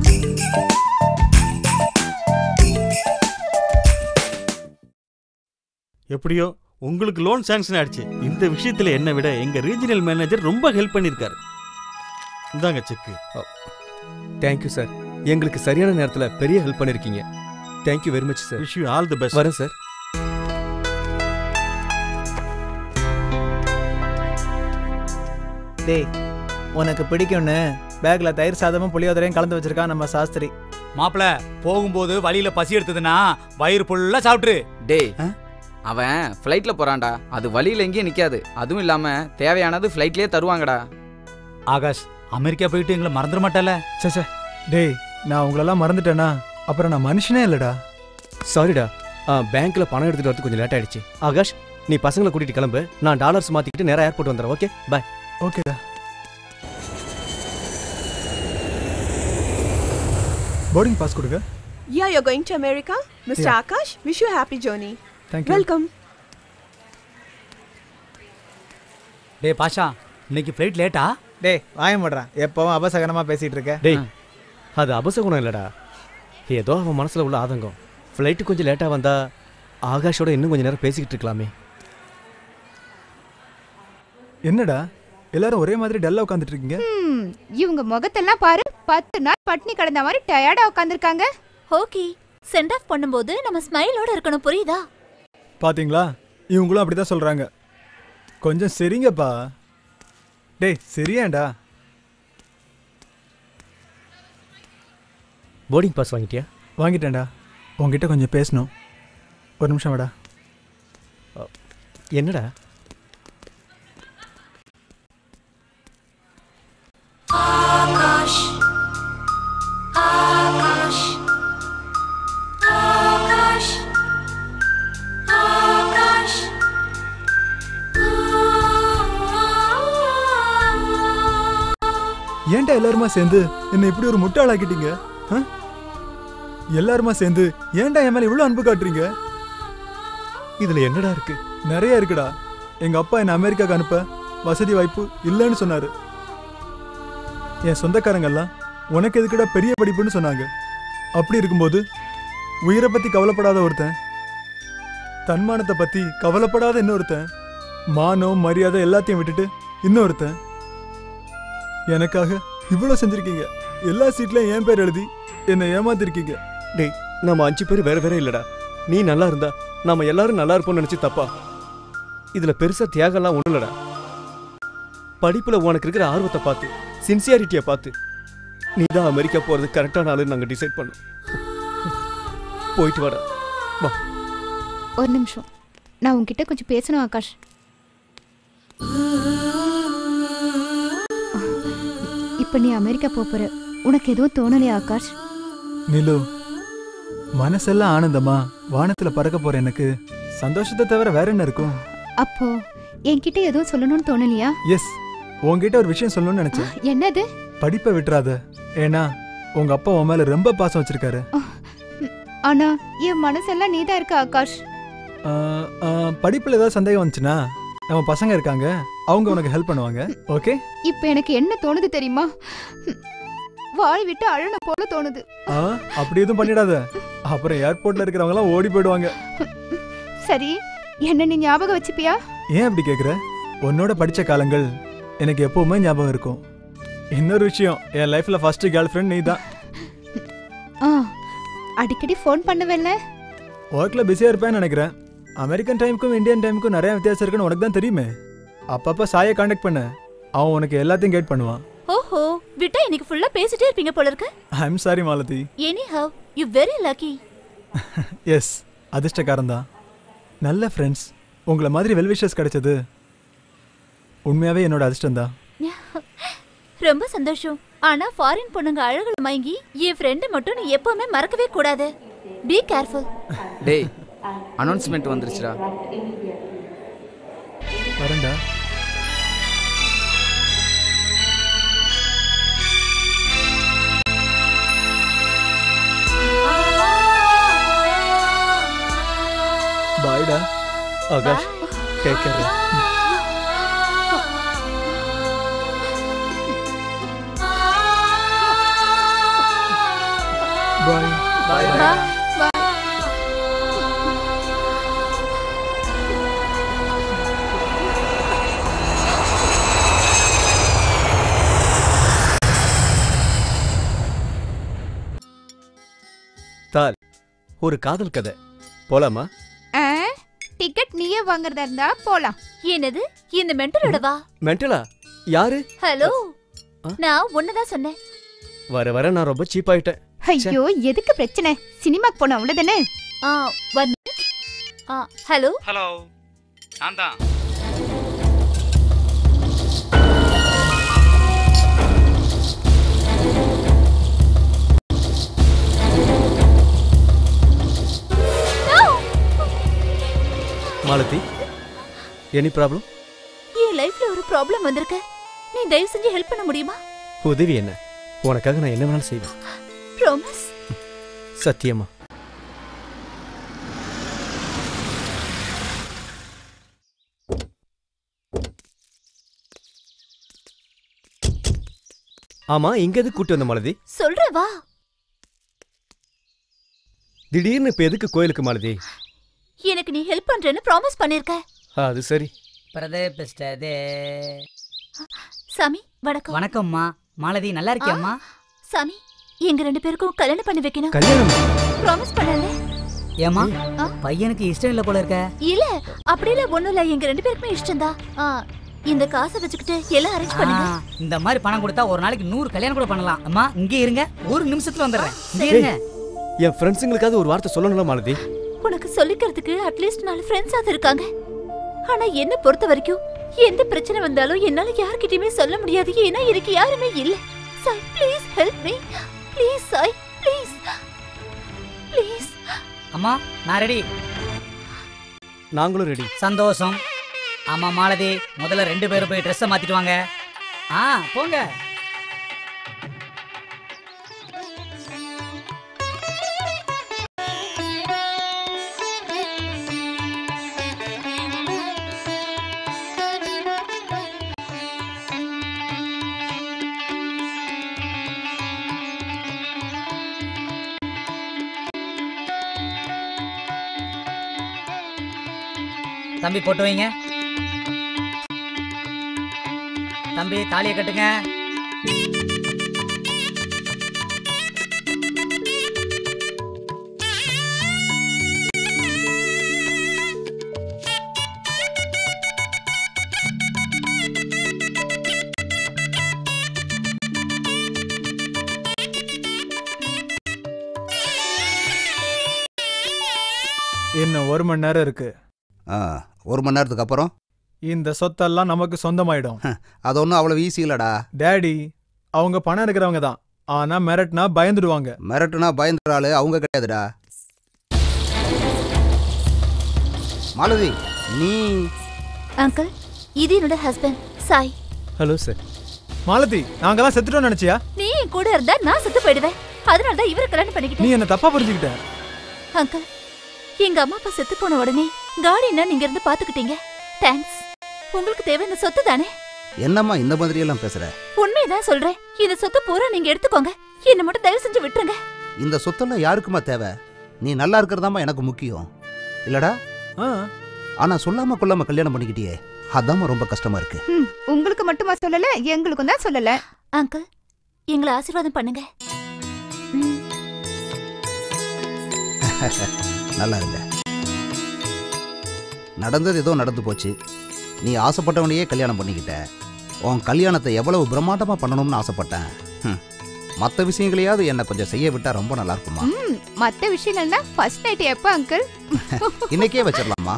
எப்படியோ உங்களுக்கு லோன் சாங்ஷன் ஆயிடுச்சு இந்த விஷயத்துல என்னை விட எங்க ரீஜனல் மேனேஜர் ரொம்ப ஹெல்ப் பண்ணியிருக்காரு இந்தாங்க செக்கு தேங்க்யூ சார் எங்களுக்கு சரியான நேரத்தில் பெரிய ஹெல்ப் பண்ணிருக்கீங்க thank you very much sir wish you all the best வரேன் சார் டேய் உனக்கு பிடிக்கும்னு பேக்ல தயிர் சாதமும் புளியோதரையும் கலந்து வச்சிருக்கான் நம்ம சாஸ்திரி மாப்பிள போகும்போது வழியில பசி எடுத்ததுன்னா வயிறு ஃபுல்லா சாப்பிட்டுரு டேய் அவன் ஃப்ளைட்ல போறான்டா அது வழியில எங்கேயும் நிக்காது அதுவும் இல்லாம தேவையானது ஃப்ளைட்லயே தருவாங்கடா ஆகாஷ் அமெரிக்கா போயிட்டு எங்களை மறந்துட மாட்டல சே சே டேய் நான் உங்களெல்லாம் மறந்துட்டேனா அப்புறம் நான் மனுஷனே இல்லடா சாரிடா பேங்க்ல பணம் எடுத்துட்டு வரது கொஞ்சம் லேட் ஆயிடுச்சு ஆகாஷ் நீ பசங்களை கூட்டிட்டு கிளம்பு நான் டாலர்ஸ் மாத்திக்கிட்டு நேரா ஏர்போர்ட் வந்துடுறேன் ஓகே பாய் ஓகேடா போர்டிங் பாஸ் கொடுங்க Yeah, you're going to America? Mr. Yeah. Akash, wish you a happy journey. Thank you. Welcome. டேய் பாஷா இன்னைக்கு ஃப்ளைட் லேட்டா டேய் வாய மாட்றான் எப்பவும் அபசகனமா பேசிட்டு இருக்க டேய் அது அபசகுணம் இல்லடா ஏதோ அவன் மனசுல உள்ள ஆதங்கம் ஃப்ளைட்டு கொஞ்சம் லேட்டாக வந்தா ஆகாஷோட இன்னும் கொஞ்ச நேரம் பேசிக்கிட்டு இருக்கலாமே என்னடா எல்லாரும் ஒரே மாதிரி டல்லா உட்காந்துட்டு இருக்கீங்க ம், இவங்க முகத்தெல்லாம் பாரு பத்து நாள் பட்னி கிடந்த மாதிரி டயர்டா உட்காந்துருக்காங்க ஓகே சென்ட் ஆஃப் பண்ணும்போது நம்ம ஸ்மைலோட இருக்கணும் புரியுதா பாத்தீங்களா இவங்களும் அப்படிதான் சொல்றாங்க கொஞ்சம் சரிங்கப்பா டேய் சரியாண்டா போர்டிங் பாஸ் வாங்கிட்டியா வாங்கிட்டேன்டா உங்ககிட்ட கொஞ்சம் பேசணும் ஒரு நிமிஷம் வாடா என்னடா ஆகாஷ் ஆகாஷ் ஆகாஷ் ஆகாஷ் ஏன்டா எல்லாருமா சேர்ந்து என்னை இப்படி ஒரு முட்டாளாக்கிட்டீங்க ஆ? எல்லாருமா சேர்ந்து ஏன்டா என் மேல இவ்வளவு அன்பு காட்டுறீங்க இதுல என்னடா இருக்கு நிறைய இருக்குடா எங்க அப்பா என்ன அமெரிக்காக்கு அனுப்ப வசதி வாய்ப்பு இல்லைன்னு சொன்னாரு என் சொந்தக்காரங்க எல்லாம் உனக்கு எதுக்குடா பெரிய படிப்புன்னு சொன்னாங்க அப்படி இருக்கும்போது உயிரை பத்தி கவலைப்படாத ஒருத்தன் தன்மானத்தை பத்தி கவலைப்படாத இன்னொருத்தன் மானம் மரியாதை எல்லாத்தையும் விட்டுட்டு இன்னொருத்தன் எனக்காக இவ்வளோ செஞ்சிருக்கீங்க எல்லா சீட்லயும் என் பேர் எழுதி என்னை ஏமாத்திருக்கீங்க டேய் நம்ம அஞ்சு பேர் வேற வேற இல்லடா நீ நல்லா இருந்தா நாம எல்லாரும் நல்லா இருப்போம்னு நினைச்சு தப்பா இதுல பெருசா தியாகம்லாம் ஒண்ணும் இல்லடா படிப்புல உனக்கு இருக்கிற ஆர்வத்தை பார்த்து சின்சியாரிட்டியை பார்த்து நீ தான் அமெரிக்கா போறது கரெக்டான ஆளுன்னு நாங்க டிசைட் பண்ணோம் போயிட்டு வாடா வா ஒரு நிமிஷம் நான் உன்கிட்ட கொஞ்சம் பேசணும் ஆகாஷ் இப்போ நீ அமெரிக்கா போப் போற உனக்கு எதுவும் தோணலையா ஆகாஷ் நிலு மனசெல்லாம் ஆனந்தமா வானத்துல பறக்க போற எனக்கு சந்தோஷத்தை தவிர வேற என்ன இருக்கும் அப்போ என்கிட்ட எதுவும் சொல்லணும்னு தோணலையா எஸ் உன்கிட்ட ஒரு விஷயம் சொல்லணும்னு நினைச்சேன் என்னது படிப்பை விட்டுறாத ஏன்னா உங்க அப்பா உன் மேல ரொம்ப பாசம் வச்சிருக்காரு ஆனா என் மனசெல்லாம் நீதான் இருக்க ஆகாஷ் ஆ, ஆ, படிப்புல ஏதாவது சந்தேகம் வந்துச்சுன்னா நம்ம பசங்க இருக்காங்க அவங்க உனக்கு ஹெல்ப் பண்ணுவாங்க ஓகே இப்போ எனக்கு என்ன தோணுது தெரியுமா வாய் விட்டு அழன போல தோணுது ஆ அப்படி எதுவும் பண்ணிடாத அப்புறம் ஏர்போர்ட்ல இருக்கிறவங்க எல்லாம் ஓடி போயிடுவாங்க சரி என்ன நீ ஞாபகம் வச்சுப்பியா ஏன் அப்படி கேக்குற உன்னோட படிச்ச காலங்கள் எனக்கு எப்பவுமே ஞாபகம் இருக்கும் இன்னொரு விஷயம் என் லைஃப்ல ஃபர்ஸ்ட் கேர்ள் ஃப்ரெண்ட் நீ தான் ஆ அடிக்கடி ஃபோன் பண்ணுவேன்ல ஒர்க்ல பிஸியா இருப்பேன்னு நினைக்கிறேன் அமெரிக்கன் டைமுக்கும் இந்தியன் டைமுக்கும் நிறைய வித்தியாசம் இருக்குன்னு உனக்கு தான் தெரியுமே அப்பப்ப சாயை காண்டாக்ட் பண்ண அவன் உனக்கு எல்லாத்தையும் கைட் பண்ணுவான் ஓஹோ ஓஹோ விட்டா இன்னைக்கு ஃபுல்லா பேசிட்டே இருப்பீங்க போல இருக்கு I'm sorry Malathi anyhow you very lucky yes அதிர்ஷ்டக்காரன் தான் நல்ல ஃப்ரெண்ட்ஸ் உங்களை மாதிரி வெல்விஷஸ் கிடைச்சது உண்மையாவே என்னோட அதிர்ஷ்டம் தான் ரொம்ப சந்தோஷம் ஆனா ஃபாரின் பொண்ணுங்க அழகுல மயங்கி என் ஃப்ரெண்டு மட்டும் நீ எப்பவுமே மறக்கவே கூடாது பி கேர்ஃபுல் டேய் அனௌன்ஸ்மெண்ட் வந்துருச்சுடா வரேன்டா பாய்டா Akash take care bye bye தால் ஒரு காதல் கதை போலாமா டிக்கெட் நீயே வாங்குறதா இருந்தா போலாம் என்னது இந்த மென்டலோட வா மென்டலா யாரு ஹலோ நான் ஒன்னதான் சொன்னேன் வர வர நான் ரொம்ப சீப் ஆயிட்டேன் ஐயோ எதுக்கு பிரச்சனை சினிமாக்கு போனோம் அவ்வளவுதானே ஆ ஒன் மினிட் ஆ ஹலோ ஹலோ நான் தான் மாலதி எனி ப்ராப்ளம் என் லைஃப்ல ஒரு ப்ராப்ளம் வந்திருக்கு நீ தயவு செஞ்சு ஹெல்ப் பண்ண முடியுமா உதவி என்ன உனக்காக நான் என்ன வேணாலும் செய்வேன் ப்ராமிஸ் சத்தியமா ஆமா இங்க எதுக்கு கூட்டு வந்த மாலதி சொல்ற வா திடீர்னு இப்ப எதுக்கு கோயிலுக்கு மாலதி எனக்கு நீ ஹெல்ப் பண்றேன்னு ப்ராமிஸ் பண்ணிருக்க அது சரி பிரதீப் பேசுறது சாமி வணக்கம் வணக்கம்மா மாலதி நல்லா இருக்கியாம்மா சாமி எங்க ரெண்டு பேருக்கும் கல்யாணம் பண்ணி வைக்கணும் கல்யாணம் ப்ராமிஸ் பண்ணல ஏமா பையனுக்கு இஷ்டம் இல்ல போல இருக்க இல்ல அப்படிலாம் ஒண்ணும் இல்ல எங்க ரெண்டு பேருக்குமே இஷ்டம்தான் ஆ, இந்த காசை வச்சுக்கிட்டு எல்லாம் அரேஞ்ச் பண்ணுங்க ஆ, இந்த மாதிரி பணம் கொடுத்தா ஒரு நாளைக்கு நூறு கல்யாணம் கூட பண்ணலாம் அம்மா இங்க இருங்க ஒரு நிமிஷத்துல வந்துடுறேன் இங்க இருங்க என் ஃப்ரெண்ட்ஸுங்களுக்காவது ஒரு வார்த்தை சொல்லணும்ல மாலதி உனக்கு சொல்லிக்கிறதுக்கு அட்லீஸ்ட் நாலு ஃப்ரெண்ட்ஸாவது இருக்காங்க ஆனா என்ன பொறுத்த வரைக்கும் எந்த பிரச்சனை வந்தாலும் என்னால யார்கிட்டயுமே சொல்ல முடியாது ஏன்னா எனக்கு யாருமே இல்ல Sai please help me please Sai please please அம்மா நான் ரெடி நாங்களும் ரெடி சந்தோஷம் ஆமா மாலதி முதல்ல ரெண்டு பேரும் போய் ட்ரெஸ்ஸை மாத்திட்டு வாங்க ஆ போங்க தம்பி போட்டு வைங்க தம்பி தாலியை கட்டுங்க இன்னும் ஒரு மணி நேரம் இருக்கு ஆ ஒரு மணி நேரத்துக்கு அப்புறம் இந்த சொத்தெல்லாம் நமக்கு சொந்தமாயிடும் அது ஒன்றும் அவ்வளோ ஈஸி இல்லடா டேடி அவங்க பணம் இருக்கிறவங்க தான் ஆனா மிரட்னா பயந்துடுவாங்க மிரட்டுனா பயந்துற ஆளு அவங்க கிடையாதுடா மாலதி நீ அங்கிள் இது என்னோட husband Sai hello sir Malathi நாங்கெல்லாம் செத்துட்டோம்னு நினைச்சியா நீ என் கூட இருந்தா நான் செத்து போயிடுவேன் அதனால தான் இவரை கல்யாணம் நீ பண்ணிக்கிட்டேன் என்ன தப்பா புரிஞ்சுக்கிட்ட அங்கிள் எங்க அம்மா அப்பா செத்து போன உடனே கார்டியனா நீங்க இருந்து பாத்துக்கிட்டீங்க தேங்க்ஸ் உங்களுக்கு தேவை இந்த சொத்து தானே என்னம்மா இந்த மாதிரி எல்லாம் பேசுற உண்மையதான் சொல்றேன் இந்த சொத்து பூரா நீங்க எடுத்துக்கோங்க என்ன மட்டும் தயவு செஞ்சு விட்டுருங்க இந்த சொத்தெல்லாம் யாருக்குமா தேவை நீ நல்லா இருக்கிறதாம்மா எனக்கு முக்கியம் இல்லடா ஆனா சொல்லாம கொள்ளாம கல்யாணம் பண்ணிக்கிட்டியே அதாம்மா ரொம்ப கஷ்டமா இருக்கு ம், உங்களுக்கு மட்டுமா சொல்லல எங்களுக்கும் தான் சொல்லல அங்கிள் எங்களை ஆசீர்வாதம் பண்ணுங்க நல்லா இருங்க நடந்தது ஏதோ நடந்து போச்சு நீ ஆசைப்பட்டவனையே கல்யாணம் பண்ணிக்கிட்ட உன் கல்யாணத்தை எவ்வளவு பிரம்மாண்டமா பண்ணணும்னு ஆசைப்பட்டேன் ஹம். மத்த விஷயங்களையாவது என்னை கொஞ்சம் செய்ய விட்டா ரொம்ப நல்லா இருக்குமா ம் மத்த விஷயங்கள்னா ஃபர்ஸ்ட் நைட் எப்போ அங்கிள் இன்னைக்கே வச்சிடலாமா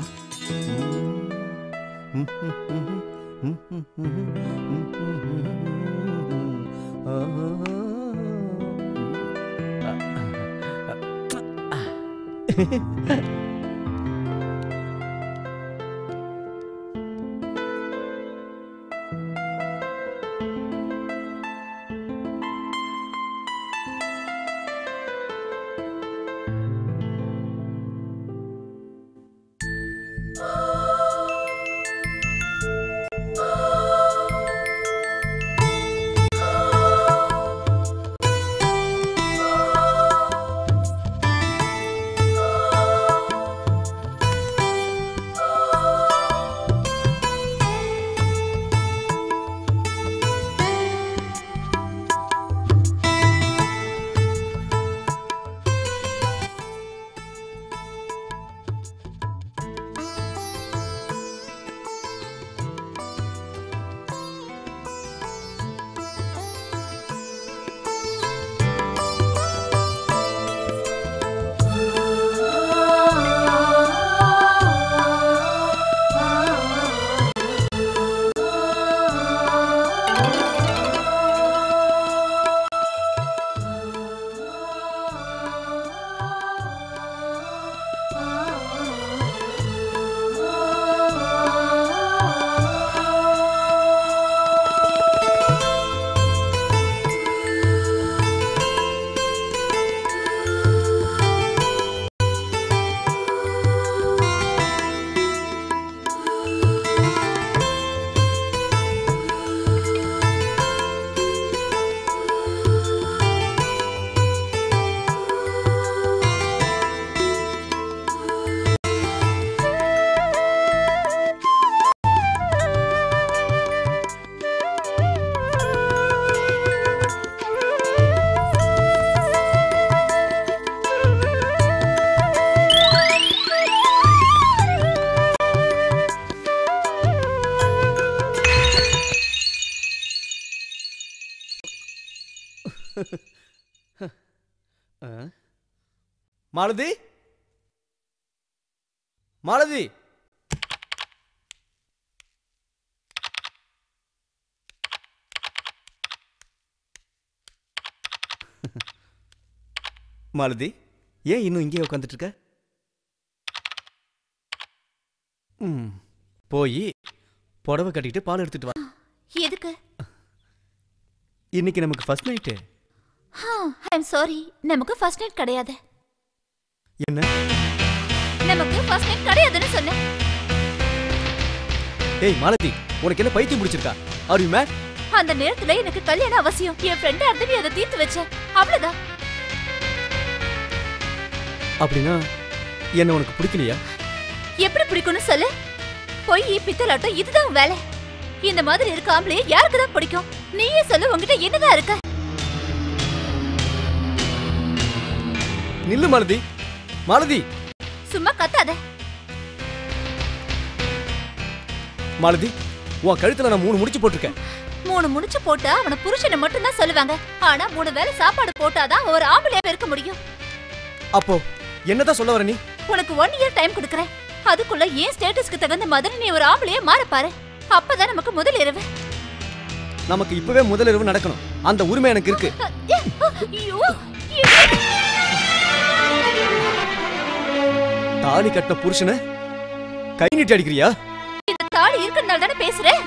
ஆ? மாலதி மாலதி மாலதி ஏன் இன்னும் இங்கே உட்காந்துட்டு இருக்க ம் போய் புடவை கட்டிட்டு பால் எடுத்துட்டு வா எதுக்கு இன்னைக்கு நமக்கு first night I am sorry நமக்கு ஃபர்ஸ்ட் நைட் கிடையாது என்ன நமக்கு ஃபர்ஸ்ட் நைட் கிடையாதுன்னு சொன்னேன் ஏய் மாலதி உனக்கு என்ன பைத்தியம் பிடிச்சிருக்கா ஆர் யூ மேட் அந்த நேரத்துல எனக்கு கல்யாணம் அவசியம் என் ஃப்ரெண்டா இருந்து நீ அதை தீர்த்து வச்ச அவ்வளவுதான் அப்படின்னா என்ன உனக்கு பிடிக்கலையா எப்படி பிடிக்கும்னு சொல்லு பொய் பித்தலாட்டம் இதுதான் உன் வேலை இந்த மாதிரி இருக்க ஆம்பளைய யாருக்கு தான் பிடிக்கும் நீயே சொல்லு உன்கிட்ட என்னதான் இருக்க நில்லு மாலதி மாலதி சும்மா கத்தாத மாலதி உன் கழுத்துல நான் மூணு முடிச்சு போட்டிருக்கேன் மூணு முடிச்சு போட்டா அவன புருஷனை மட்டும் தான் சொல்லுவாங்க ஆனா மூணு வேளை சாப்பாடு போட்டாதான் ஒரு ஆம்பளையா இருக்க முடியும் அப்போ என்னதான் சொல்ல வர நீ உனக்கு ஒன் இயர் டைம் கொடுக்கறேன் அதுக்குள்ள ஏன் ஸ்டேட்டஸ்க்கு தகுந்த மாதிரி நீ ஒரு ஆம்பளையா மாற பாரு அப்பதான் நமக்கு முதல் இரவு நமக்கு இப்பவே முதல் இரவு நடக்கணும் அந்த உரிமை எனக்கு இருக்கு ஐயோ தாலி கட்டின புருஷனை கை நீட்டி அடிக்கிறியா இந்த தாடி இருக்கறனால தானே பேசுறேன்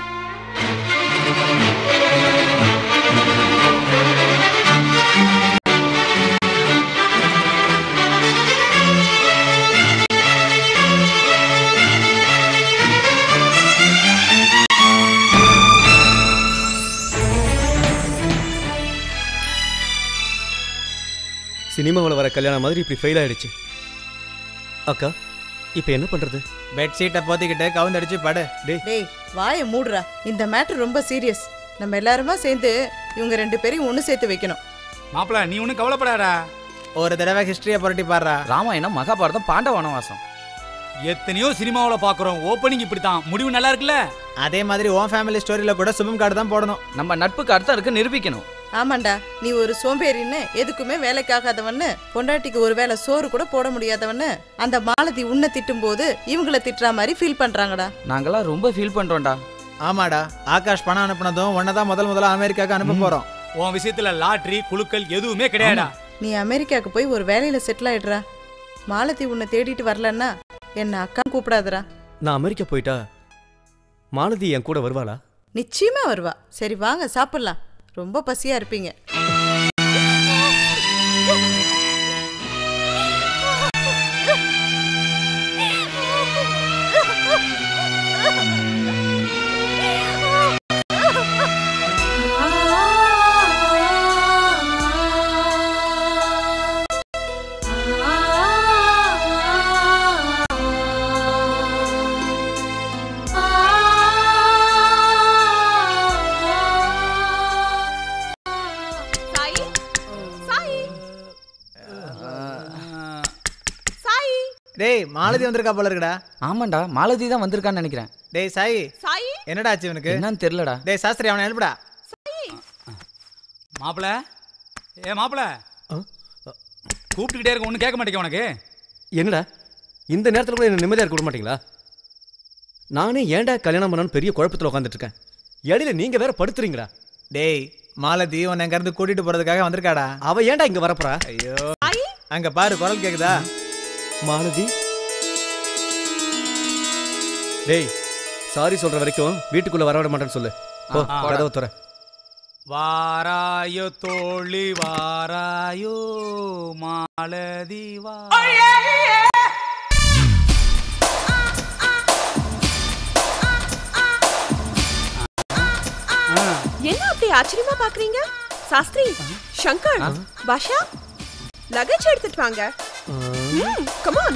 சினிமாவில் வர கல்யாணம் மாதிரி இப்படி ஃபெயில் ஆயிடுச்சு அக்கா இப்போ என்ன பண்றது பெட்ஷீட்டை போத்திக்கிட்டு கவுந்தடிச்சு படு டேய் டேய் வாயை மூடுறா இந்த மேட்டர் ரொம்ப சீரியஸ் நம்ம எல்லாருமா சேர்ந்து இவங்க ரெண்டு பேரையும் ஒன்று சேர்த்து வைக்கணும் மாப்பிள நீ ஒன்றும் கவலைப்படாடா ஒரு தடவை ஹிஸ்டரியை புரட்டி பாடுறா ராமாயணம் மகாபாரதம் பாண்ட வனவாசம் எத்தனையோ சினிமாவுல பாக்குறோம் ஓப்பனிங் இப்படித்தான் முடிவு நல்லா இருக்குல்ல அதே மாதிரி உன் ஃபேமிலி ஸ்டோரியில கூட சுபம் கார்டு தான் போடணும் நம்ம நட்புக்கு அர்த்தம் இருக்கு நிரூபிக்கணும் ஆமாண்டா நீ ஒரு சோம்பேறின்னு எதுக்குமே வேலைக்காகாதவன்னு பொண்டாட்டிக்கு ஒரு வேளை சோறு கூட போட முடியாதவன்னு அந்த மாலதி உன்னை திட்டும் போது இவங்கள திட்டுற மாதிரி ஃபீல் பண்றாங்கடா நாங்கெல்லாம் ரொம்ப ஃபீல் பண்றோம்டா ஆமாடா ஆகாஷ் பணம் அனுப்புனதும் ஒன்னை தான் முதல் முதல்ல அமெரிக்காவுக்கு அனுப்ப போறோம் உன் விஷயத்துல லாட்ரி குழுக்கள் எதுவுமே கிடையாடா நீ அமெரிக்காவுக்கு போய் ஒரு வேலையில செட்டில் ஆயிடுறா மாலதி உன்னை தேடிட்டு வரலன்னா என்ன அக்கா கூப்பிடாதடா நான் அமெரிக்கா போயிட்டா மாலதி என் கூட வருவாளா நிச்சயமா வருவா சரி வாங்க சாப்பிடலாம் ரொம்ப பசியா இருப்பீங்க சாய் சாய் சாய் டேய் மாலதி வந்திருக்கா போல இருக்குடா ஆமாண்டா மாலதி தான் வந்திருக்கான்னு நினைக்கிறேன் டேய் சாய் சாய் என்னடா ஆச்சு இவனுக்கு என்னன்னு தெரியலடா டேய் சாஸ்திரி அவனை எழுப்புடா மாப்பிள ஏ மாப்பிள கூப்பிட்டுக்கிட்டே இருக்க ஒன்றும் கேட்க மாட்டேங்க உனக்கு என்னடா இந்த நேரத்தில் கூட என்ன நிம்மதியாக இருக்க விட மாட்டீங்களா நானே ஏன்டா கல்யாணம் பண்ணான்னு பெரிய குழப்பத்தில் உட்காந்துட்டு இருக்கேன் இடையில நீங்க வேற படுத்துறீங்களா டேய் மாலதி உன்னை எங்க இருந்து கூட்டிட்டு போறதுக்காக வந்திருக்காடா அவ ஏன்டா இங்க வரப்போறா ஐயோ அங்க பாரு குரல் கேக்குதா மாலதி டேய் சாரி சொல்ற வரைக்கும் வீட்டுக்குள்ள வரவிட மாட்டேன்னு சொல்லு போ ஆ, ஆ. கதவை துற வாராயோ தோழி வாராயோ மாலதி வா என்ன அப்படி ஆச்சரியமா பாக்குறீங்க சாஸ்திரி சங்கர் பாஷா லகேஜ் எடுத்துட்டு வாங்க கமான்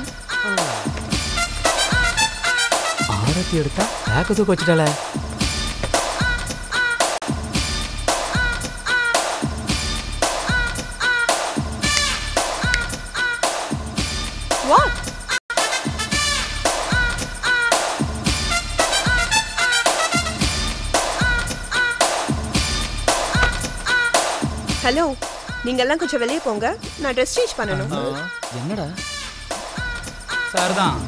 ஆரத்தி எடுத்தா பேக்க தூக்க வச்சுட்டால வாட் ஹலோ நீங்க எல்லாம் கொஞ்சம் வெளியே போங்க நான் ட்ரெஸ் சேஞ்ச் பண்ணணும் என்னடா சார் தான்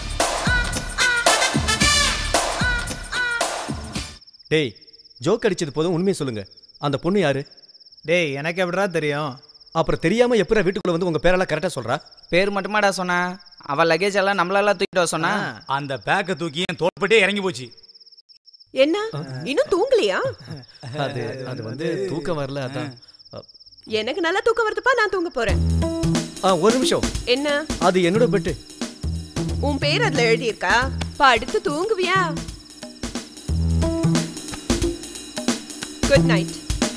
டேய் ஜோக் அடிச்சது போதும் உண்மையை சொல்லுங்க அந்த பொண்ணு யாரு டேய் எனக்கு எப்படிடா தெரியும் அப்புறம் தெரியாம எப்பறம் வீட்டுக்குள்ள வந்து உங்க பேரெல்லாம் கரெக்டா சொல்றா பேர் மட்டுமாடா சொன்னா அவ லக்கேஜ் எல்லாம் நம்மளெல்லாம் தூக்கிட்டு வர சொன்னா அந்த பேக்கை தூக்கி என் தோள்பட்டே இறங்கி போச்சு என்ன இன்னும் தூங்கலையா அது அது வந்து தூக்கம் வரல அதான் எனக்கு நல்லா தூக்கம் வருதுப்பா நான் தூங்க போறேன் ஆ ஒரு நிமிஷம் என்ன அது என்னோட பெட்டு உன் பேர் அதுல எழுதியிருக்கா படுத்து தூங்குவியா குட் நைட்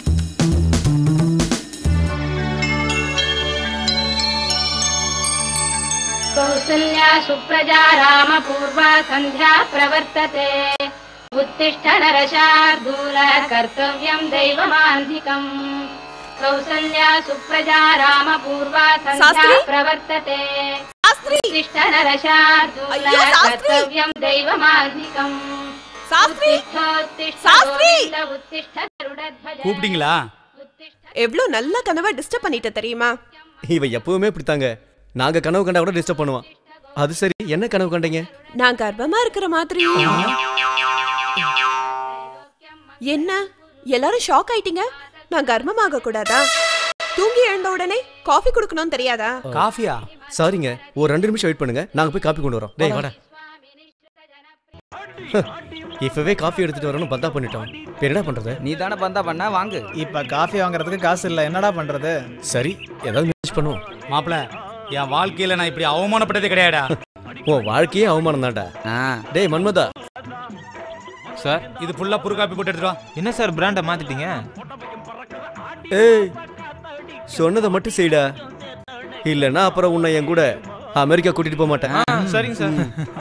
कौसल्या सुप्रजा रामपूर्वा सन्ध्या प्रवर्तते उत्तिष्ठ नरशार्दूल कर्तव्यं दैवमान्धिकम् कौसल्या सुप्रजा रामपूर्वा सन्ध्या शास्त्री? प्रवर्तते शास्त्री उत्तिष्ठ नरशार्दूल अय्यो, शास्त्री! कर्तव्यं दैवमान्धिकम् சாஸ்திரி उत्तिष्ठ சாஸ்திரி गोविन्द उत्तिष्ठ गरुडध्वज கூப்பிட்டீங்களா எவ்வளவு நல்ல கனவை டிஸ்டர்ப் பண்ணிட்ட தெரியுமா இவ எப்பவுமே இப்படித்தாங்க நாங்க கனவு கண்டா கூட டிஸ்டர்ப் பண்ணுவான் அது சரி என்ன கனவு கண்டீங்க நான் கர்ப்பமா இருக்கிற மாதிரி என்ன எல்லாரும் ஷாக் ஆயிட்டீங்க நான் கர்ப்பமாக கூடாதா தூங்கி எழுந்த உடனே காஃபி குடுக்கணும்னு தெரியாதா காஃபியா சாரிங்க ஒரு ரெண்டு நிமிஷம் வெயிட் பண்ணுங்க நாங்க போய் காப்பி கொண்டு வரோம் டேய் வாடா இப்பவே காஃபி எடுத்துட்டு வரணும் பந்தா பண்ணிட்டோம் இப்ப என்னடா பண்றது நீ தானே பந்தா பண்ண வாங்கு இப்ப காஃபி வாங்குறதுக்கு காசு இல்ல என்னடா பண்றது சரி ஏதாவது மேனேஜ் பண்ணுவோம் மாப்பிள என் வாழ்க்கையில நான் இப்படி அவமானப்பட்டதே கிடையாடா உன் வாழ்க்கையே அவமானம் தான்டா டேய் மன்மதா சார் இது ஃபுல்லா புரு காப்பி போட்டு எடுத்துட்டு வா என்ன சார் பிராண்டை மாத்திட்டீங்க ஏய் சொன்னதை மட்டும் செய்டா இல்லைன்னா அப்புறம் உன்னை என் கூட அமெரிக்கா கூட்டிட்டு போக மாட்டேன் சரிங்க சார்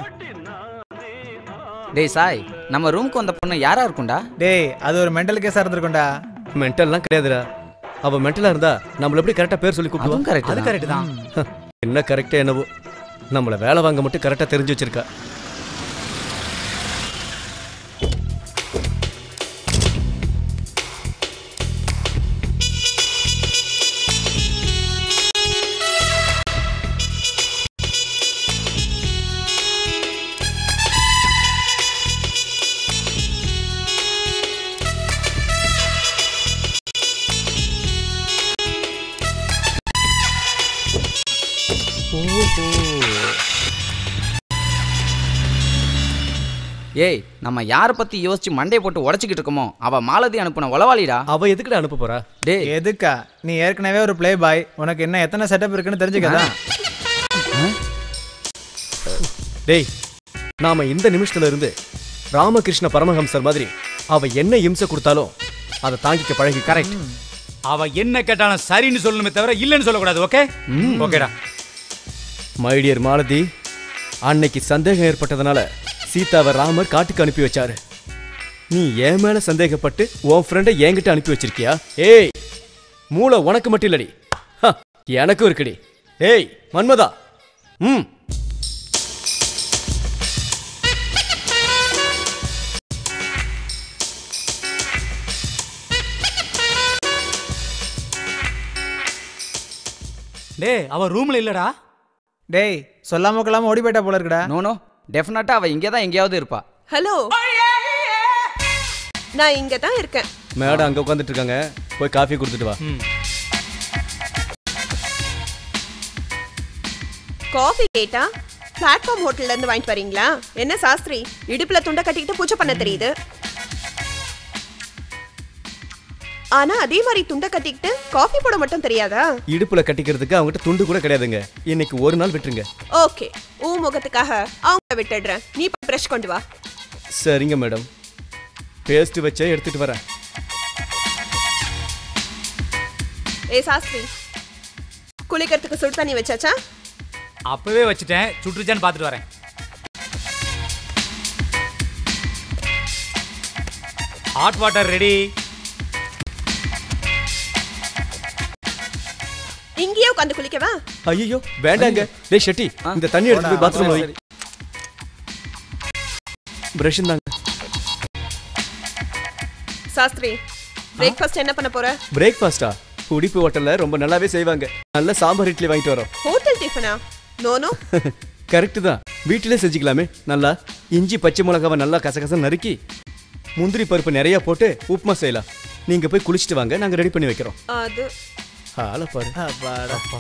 டேய் சாய் நம்ம ரூமுக்கு வந்த பொண்ணு யாரா இருக்கும்டா டேய் அது ஒரு மெண்டல் கேஸா இருந்திருக்கும்டா மென்டல்லாம் கிடையாதுடா அவ மென்டலா இருந்தா நம்மள எப்படி கரெக்டா பேர் சொல்லி கூப்பிடுவா அதுவும் correct அது தான். கரெக்ட் தான் என்ன கரெக்டா என்னவோ நம்மள வேலை வாங்க மட்டும் கரெக்டா தெரிஞ்சு வச்சிருக்கா ஏய் நம்ம யாரை பத்தி யோசிச்சு மண்டையை போட்டு உடச்சிக்கிட்டு இருக்கோமோ அவ மாலதி அனுப்புன உளவாளிடா அவ எதுக்குடா அனுப்ப போறா டேய் எதுக்கா நீ ஏற்கனவே ஒரு ப்ளே பாய் உனக்கு என்ன எத்தனை செட்டப் இருக்குன்னு தெரிஞ்சுக்கதான் டேய் நாம இந்த நிமிஷத்துல இருந்து ராமகிருஷ்ண பரமஹம்சர் மாதிரி அவ என்ன இம்சை கொடுத்தாலும் அதை தாங்கிக்க பழகி கரெக்ட் அவ என்ன கேட்டாலும் சரின்னு சொல்லணுமே தவிர இல்லைன்னு சொல்லக்கூடாது ஓகே ஓகேடா மை டியர் மாலதி அன்னைக்கு சந்தேகம் ஏற்பட்டதுனால சீதாவை ராமர் காட்டுக்கு அனுப்பி வச்சாரு நீ என் மேல சந்தேகப்பட்டு உன் ஃப்ரெண்டை என்கிட்ட அனுப்பி வச்சிருக்கியா ஏய் மூளை உனக்கு மட்டும் இல்லடி ஹ, எனக்கும் இருக்குடி ஏய் மன்மதா ம் டேய் அவ ரூம்ல இல்லடா டேய் சொல்லாம கொள்ளாம ஓடி போயிட்டா போல இருக்குடா நோ நோ டெஃபினட்டா அவ இங்கே தான் எங்கேயாவது இருப்பா ஹலோ நான் இங்க தான் இருக்கேன் மேடம் அங்க உட்காந்துட்டு இருக்காங்க போய் காஃபி கொடுத்துட்டு வா காஃபி கேட்டா பிளாட்ஃபார்ம் ஹோட்டல்ல இருந்து வாங்கிட்டு வரீங்களா என்ன சாஸ்திரி இடுப்புல துண்டை கட்டிக்கிட்டு பூஜை பண்ண தெரியுது ஆனா அதே மாதிரி துண்டை கட்டிக்கிட்டு காஃபி போட மட்டும் தெரியாதா இடுப்புல கட்டிக்கிறதுக்கு அவங்ககிட்ட துண்டு கூட கிடையாதுங்க இன்னைக்கு ஒரு நாள் விட்டுருங்க ஓகே ஊ முகத்துக்காக அவங்க விட்டுடுறேன் நீ போய் ப்ரஷ் கொண்டு வா சரிங்க மேடம் பேஸ்ட் வச்சே எடுத்துட்டு வரேன் ஏ சாஸ்திரி குளிக்கிறதுக்கு சுடு தண்ணி வச்சாச்சா அப்பவே வச்சுட்டேன் சுற்றுச்சான்னு பார்த்துட்டு வரேன் ஹாட் வாட்டர் ரெடி இங்கேயே உட்காந்து குளிக்கவா ஐயோ வேண்டாங்க டேய் ஷெட்டி இந்த தண்ணி எடுத்து போய் பாத்ரூம்ல வை பிரஷ் தாங்க சாஸ்திரி பிரேக்ஃபாஸ்ட் என்ன பண்ண போற பிரேக்ஃபாஸ்டா உடிப்பு ஹோட்டல்ல ரொம்ப நல்லாவே செய்வாங்க நல்ல சாம்பார் இட்லி வாங்கிட்டு வரோம் ஹோட்டல் டிஃபனா நோ நோ கரெக்ட் தான் வீட்டிலே செஞ்சுக்கலாமே நல்லா இஞ்சி பச்சை மிளகாவை நல்லா கசகச நறுக்கி முந்திரி பருப்பு நிறைய போட்டு உப்புமா செய்யலாம் நீங்க போய் குளிச்சுட்டு வாங்க நாங்க ரெடி பண்ணி வைக்கிறோம் அது ஆளை பாரு அப்பா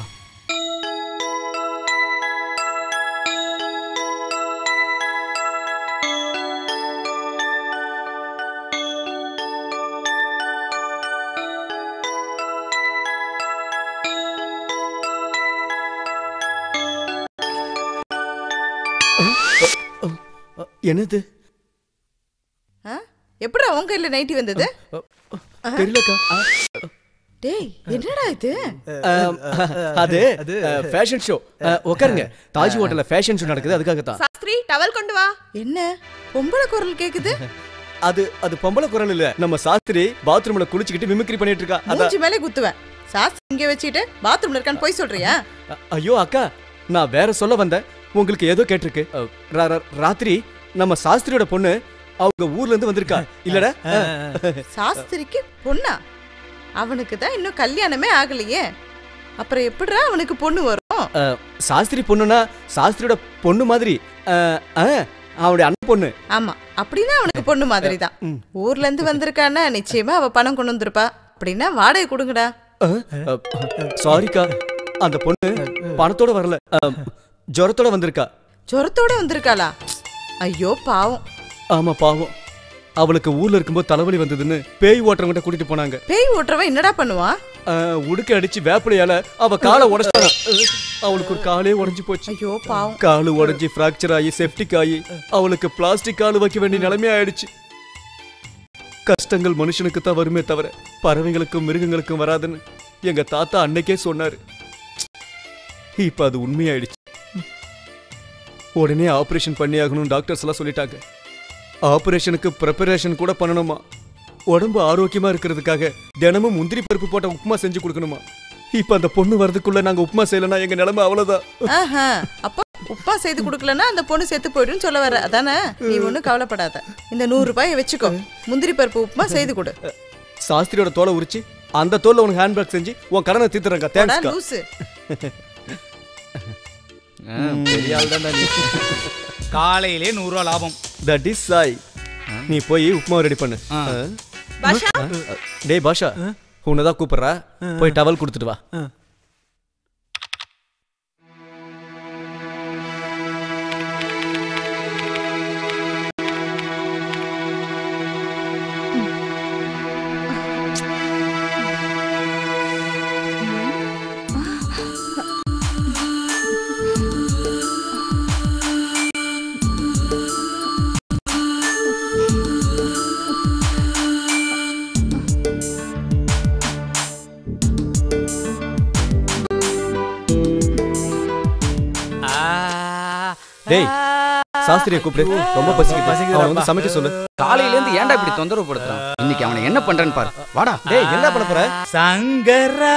என்னது எப்படா உன் கையில நைட்டி வந்தது தெரியலக்கா டேய் என்னடா இது ஆம், அது ஃபேஷன் ஷோ உட்காருங்க தாஜ் ஹோட்டல்ல ஃபேஷன் ஷோ நடக்குது அதுக்காக தான் சாஸ்திரி டவல் கொண்டு வா என்ன பொம்பளை குரல் கேக்குது அது அது பொம்பளை குரல் இல்ல நம்ம சாஸ்திரி பாத்ரூம்ல குளிச்சுக்கிட்டு மிமிக்ரி பண்ணிட்டு இருக்கா அதான் மூஞ்சி மேலே குத்துவேன் சாஸ்திரி இங்க வச்சுட்டு பாத்ரூம்ல இருக்கான்னு போய் சொல்றியா அ- ஐயோ அக்கா நான் வேற சொல்ல வந்தேன் உங்களுக்கு ஏதோ கேட்டிருக்கு அ, ரா- ரா- ராத்திரி நம்ம சாஸ்திரியோட பொண்ணு அவங்க ஊர்ல இருந்து வந்திருக்கா இல்லடா சாஸ்திரிக்கு பொண்ணா அவனுக்கு தான் இன்னும் கல்யாணமே ஆகலையே அப்புறம் எப்படிடா அவனுக்கு பொண்ணு வரும் அ, சாஸ்திரி பொண்ணுனா சாஸ்திரியோட பொண்ணு மாதிரி அ, அ, அவனுடைய அண்ணன் பொண்ணு ஆமா அப்படின்னா அவனுக்கு பொண்ணு மாதிரி தான் ஊர்ல இருந்து வந்திருக்கான்னா நிச்சயமா அவ பணம் கொண்டு வந்திருப்பா அப்படின்னா வாடகை கொடுங்கடா சாரிக்கா அந்த பொண்ணு பணத்தோட வரல அ, ஜுரத்தோட வந்திருக்கா ஜுரத்தோட வந்திருக்காளா ஐயோ பாவம் ஆமா பாவம் அவளுக்கு ஊர்ல இருக்கும்போது தலைவலி வந்ததுன்னு பேய் ஓட்டுறவங்கிட்ட கூட்டிட்டு போனாங்க பேய் ஓட்டுறவன் என்னடா பண்ணுவான் அஹ், உடுக்க அடிச்சு வேப்பிலையால அவ காலை உடைச்சாங்க அவளுக்கு ஒரு காலே உடைஞ்சு போச்சு ஐயோ பாவம் காலு உடைஞ்சு ஃப்ராக்சர் ஆகி செப்டிக் ஆகி அவளுக்கு பிளாஸ்டிக் காலு வைக்க வேண்டிய நிலைமை ஆயிடுச்சு கஷ்டங்கள் மனுஷனுக்கு தான் வருமே தவிர பறவைகளுக்கும் மிருகங்களுக்கும் வராதுன்னு எங்க தாத்தா அன்னைக்கே சொன்னாரு இப்ப அது உண்மையாயிடுச்சு உடனே ஆபரேஷன் பண்ணி ஆகணும் டாக்டர்ஸ் எல்லாம் சொல்லிட்டாங்க ஆபரேஷனுக்கு ப்ரிப்பரேஷன் கூட பண்ணணுமா உடம்பு ஆரோக்கியமா இருக்கிறதுக்காக தினமும் முந்திரி பருப்பு போட்ட உப்புமா செஞ்சு கொடுக்கணுமா இப்ப அந்த பொண்ணு வரதுக்குள்ள நாங்க உப்புமா செய்யலனா எங்க நிலைமை அவ்வளவுதான் ஆஹா அப்போ உப்பா செய்து கொடுக்கலன்னா அந்த பொண்ணு செத்து போயிடுன்னு சொல்ல வர அதானே நீ ஒன்றும் கவலைப்படாத இந்த நூறு ரூபாயை வச்சுக்கோ முந்திரி பருப்பு உப்புமா செய்து கொடு சாஸ்திரியோட தோலை உரிச்சு அந்த தோல்ல உனக்கு ஹேண்ட்பேக் செஞ்சு உன் கடனை தீர்த்துறேன்க்கா போடா, தேங்க்ஸ்க்கா லூசு பெரிய ஆள் தான்டா நீ காலையிலே நூறுரூவா லாபம் தட் இஸ் சாய் நீ போய் உப்புமா ரெடி பண்ணு ஆ. ஆ. பாஷா? ஆ. டேய் பாஷா உன்னதான் கூப்பிடுறா போய் டவல் கொடுத்துட்டு வா டேய் சாஸ்திரியை கூப்பிடு ரொம்ப பசிக்குது அவனை வந்து சமைக்க சொல்லு காலையில இருந்து ஏன்டா இப்படி தொந்தரவு படுத்துறான் இன்னைக்கு அவனை என்ன பண்றேன்னு பாரு வாடா டேய் என்ன பண்ண போற சங்கரா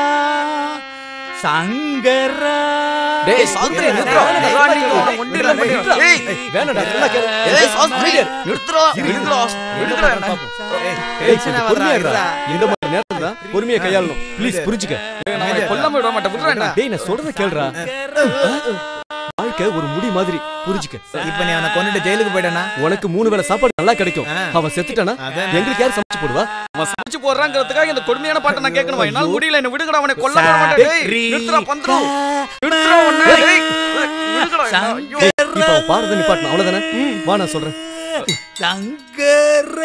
சங்கரா டேய் சாஸ்திரி நிறுத்துறா நிறுத்துறா, நீ உனக்கு ஒண்ணும் இல்ல, ஒண்ணும் இல்ல. ஏய், வேணாடா நல்லா கேளு ஏய், சாஸ்திரி, நிறுத்துறா, நிறுத்துறா, நிறுத்துறா என்ன? ஏய் கொஞ்சம் பொறுமையா இருடா இந்த மாதிரி நேரத்துல தான் பொறுமையா கையாளணும் ப்ளீஸ் புரிஞ்சுக்க நான் உன்னை கொல்லாம விட மாட்டேன், விட்றேன்டா. டேய் நான் சொல்றத கேளுடா வாழ்க்கை ஒரு முடி மாதிரி புரிஞ்சுக்க இப்ப நீ அவனை கொண்டுட்டு ஜெயிலுக்கு போயிட்டானா உனக்கு மூணு வேளை சாப்பாடு நல்லா கிடைக்கும் அவன் செத்துட்டானா எங்களுக்கு யார் சமைச்சு போடுவா அவன் சமைச்சு போடுறாங்கிறதுக்காக இந்த கொடுமையான பாட்டை நான் கேட்கணுமா என்னால முடியல என்ன விடுங்கடா அவனை கொல்ல விட மாட்டேன் டேய், நிறுத்துறா பந்தரம் நிறுத்துறா உன்னை டேய், விடுங்கடா என்ன. ஐயோ. டேய், இப்ப அவன் பாடுறத நிப்பாட்டணும் அவ்வளவுதானே வா நான் சொல்றேன் சங்கர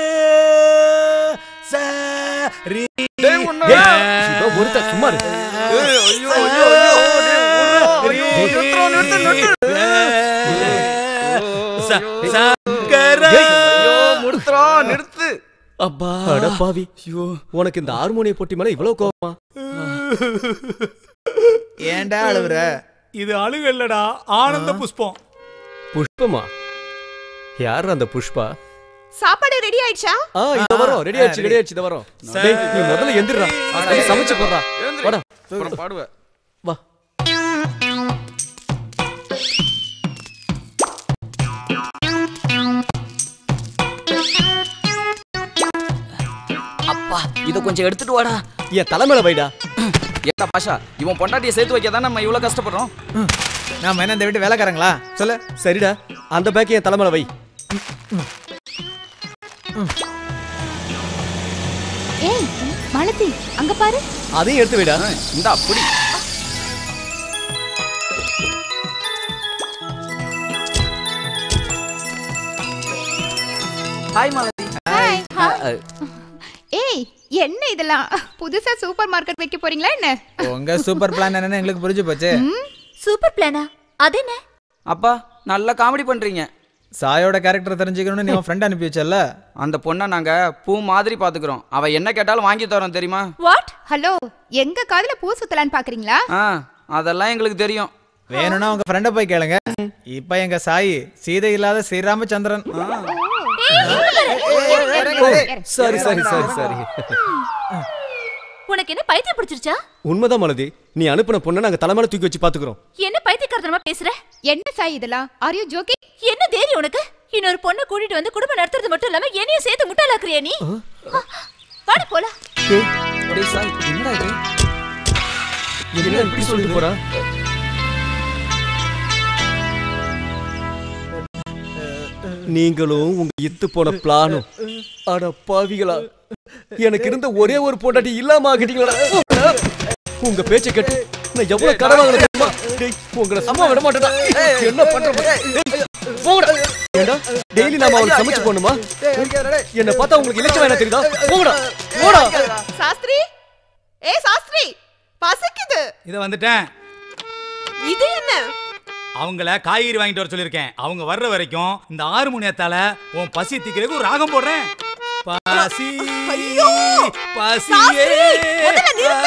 சரி டேய், இவன் ஒருத்தன் சும்மா இரு. ஏய், ஐயோ, ஐயோ, ஐயோ, டேய், விட்றா, ஐயோ, நிறுத்துறா, நிறுத்து, நிறுத்து. சங்கர ஐயோ, நிறுத்துறா, நிறுத்து. அப்பா அட பாவி உனக்கு இந்த ஹார்மோனிய போட்டி மேல இவ்வளவு கோவமா ஏன்டா அழுவுற இது அழுகு இல்லடா ஆனந்த புஷ்பம் புஷ்பமா யார் அந்த புஷ்பா சாப்பாடு ரெடி ஆயிடுச்சா ஆ இத வரோம் ரெடி ஆயிடுச்சு ரெடி ஆயிடுச்சு இத வரோம் டேய் நீ முதல்ல எந்திரடா அது சமைச்சு போடுறா எழுந்திரு. வாடா அப்புறம் பாடுவ வா அப்பா இத கொஞ்சம் எடுத்துட்டு வாடா என் தலைமையில வைடா ஏடா பாஷா இவன் பொண்டாட்டியை சேர்த்து வைக்க தான் நம்ம இவ்வளவு கஷ்டப்படுறோம் நாம என்ன இந்த வீட்டு வேலைக்காரங்களா சொல்லு சரிடா அந்த பேக் என் தலைமையில வை ஏய் மாலதி அங்க பாரு அதையும் எடுத்து வைடா இந்த அப்படி ஹாய் மாலதி ஹாய் அஹ், ஏய் என்ன இதெல்லாம் புதுசா சூப்பர் மார்க்கெட் வைக்க போறீங்களா என்ன உங்க சூப்பர் பிளான் என்னன்னு எங்களுக்கு புரிஞ்சு போச்சு சூப்பர் பிளானா அது என்ன அப்பா நல்லா காமெடி பண்றீங்க சாயோட கேரக்டர் தெரிஞ்சுக்கணும்னு நீ உன் ஃப்ரெண்ட் அனுப்பி வச்சல அந்த பொண்ணை நாங்க பூ மாதிரி பாத்துக்கிறோம் அவ என்ன கேட்டாலும் வாங்கி தரோம் தெரியுமா வாட் ஹலோ எங்க காதுல பூ சுத்தலான்னு பாக்குறீங்களா ஆ அதெல்லாம் எங்களுக்கு தெரியும் வேணும்னா உங்க ஃப்ரெண்ட போய் கேளுங்க இப்ப எங்க சாய் சீதை இல்லாத ஸ்ரீராமச்சந்திரன் சரி சரி சரி சரி உனக்கு என்ன பைத்தியம் பிடிச்சிருச்சா உண்மைதான் மலதி நீ அனுப்புன பொண்ணை நாங்க தலைமையில தூக்கி வச்சு பாத்துக்கிறோம் என்ன பைத்தியக்காரத்தனமா பேசுற என்ன சாய் இதெல்லாம் ஆர் யூ ஜோக்கிங் என்ன தேரி உனக்கு இன்னொரு பொண்ணை கூட்டிட்டு வந்து குடும்பம் நடத்துறது மட்டும் இல்லாம என்னையும் சேர்த்து முட்டாளாக்குறியா நீ வாடி போலாம் டேய் சாய் என்னடா இது என்ன இப்படி சொல்லிட்டு போறா நீங்களும் உங்க இத்து போன பிளானும் அட பாவிகளா எனக்கு இருந்த ஒரே ஒரு பொண்டாட்டி இல்லாம ஆகிட்டீங்களா உங்க பேச்ச கேட்டு நான் எவ்வளவு கடன் வாங்கின தெரியுமா டேய், உங்களை சும்மா விட மாட்டேடா என்ன பண்ற போங்கடா ஏண்டா டெய்லி நாம அவளுக்கு சமைச்சு போடணுமா என்ன பார்த்தா உங்களுக்கு இலட்சம் வேணா தெரியுதா போங்கடா போடா சாஸ்திரி ஏ சாஸ்திரி பசிக்குது இத வந்துட்டேன் இது என்ன அவங்கள காய்கறி வாங்கிட்டு வர சொல்லியிருக்கேன் அவங்க வர்ற வரைக்கும் இந்த ஆறு மணியத்தால உன் பசி தீக்கிறதுக்கு ஒரு ராகம் போடுறேன் பசி பசியே முதல்ல நிறுத்து.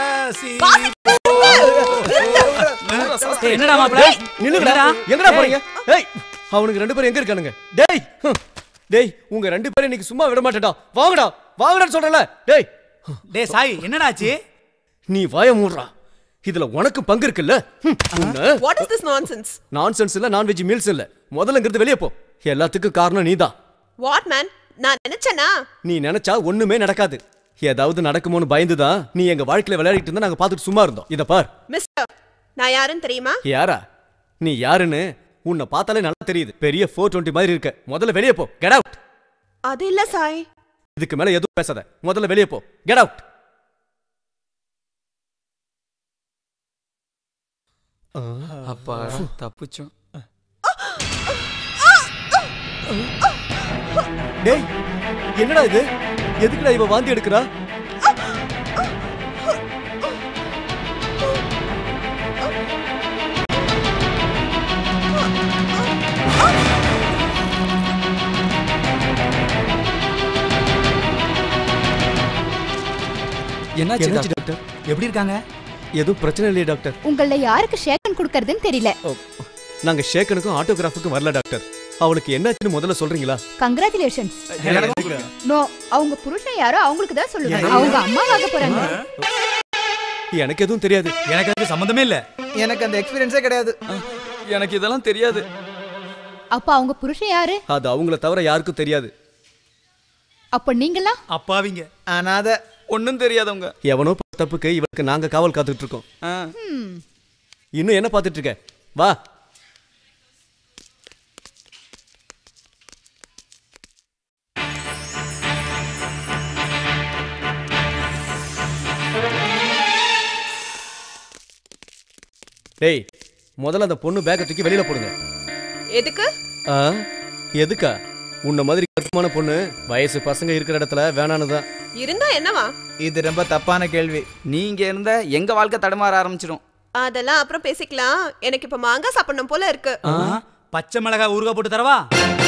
பசி. என்னடா மாப்பிள நில்லுங்கடா எங்கடா போறீங்க ஏய் அவனுக்கு ரெண்டு பேரும் எங்க இருக்கானுங்க டேய் ஹம். டேய் உங்க ரெண்டு பேரும் இன்னைக்கு சும்மா விட மாட்டேடா வாங்கடா வாங்கடான்னு சொல்றல டேய் டேய் சாய் என்னடா ஆச்சு நீ வாய மூடுறா இதுல உனக்கு பங்கு இருக்குல்ல what is this nonsense nonsense இல்ல நான்வெஜ் மீல்ஸ் இல்ல முதல்ல இங்கிருந்து வெளியே போ எல்லாத்துக்கும் காரணம் நீதான் வாட் மேன் நான் நினைச்சேனா நீ நினைச்சா ஒண்ணுமே நடக்காது ஏதாவது நடக்குமோன்னு பயந்துதான் நீ எங்க வாழ்க்கையில விளையாடிட்டு இருந்தா நாங்க பார்த்துட்டு சும்மா இருந்தோம் இத பார் மிஸ்டர் நான் யாருன்னு தெரியுமா யாரா நீ யாருன்னு உன்னை பார்த்தாலே நல்லா தெரியுது பெரிய ஃபோர் டுவெண்ட்டி மாதிரி இருக்க முதல்ல வெளியே போ கெட் அவுட் அது இல்ல சாய் இதுக்கு மேல எதுவும் பேசாத முதல்ல வெளியே போ கெட் அவுட் அப்பா தப்பிச்சோம் டேய் என்னடா இது எதுக்குடா இவ வாந்தி எடுக்கிறா என்னாச்சு என்னாச்சு டாக்டர் எப்படி இருக்காங்க எதுவும் பிரச்சனை இல்லையே டாக்டர் உங்கள யாருக்கு ஷேக்கன் கொடுக்கறதுன்னு தெரியல நாங்க ஷேக்கனுக்கும் ஆட்டோகிராஃபுக்கும் வரல டாக்டர் அவளுக்கு என்னாச்சுன்னு முதல்ல சொல்றீங்களா கங்க்ராச்சுலேஷன்ஸ் நோ அவங்க புருஷன் யாரோ அவங்களுக்கு தான் சொல்லுங்க எனக்கு- அவங்க அம்மாவாக போறாங்க எனக்கு எதுவும் தெரியாது எனக்கு அதுக்கு சம்மந்தமே இல்ல எனக்கு அந்த எக்ஸ்பீரியன்ஸே கிடையாது எனக்கு இதெல்லாம் தெரியாது அப்ப அவங்க புருஷன் யாரு அது அவங்கள தவிர யாருக்கும் தெரியாது அப்ப நீங்களா அப்பாவிங்க அனாத ஒன்றும் தெரியாதவங்க எவனோ பண்ண தப்புக்கு இவளுக்கு நாங்க காவல் காத்துட்டு இருக்கோம் ஆ. ஹம். இன்னும் என்ன பார்த்துட்டு இருக்க வா டேய் முதல்ல அந்த பொண்ணு பேக்கை தூக்கி வெளியில போடுங்க எதுக்கு ஆ எதுக்கா உன்ன மாதிரி கருமான பொண்ணு வயசு பசங்க இருக்கிற இடத்துல வேணான்னு தான் இருந்தா என்னவா இது ரொம்ப தப்பான கேள்வி நீங்க இருந்த எங்க வாழ்க்கை தடுமாற ஆரம்பிச்சிடும் அதெல்லாம் அப்புறம் பேசிக்கலாம் எனக்கு இப்ப மாங்காய் சாப்பிடணும் போல இருக்கு பச்சை மிளகாய் ஊறுகாய் போட்டு தரவா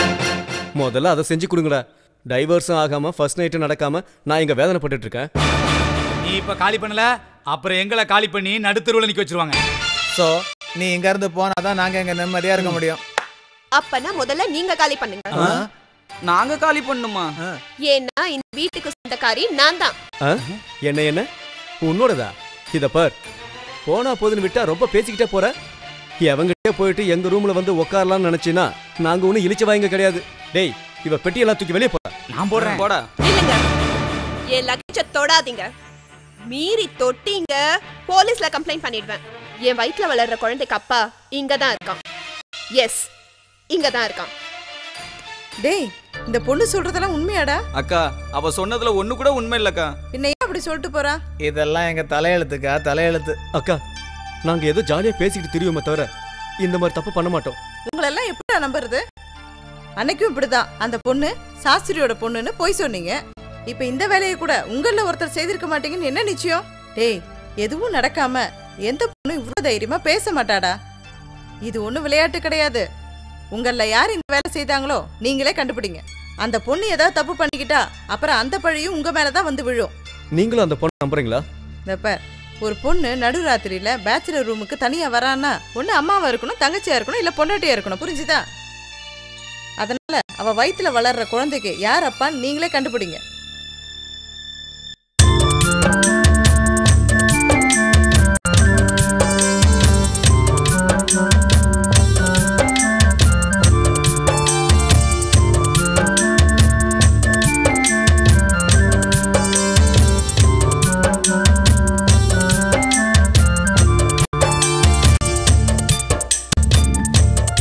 முதல்ல அதை செஞ்சு கொடுங்கடா டைவர்ஸும் ஆகாம ஃபர்ஸ்ட் நைட்டும் நடக்காம நான் இங்க வேதனைப்பட்டுட்டு இருக்கேன் நீ இப்ப காலி பண்ணல அப்புறம் எங்களை காலி பண்ணி நடுத்தருவுல நிக்க வச்சிருவாங்க ஸோ நீ இங்க இருந்து போனாதான் நாங்க இங்க நிம்மதியா இருக்க முடியும் அப்பனா முதல்ல நீங்க காலி பண்ணுங்க நாங்க காலி பண்ணுமா ஏன்னா இந்த வீட்டுக்கு சொந்தக்காரி நான் தான் ஆ? என்ன என்ன உன்னோடதா இத பார் போனா போதுன்னு விட்டா ரொம்ப பேசிக்கிட்டே போற எவங்கிட்டே போயிட்டு எங்க ரூம்ல வந்து உட்காரலாம்னு நினைச்சினா நாங்க ஒன்னும் இழிச்ச வாங்க கிடையாது டேய் இவ பெட்டியெல்லாம் தூக்கி வெளியே போற நான் போடுறேன் போடா இல்லைங்க என் லக்கேஜ தொடாதீங்க மீறி தொட்டீங்க போலீஸ்ல கம்ப்ளைண்ட் பண்ணிடுவேன் என் வயித்துல வளர்ற குழந்தைக்கு அப்பா இங்க தான் இருக்கான் எஸ் இங்க தான் இருக்கான் டேய் இந்த பொண்ணு சொல்றதெல்லாம் உண்மையாடா அக்கா அவ சொன்னதுல ஒண்ணு கூட உண்மை இல்லக்கா பின்ன ஏன் அப்படி சொல்லிட்டு போறா இதெல்லாம் எங்க தலையெழுத்துக்கா தலையெழுத்து அக்கா நாங்க ஏதோ ஜாலியா பேசிக்கிட்டு தெரியுமே தவிர இந்த மாதிரி தப்பு பண்ண மாட்டோம் உங்களெல்லாம் எப்படிடா நம்புறது அன்னைக்கும் இப்படிதான் அந்த பொண்ணு சாஸ்திரியோட பொண்ணுன்னு போய் சொன்னீங்க இப்ப இந்த வேலையை கூட உங்கள ஒருத்தர் செய்திருக்க மாட்டீங்கன்னு என்ன நிச்சயம் டேய் எதுவும் நடக்காம எந்த பொண்ணும் இவ்வளவு தைரியமா பேச மாட்டாடா இது ஒண்ணும் விளையாட்டு கிடையாது உங்கள யார் இந்த வேலை செய்தாங்களோ நீங்களே கண்டுபிடிங்க அந்த பொண்ணு ஏதாவது தப்பு பண்ணிக்கிட்டா அப்புறம் அந்த பழியும் உங்க மேலதான் வந்து விழும் நீங்களும் அந்த பொண்ணை நம்புறீங்களா இந்த பார் ஒரு பொண்ணு நடுராத்திரியில பேச்சுலர் ரூமுக்கு தனியா வரான்னா ஒண்ணு அம்மாவா இருக்கணும் தங்கச்சியா இருக்கணும் இல்ல பொண்டாட்டியா இருக்கணும் புரிஞ்சுதா அதனால அவ வயித்துல வளர்ற குழந்தைக்கு யார் அப்பான்னு நீங்களே கண்டுபிடிங்க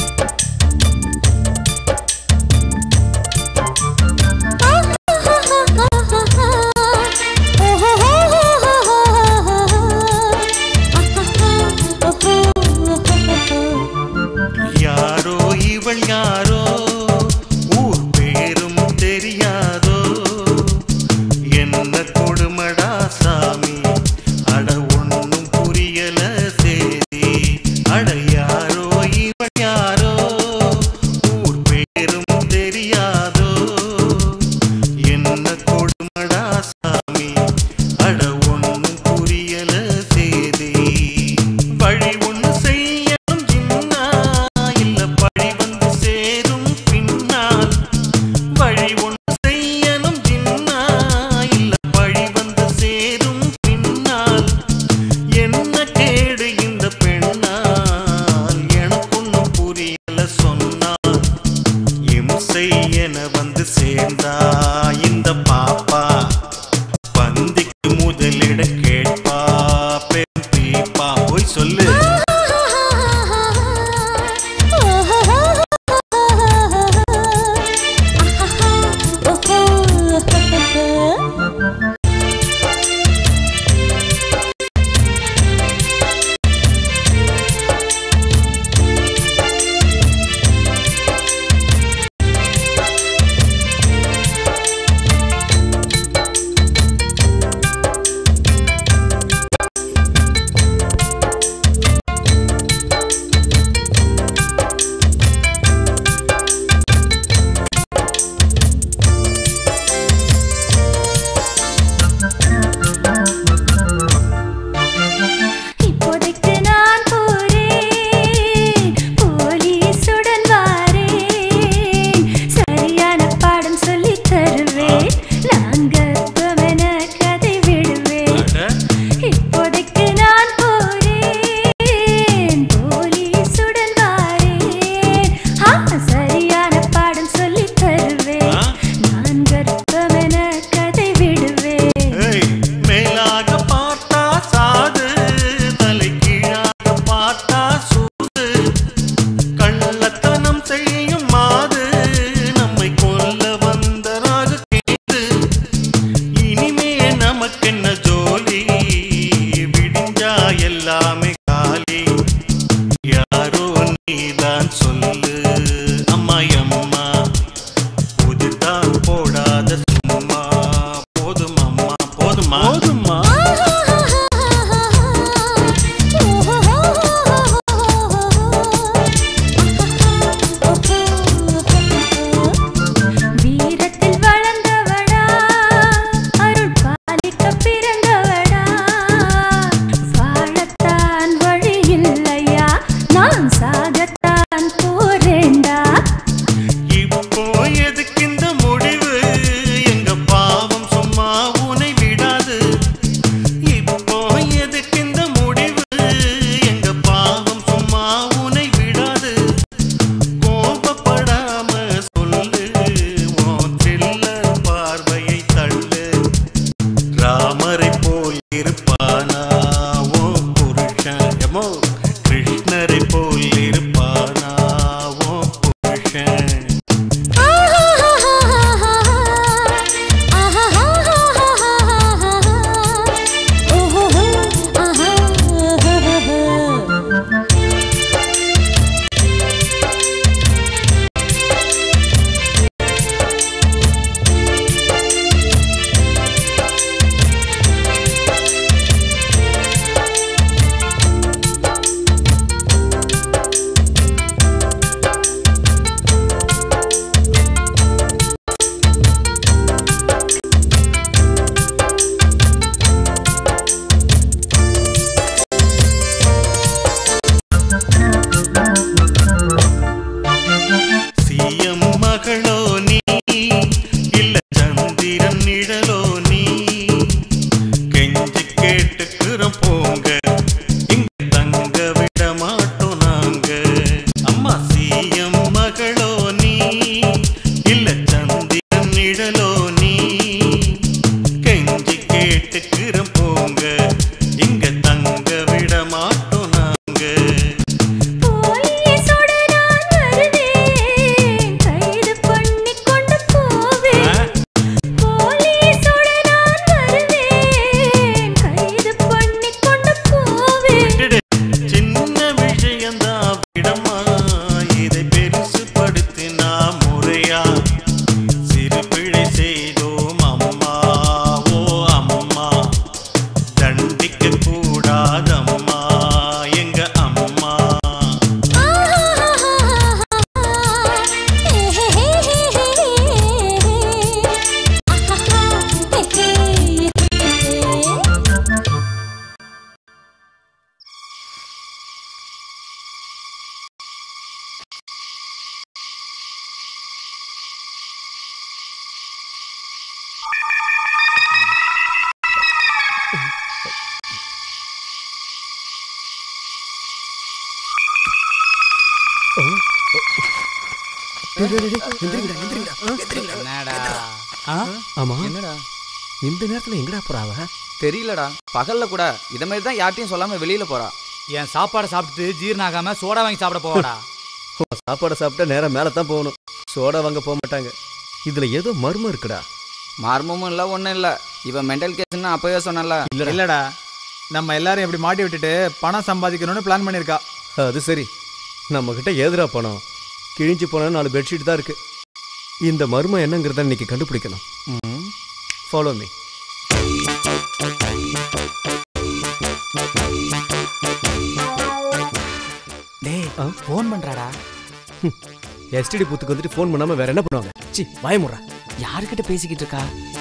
ஆ எல்லாமே காலி யாரோ நீதான் சொல்லு அம்மா அம்மா புதுதான் போடாத சும்மா போதும் அம்மா போதுமா போதுமா வீரத்தில் வளர்ந்தவடா அருள் பாலிக்க பிறந்தவடா வாழத்தான் வழி இல்லையா நான் சாகத்தான் போறேன்டா இப்போ எதுக்கு இந்த முடிவு எங்க பாவம் சும்மா உனை விடாது இப்போ எதுக்கு இந்த முடிவு எங்க பாவம் சும்மா உனை விடாது கோபப்படாம சொல்லு உன் த்ரில்லர் பார்வையை தள்ளு ராமரை போல் இருப்பானா ஓ புருஷன் எமோ கிருஷ்ணரை போல் இருப்பானா ஓ புருஷன் சிஎம் மகளோ நீ இல்ல சந்திரன் நிழலோ நீ கெஞ்சி கேட்டுக்கிறோம் போங்க இங்க தங்க விட மாட்டோம் நாங்க அம்மா சிஎம் மகளோ நீ இல்ல சந்திரன் நிழலோ நீ கெஞ்சி கேட்டுக்கிறோம் போங்க இங்க தங்க விட மாட்டோம் நாங்க போலீஸோட நான் வருவேன் கைது பண்ணி கொண்டு போவேன் போலீஸோட நான் வருவேன் கைது பண்ணி கொண்டு போவேன் விட்டுடு. சின்ன விஷயம்தான் விடமா இதை பெருசுபடுத்தினா முறையா சிறு பிழை செய்தோம் அம்மா ஓ அம்மா தண்டிக்க கூடாதம்மா எங்க அம்மா என்னடா ஆமா என்னடா இந்த நேரத்துல எங்கடா போறாவ தெரியலடா பகல்ல கூட இத மாதிரி தான் யார்ட்டையும் சொல்லாம வெளியில போறா என் சாப்பாடை சாப்பிட்டுட்டு ஜீரணாகாம சோடா வாங்கி சாப்பிட போவாடா சாப்பாடை சாப்பிட்டா நேரா மேல தான் போகணும் சோடா வாங்க போக மாட்டாங்க இதுல ஏதோ மர்மம் இருக்குடா மர்மமும் இல்ல ஒண்ணும் இல்ல இவன் மென்டல் கேஸ்னு அப்பவே சொன்னல இல்லடா நம்ம எல்லாரும் இப்படி மாட்டி விட்டுட்டு பணம் சம்பாதிக்கணும்னு பிளான் பண்ணியிருக்கா அது சரி நம்ம கிட்ட ஏதுடா பணம் கிழிஞ்சு போன நாலு பெட்ஷீட் தான் இருக்கு இந்த மர்மம் என்னங்கிறத இன்னைக்கு கண்டுபிடிக்கணும் ஃபாலோ மீ டேய் ஃபோன் பண்றாடா எஸ்டிடி பூத்துக்கு வந்துட்டு ஃபோன் பண்ணாம வேற என்ன பண்ணுவாங்க சி பயமுறா யாருக்கிட்ட பேசிக்கிட்டு இருக்கா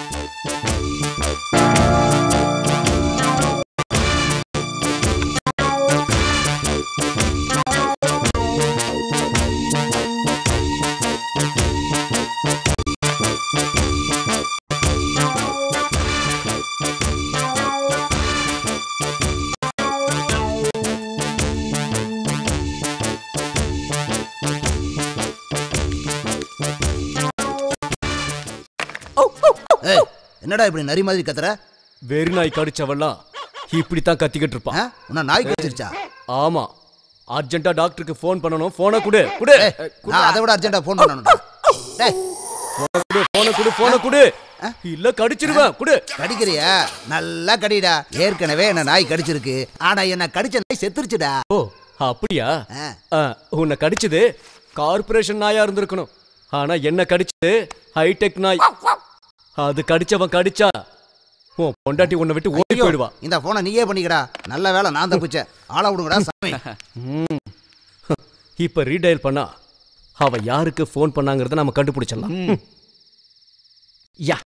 ஏய், என்னடா இப்படி நரி மாதிரி கத்துற வெறி நாய் கடிச்சவெல்லாம் இப்படித்தான் கத்திக்கிட்டு இருப்பான் உன்னை நாய் கடிச்சிருச்சா ஆமா அர்ஜென்ட்டா டாக்டருக்கு ஃபோன் பண்ணணும் போனை குடு குடு நான் அதை விட அர்ஜென்ட்டா ஃபோன் பண்ணணும்டா டேய் போனை குடு போனை குடு போனை குடு இல்ல கடிச்சிருவேன் குடு கடிக்கிறியா நல்லா கடிடா ஏற்கனவே என்ன நாய் கடிச்சிருக்கு ஆனா என்ன கடிச்ச நாய் செத்துருச்சுடா ஓ அப்படியா ஆ, உன்னை கடிச்சது கார்ப்பரேஷன் நாயா இருந்திருக்கணும் ஆனா என்ன கடிச்சது ஹைடெக் நாய் அது கடிச்சவன் கடிச்சா உன் பொண்டாட்டி உன்னை விட்டு ஓடி ஐயோ, போயிடுவா இந்த போனை நீயே பண்ணிக்கடா நல்ல வேலை நான் தப்பிச்சேன் ஆள விடுங்கடா சாமி ம். இப்ப ரீடைல் பண்ணா அவ யாருக்கு ஃபோன் பண்ணாங்கறத நம்ம கண்டுபிடிச்சிடலாம் ம். யா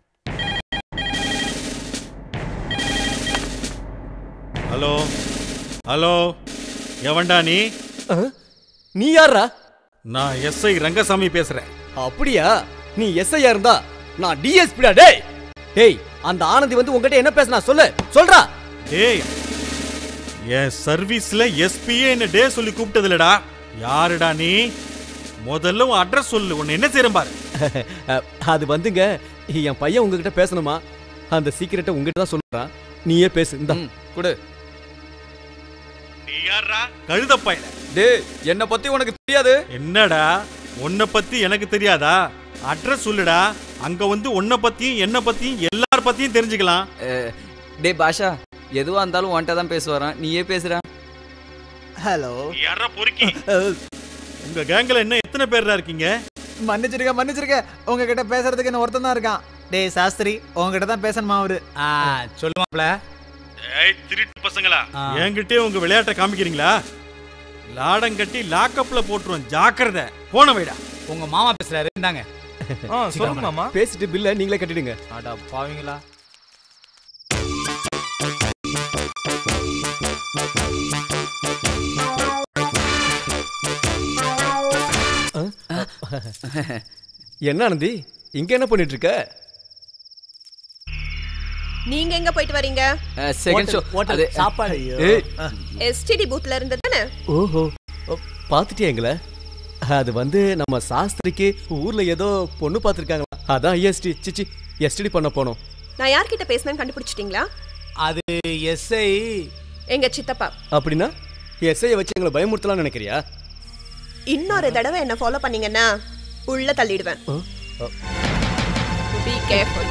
ஹலோ ஹலோ எவன்டா நீ நீ யாரா நான் எஸ்ஐ ரங்கசாமி பேசுறேன் அப்படியா நீ எஸ்ஐயா இருந்தா நான் டிஎஸ்பிடா டேய் டேய் அந்த ஆனந்தி வந்து உங்ககிட்ட என்ன பேசினா சொல்லு சொல்றா டேய் என் சர்வீஸ்ல எஸ்பியே என்ன டே சொல்லி கூப்பிட்டதுலடா யாருடா நீ முதல்ல உன் அட்ரஸ் சொல்லு உன்னை என்ன செய்யறேன் பாரு அது வந்துங்க என் பையன் உங்ககிட்ட பேசணுமா அந்த சீக்கிரட்டை உங்ககிட்ட தான் சொல்றான் நீயே பேசு இந்த கொடு நீ யாரா கழுத பையல டேய் என்ன பத்தி உனக்கு தெரியாது என்னடா உன்னை பத்தி எனக்கு தெரியாதா அட்ரஸ் சொல்லுடா அங்க வந்து உன்னை பத்தியும் என்ன பத்தியும் எல்லார் பத்தியும் தெரிஞ்சுக்கலாம் டேய் பாஷா எதுவா இருந்தாலும் உன்கிட்ட தான் பேசுவாரான் நீயே பேசுற ஹலோ யாரா பொறுக்கி உங்க கேங்ல என்ன எத்தனை பேர்டா இருக்கீங்க மன்னிச்சிருக்க மன்னிச்சிருக்க உங்ககிட்ட பேசுறதுக்கு என்ன ஒருத்தன் தான் இருக்கான் டேய் சாஸ்திரி உங்ககிட்ட தான் பேசணுமா அவரு ஆ சொல்லுமாப்ல ஏய் திருட்டு பசங்களா என்கிட்டே உங்க விளையாட்டை காமிக்கிறீங்களா லாடம் கட்டி லாக்கப்ல போட்டுருவோம் ஜாக்கிரதை போன வைடா உங்க மாமா பேசுறாரு இந்தாங்க சொல்லுங்க மாமா பேசிட்டு பில்ல நீங்களே கட்டிடுங்க அடா பாவீங்களா என்ன ஆனந்தி இங்க என்ன பண்ணிட்டு இருக்க நீங்க எங்க போயிட்டு வரீங்க செகண்ட் ஷோ அது சாப்பாடு ஏய் எஸ்டிடி பூத்ல இருந்து தானே ஓஹோ ஓ, பாத்துட்டியா எங்களை அது வந்து நம்ம சாஸ்திரிக்கு ஊர்ல ஏதோ பொண்ணு பார்த்துருக்காங்களா அதான் எஸ்டி சிச்சி எஸ்டிடி பண்ண போனோம் நான் யார்கிட்ட பேசினேன்னு கண்டுபிடிச்சிட்டீங்களா அது எஸ்ஐ எங்க சித்தப்பா அப்படின்னா எஸ்ஐயை வச்சு எங்களை பயமுறுத்தலாம்னு நினைக்கிறியா இன்னொரு தடவை என்ன ஃபாலோ பண்ணீங்கன்னா உள்ள தள்ளிடுவேன் பி கேர்ஃபுல்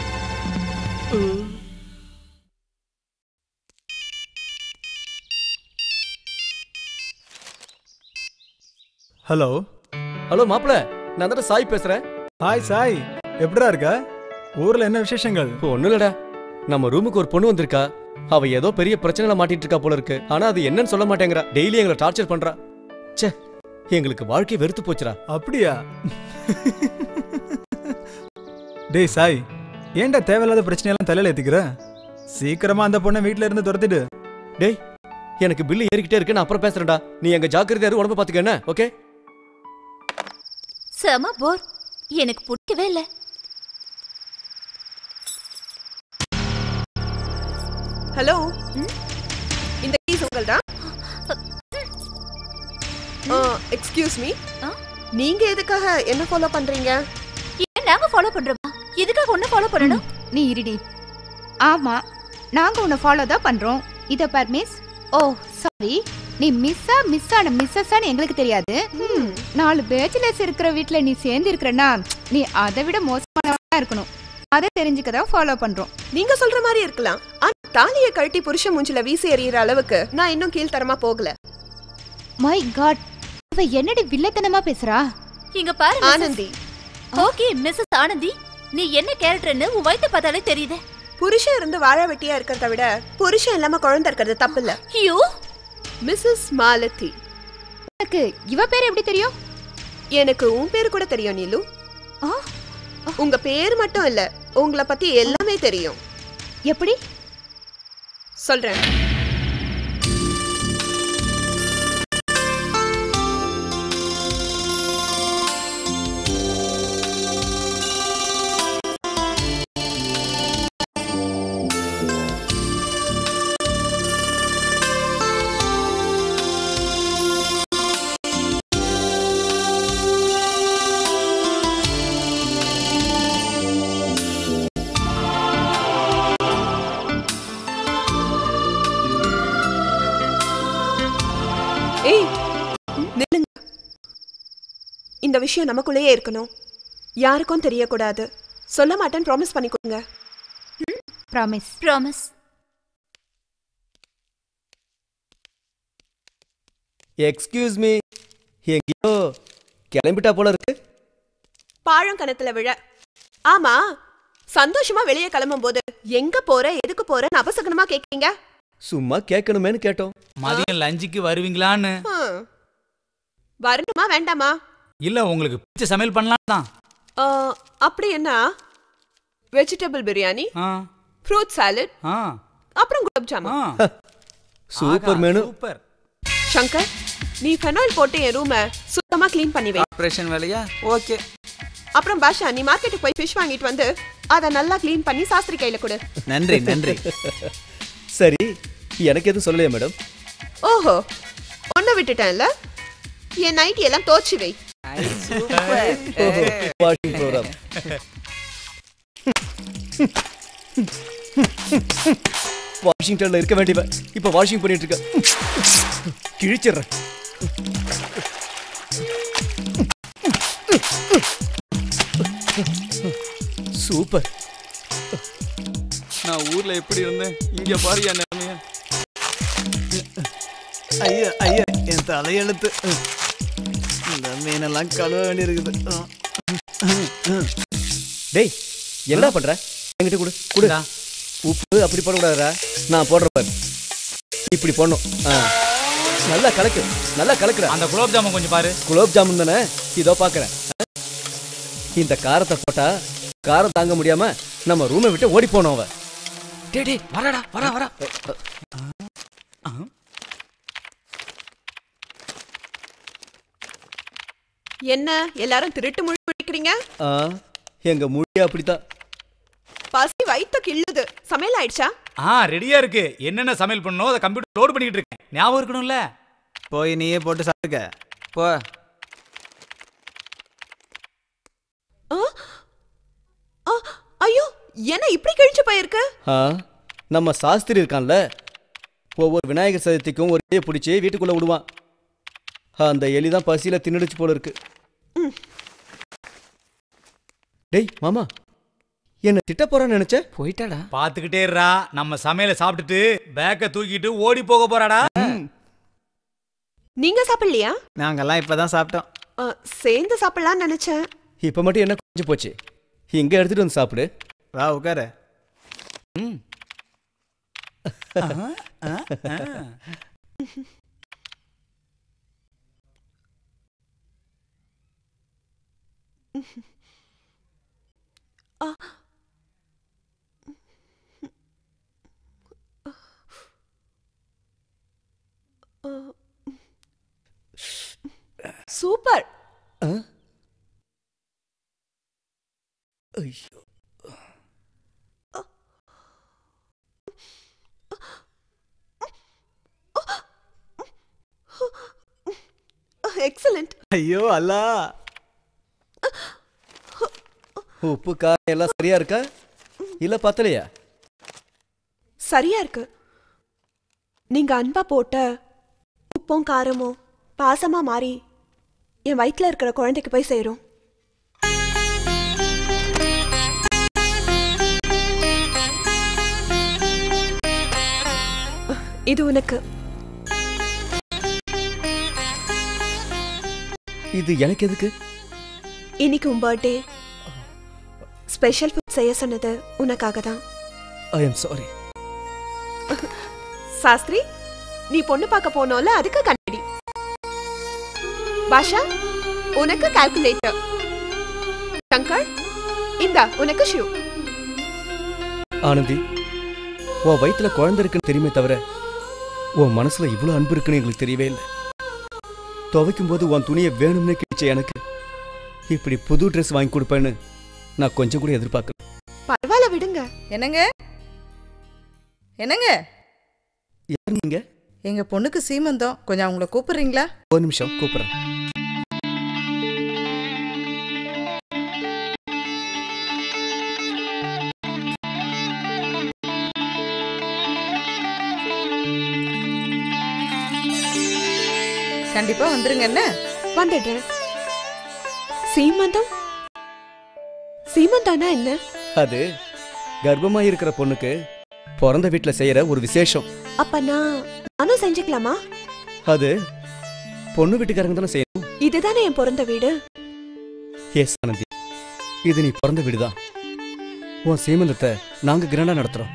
ஹலோ ஹலோ மாப்பிள நான் தான் சாய் பேசுறேன் ஹாய் சாய் எப்படிடா இருக்க ஊர்ல என்ன விசேஷங்கள் ஒன்றும் இல்லடா நம்ம ரூமுக்கு ஒரு பொண்ணு வந்திருக்கா அவ ஏதோ பெரிய பிரச்சனைல மாட்டிட்டு இருக்கா போல இருக்கு ஆனா அது என்னன்னு சொல்ல மாட்டேங்கிறா டெய்லி எங்களை டார்ச்சர் பண்றா ச்சே எங்களுக்கு வாழ்க்கை வெறுத்து போச்சுடா அப்படியா டேய் சாய் ஏன்டா தேவையில்லாத பிரச்சனையெல்லாம் தலையில ஏத்திக்கிற சீக்கிரமா அந்த பொண்ணை வீட்ல இருந்து துரத்திடு டேய் எனக்கு பில்லு ஏறிக்கிட்டே இருக்கு நான் அப்புறம் பேசுறேன்டா நீ எங்க ஜாக்கிரதையா இரு, உடம்ப பாத்துக்க என்ன ஓகே செம போர் எனக்கு பிடிக்கவே இல்லை ஹலோ இந்த கீஸ் உங்கள்தா எக்ஸ்கியூஸ் மீ நீங்க எதுக்காக என்ன ஃபாலோ பண்றீங்க ஏன் நாங்க ஃபாலோ பண்றோமா எதுக்காக ஒண்ணு ஃபாலோ பண்ணணும் நீ இருடி ஆமா நாங்க உன்னை ஃபாலோ தான் பண்றோம் இத பார் மிஸ் ஓ சாரி நீ மிஸ்ஸா மிஸ் ஆன மிஸ்ஸஸான்னு எங்களுக்கு தெரியாது நாலு பேச்சுலர்ஸ் இருக்கிற வீட்ல நீ சேர்ந்து இருக்கிறனா நீ அதை விட மோசமானவனா இருக்கணும் அதை தெரிஞ்சுக்க தான் ஃபாலோ பண்றோம் நீங்க சொல்ற மாதிரி இருக்கலாம் ஆனா தாலியை கழட்டி புருஷன் மூஞ்சில வீசி எறிகிற அளவுக்கு நான் இன்னும் கீழ்த்தரமா போகல மை காட் அவ என்னடி வில்லத்தனமா பேசுறா இங்க பாரு ஆனந்தி ஓகே மிஸ்ஸஸ் ஆனந்தி நீ என்ன கேரக்டர்னு உன் வயித்தை பார்த்தாலே தெரியுது புருஷன் இருந்து வாழ வெட்டியா இருக்கிறத விட புருஷன் இல்லாம குழந்தை இருக்கிறது தப்பு இல்ல ஐயோ மிஸ்ஸஸ் மாலதி உனக்கு இவ பேர் எப்படி தெரியும் எனக்கு உன் பேர் கூட தெரியும் நீலு உங்க பேர் மட்டும் இல்ல உங்களை பத்தி எல்லாமே தெரியும் எப்படி சொல்றேன் ஏய் நில்லுங்க இந்த விஷயம் நமக்குள்ளேயே இருக்கணும் யாருக்கும் தெரியக்கூடாது சொல்ல மாட்டேன்னு ப்ராமிஸ் பண்ணி கொடுங்க ப்ராமிஸ் ப்ராமிஸ் எக்ஸ்கியூஸ் மீ எங்கேயோ கிளம்பிட்டா போல இருக்கு பாழம் கணத்துல விழ ஆமா சந்தோஷமா வெளியே கிளம்பும் போது எங்க போற எதுக்கு போறன்னு அபசகனமா கேக்குறீங்க சும்மா கேட்கணுமேன்னு கேட்டோம் மதியம் லஞ்சுக்கு வருவீங்களான்னு ஹம். வரணுமா வேண்டாமா இல்ல உங்களுக்கு பிடிச்ச சமையல் பண்ணலாம் தான் ஆ, அப்படி என்ன வெஜிடபிள் பிரியாணி ஆ ஃப்ரூட் சாலட் ஆ அப்புறம் gulab jamun super menu super Shankar நீ ஃபெனாயில் போட்டு என் ரூமை சுத்தமா க்ளீன் பண்ணி வை ஆப்ரேஷன் வேலையா ஓகே அப்புறம் பாஷா நீ மார்க்கெட்டுக்கு போய் ஃபிஷ் வாங்கிட்டு வந்து அதை நல்லா க்ளீன் பண்ணி சாஸ்திரி கையில கொடு நன்றி நன்றி சரி எனக்கு எதுவும் சொல்லலையா மேடம் ஓஹோ ஒன்ன விட்டுட்டேன்ல என் நைட்டி எல்லாம் தோச்சு வை வாஷிங் ப்ரோக்ராம் வாஷிங்டன்ல இருக்க வேண்டியவன் இப்ப வாஷிங் பண்ணிட்டு இருக்க கிழிச்சிடுறேன் சூப்பர் நான் ஊர்ல எப்படி இருந்தேன் இங்க பாரு என் நிலைமைய ஐயா ஐயா என் தலையெழுத்து இந்த மீனெல்லாம் கழுவ வேண்டியிருக்குது டேய் என்ன பண்ற என்கிட்ட கொடு கொடு உப்பு அப்படி போடக்கூடாதுடா நான் போடுற பாரு இப்படி போடணும் ஆ. நல்லா கலக்கு நல்லா கலக்குற அந்த குலோப் ஜாமுன் கொஞ்சம் பாரு குலோப் ஜாமுன் தானே இதோ பாக்குறேன் இந்த காரத்தை போட்டா காரம் தாங்க முடியாம நம்ம ரூமை விட்டு ஓடி போனோம் அவ டேய் டேய் வரடா வரா வரா என்ன எல்லாரும் திருட்டு மொழி பிடிக்கிறீங்க ஆ, எங்க மொழி அப்படித்தான் பசி வயித்த கிள்ளுது சமையல் ஆயிடுச்சா ஆ ரெடியா இருக்கு என்னென்ன சமையல் பண்ணணும் அதை கம்ப்யூட்டர் லோட் பண்ணிட்டு இருக்கேன் ஞாபகம் இருக்கணும்ல போய் நீயே போட்டு சாப்பிட்டுக்க போ ஆ? ஆ, ஐயோ என்ன இப்படி கிழிச்சு போயிருக்கு ஆ, நம்ம சாஸ்திரி இருக்கான்ல ஒவ்வொரு விநாயகர் சதுர்த்திக்கும் ஒரு எலியை பிடிச்சி வீட்டுக்குள்ள விடுவான் அந்த எலி தான் பசியில தின்னுடுச்சு போல இருக்கு டேய் மாமா என்ன திட்ட போறான்னு நினைச்ச போயிட்டாடா பாத்துக்கிட்டே இருடா நம்ம சமையலை சாப்பிட்டுட்டு பேக்க தூக்கிட்டு ஓடி போக போறாடா நீங்க சாப்பிடலையா நாங்கெல்லாம் இப்பதான் சாப்பிட்டோம் ஆ, சேர்ந்து சாப்பிடலாம்னு நினைச்சேன் இப்ப மட்டும் என்ன குறைஞ்சு போச்சு இங்க எடுத்துட்டு வந்து சாப்பிடு வா உட்காரு ம் சூப்பர் ஆ? ஐயோ எக்ஸலண்ட் ஐயோ அல்லா உப்பு காரம் எல்லாம் சரியா இருக்கா இல்ல பத்தலையா சரியா இருக்கு நீங்க அன்பா போட்ட உப்பும் காரமும் பாசமா மாறி என் வயித்துல இருக்கிற குழந்தைக்கு போய் சேரும் இது உனக்கு இது எனக்கு எதுக்கு இன்னைக்கு உன் பர்த்டே ஸ்பெஷல் ஃபுட் செய்ய சொன்னது உனக்காக தான் ஐ எம் சாரி சாஸ்திரி நீ பொண்ணு பார்க்க போனோம்ல அதுக்கு கண்ணாடி பாஷா உனக்கு கால்குலேட்டர் சங்கர் இந்தா உனக்கு ஷூ ஆனந்தி உன் வயித்துல குழந்தை இருக்குன்னு தெரியுமே தவிர உன் மனசுல இவ்வளவு அன்பு இருக்குன்னு எங்களுக்கு தெரியவே இல்லை துவைக்கும் போது உன் துணியை வேணும்னே கிழிச்ச எனக்கு இப்படி புது ட்ரெஸ் வாங்கி கொடுப்பேன்னு நான் கொஞ்சம் கூட எதிர்பார்க்கல பரவாயில்ல விடுங்க என்னங்க என்னங்க யார் நீங்க எங்க பொண்ணுக்கு சீமந்தம் கொஞ்சம் அவங்கள கூப்பிடுறீங்களா ஒரு நிமிஷம் கூப்பிடுறேன் கண்டிப்பா வந்துருங்க என்ன வந்துடுறேன் சீமந்தம் சீமந்தானா என்ன அது கர்ப்பமா இருக்கிற பொண்ணுக்கு பிறந்த வீட்ல செய்யற ஒரு விசேஷம் அப்ப நான் நானும் செஞ்சுக்கலாமா அது பொண்ணு வீட்டுக்காரங்க தானே செய்யணும் இதுதானே என் பிறந்த வீடு எஸ் ஆனந்தி இது நீ பிறந்த வீடுதான் உன் சீமந்தத்தை நாங்க கிராண்டா நடத்துறோம்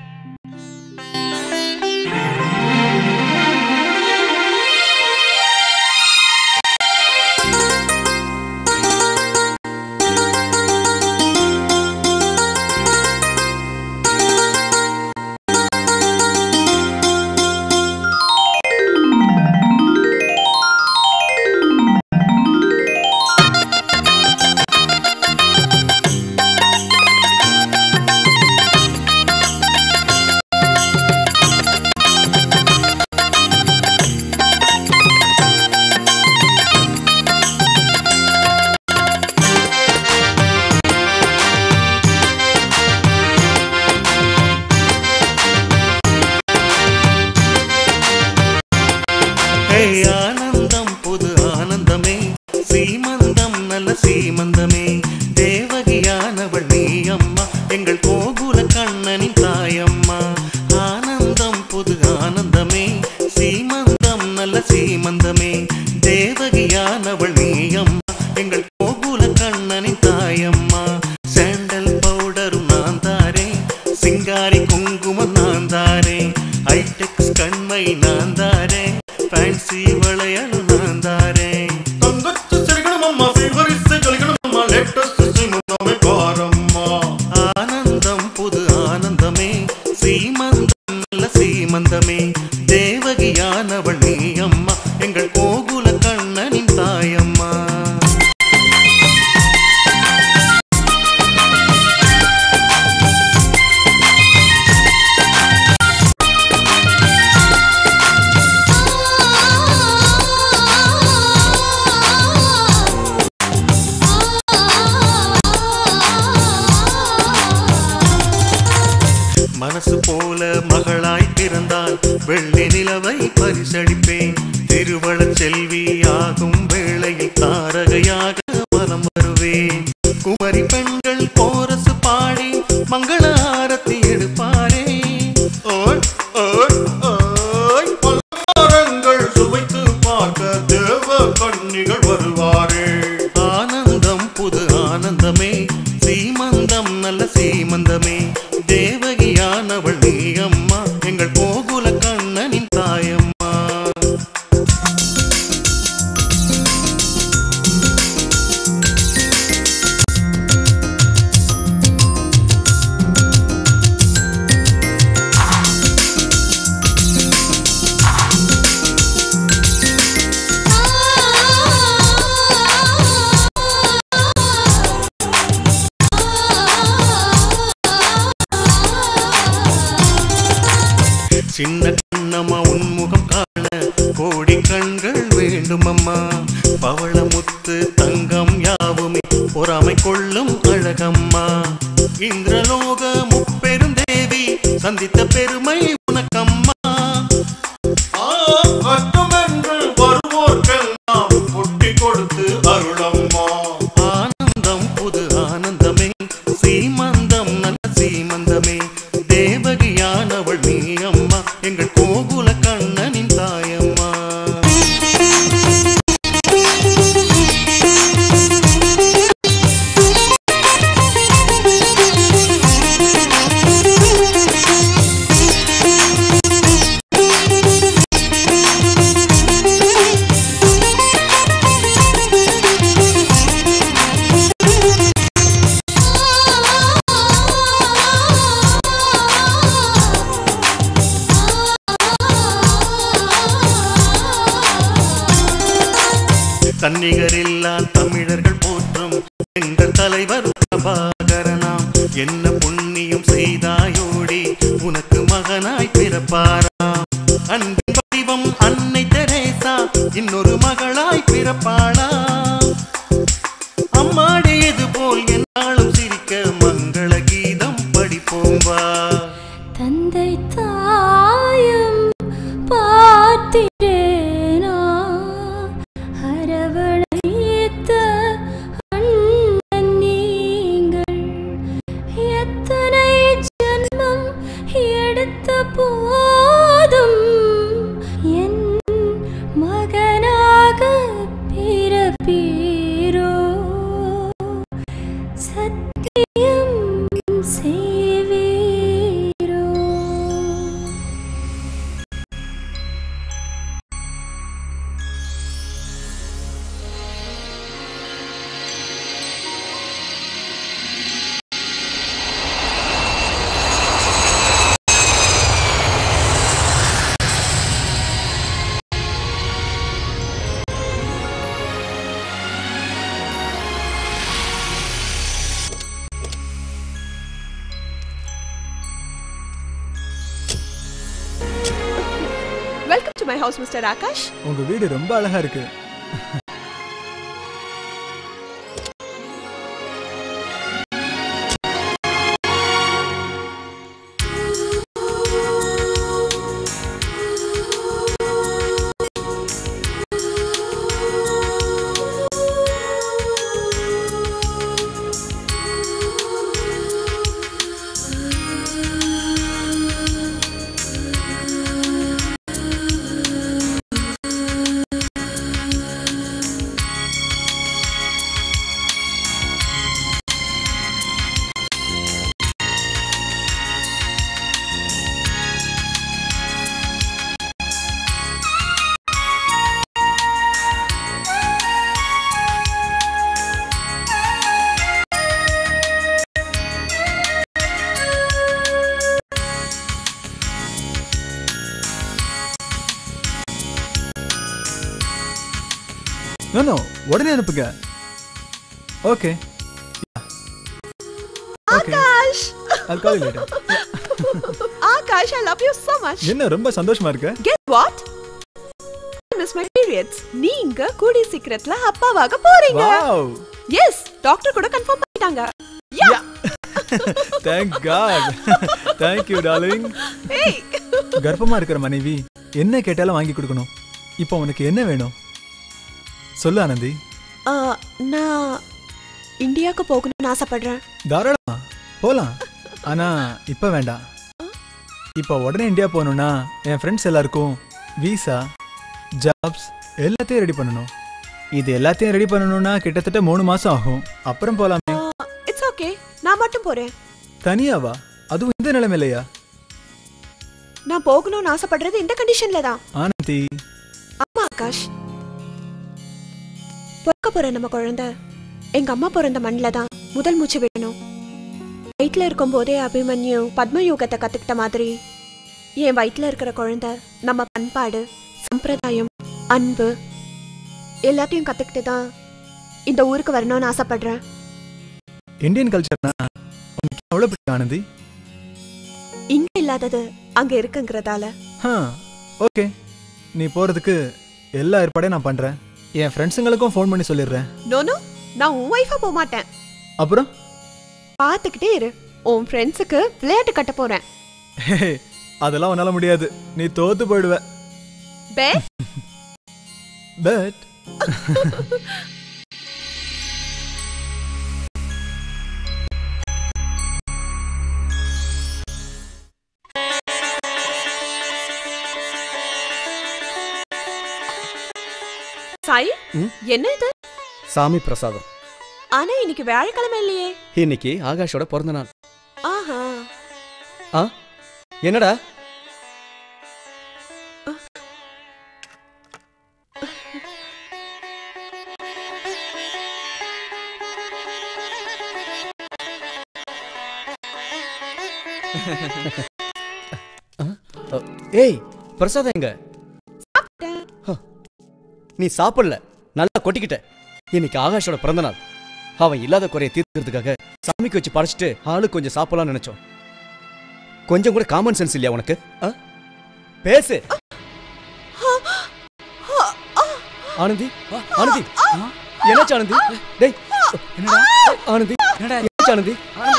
ஏய் ஆனந்தம் புது ஆனந்தமே சீமந்தம் நல்ல சீமந்தமே தேவகியானவள் நீ அம்மா எங்கள் கோகுல கண்ணனின் தாயம்மா ஆனந்தம் புது ஆனந்தமே சீமந்தம் நல்ல சீமந்தமே தேவகியானவள் நீ அம்மா எங்கள் கோகுல கண்ணனின் தாயம்மா சாண்டல் பவுடரும் நான் தாரே சிங்காரி குங்குமம் நான் தாரே ஹைடெக்ஸ் கண்மை நான் தாரே ஃபேன்சி வளையல் நான் தாரே தங்கச்சு சிரிக்கணும் அம்மா ஃபீவரிஸ் ஜொலிக்கணும் அம்மா லேட்டஸ்ட் சீமந்தமே காரம்மா ஆனந்தம் புது ஆனந்தமே சீமந்தம் நல்ல சீமந்தமே தேவகியானவள் நீ அம்மா எங்கள் கோகுல கண்ணனின் தாயம்மா மனசு போல மகளாய் பிறந்தால் வெள்ளி நிலவை பரிசளிப்பேன் திருவள செல்வி ஆகும் வேளையில் தாரகையாக மனம் வருவேன் குமரி பெண்கள் கோரசு பாடி மங்கள ஆரத்தி எடுப்பாரே ஓய் ஓய் ஓய் பலகாரங்கள் சுவைத்து பார்க்க தேவ கண்ணிகள் வருவாரே ஆனந்தம் புது ஆனந்தமே சீமந்தம் நல்ல சீமந்தமே தேவகியானவள் நீ அம்மா எங்கள் கோகுல கண்ணனின் தாயம்மா சின்ன கண்ணம்மா உன்முகம் காண கோடி கண்கள் வேண்டும் அம்மா பவளமுத்து தங்கம் யாவுமே பொறாமை கொள்ளும் அழகம்மா இந்திரலோக முப்பெரும் தேவி சந்தித்த பெருமை உனக்கம்மா ஆ, அச்சமென்று வருவோர்க்கெல்லாம் பொட்டி கொடுத்து அருளம்மா ஆனந்தம் புது ஆனந்தமே சீமந்தம் நல்ல சீமந்தமே தேவகியானவள் நீ அம்மா எங்கள் கோகுல கண்ணனின் தாயம்மா தன்னிகரில்லா தமிழர்கள் போற்றும் எங்கள் தலைவர் பிரபாகரனாம் என்ன புண்ணியம் செய்தாயோடி உனக்கு மகனாய் பிறப்பாராம் அன்பின் வடிவம் அன்னை தெரேசா இன்னொரு மகளாய் பிறப்பாளா அம்மாடி இது போல் என்னாலும் சிரிக்க மங்கள கீதம் படிப்போம் வா தந்தை தாயும் பார்த்திடேனா அரவணைத்த அண்ணன் நீங்கள் ஹவுஸ் மிஸ்டர் ஆகாஷ் உங்க வீடு ரொம்ப அழகா இருக்கு நோ நோ உடனே அனுப்புங்க okay okay Akash I'll call you later. Akash I love you so much என்ன ரொம்ப சந்தோஷமா இருக்கு Guess what? Miss my periods நீங்க கூடிய சீக்கிரத்துல அப்பாவாக போறீங்க Wow. எஸ் டாக்டர் கூட கன்ஃபார்ம் பண்ணிட்டாங்க yeah thank god thank you darling ஏய் கர்ப்பமா இருக்கிற மனைவி என்ன கேட்டாலும் வாங்கி கொடுக்கணும் இப்போ உனக்கு என்ன வேணும் சொல்லு ஆனந்தி ஆ, நான் இந்தியாவுக்கு போகணும்னு ஆசைப்படுறேன் தாராளமா போலாம் ஆனா இப்ப வேண்டாம் இப்போ உடனே இந்தியா போகணும்னா என் ஃப்ரெண்ட்ஸ் எல்லாருக்கும் விசா ஜாப்ஸ் எல்லாத்தையும் ரெடி பண்ணணும் இது எல்லாத்தையும் ரெடி பண்ணணும்னா கிட்டத்தட்ட மூணு மாசம் ஆகும் அப்புறம் போலாமே இட்ஸ் ஓகே நான் மட்டும் போறேன் தனியாவா அதுவும் இந்த நிலைமையிலையா நான் போகணும்னு ஆசைப்படுறது இந்த கண்டிஷன்ல தான் ஆனந்தி ஆமா ஆகாஷ் பிறக்க போற நம்ம குழந்தை எங்க அம்மா பிறந்த மண்ணில் தான் முதல் மூச்சு விடணும் வயிற்றுல இருக்கும் போதே அபிமன்யு பத்மயோகத்தை கத்துக்கிட்ட மாதிரி என் வயிற்றுல இருக்கிற குழந்தை நம்ம பண்பாடு சம்பிரதாயம் அன்பு எல்லாத்தையும் கத்துக்கிட்டு தான் இந்த ஊருக்கு வரணும்னு ஆசைப்படுறேன் இந்தியன் கல்ச்சர்னா உனக்கு அவ்வளோ பிடிக்கும் ஆனந்தி இங்க இல்லாதது அங்க இருக்குங்கிறதால ஆ ஓகே நீ போறதுக்கு எல்லா ஏற்பாடையும் நான் பண்றேன் என் ஃப்ரெண்ட்ஸுங்களுக்கும் ஃபோன் பண்ணி சொல்லிடுறேன் நோனோ நான் உன் ஒய்ஃபா போக மாட்டேன் அப்புறம் பார்த்துக்கிட்டே இரு உன் ஃப்ரெண்ட்ஸுக்கு விளையாட்டு கட்ட போறேன் ஹே, அதெல்லாம் உன்னால முடியாது நீ தோத்து போயிடுவ பே பட் சாய் ம்? என்ன இது சாமி பிரசாதம் ஆனா இன்னைக்கு வியாழக்கிழமை இல்லையே இன்னைக்கு ஆகாஷோட பிறந்த நாள் ஆஹா ஆ என்னடா ஆ, அ, ஏய் பிரசாதம் எங்க ஹ, நீ சாப்பிடல நல்லா கொட்டிக்கிட்ட இன்னைக்கு ஆகாஷோட பிறந்த நாள் அவன் இல்லாத குறைய தீர்க்கிறதுக்காக சாமிக்கு வச்சு படைச்சிட்டு ஆளு கொஞ்சம் சாப்பிடலாம்னு நினைச்சோம் கொஞ்சம் கூட காமன் சென்ஸ் இல்லையா உனக்கு ஆ? பேசு ஆனந்தி ஆனந்தி என்னாச்சு ஆனந்தி டேய் என்னடா ஆனந்தி என்னாச்சு ஆனந்தி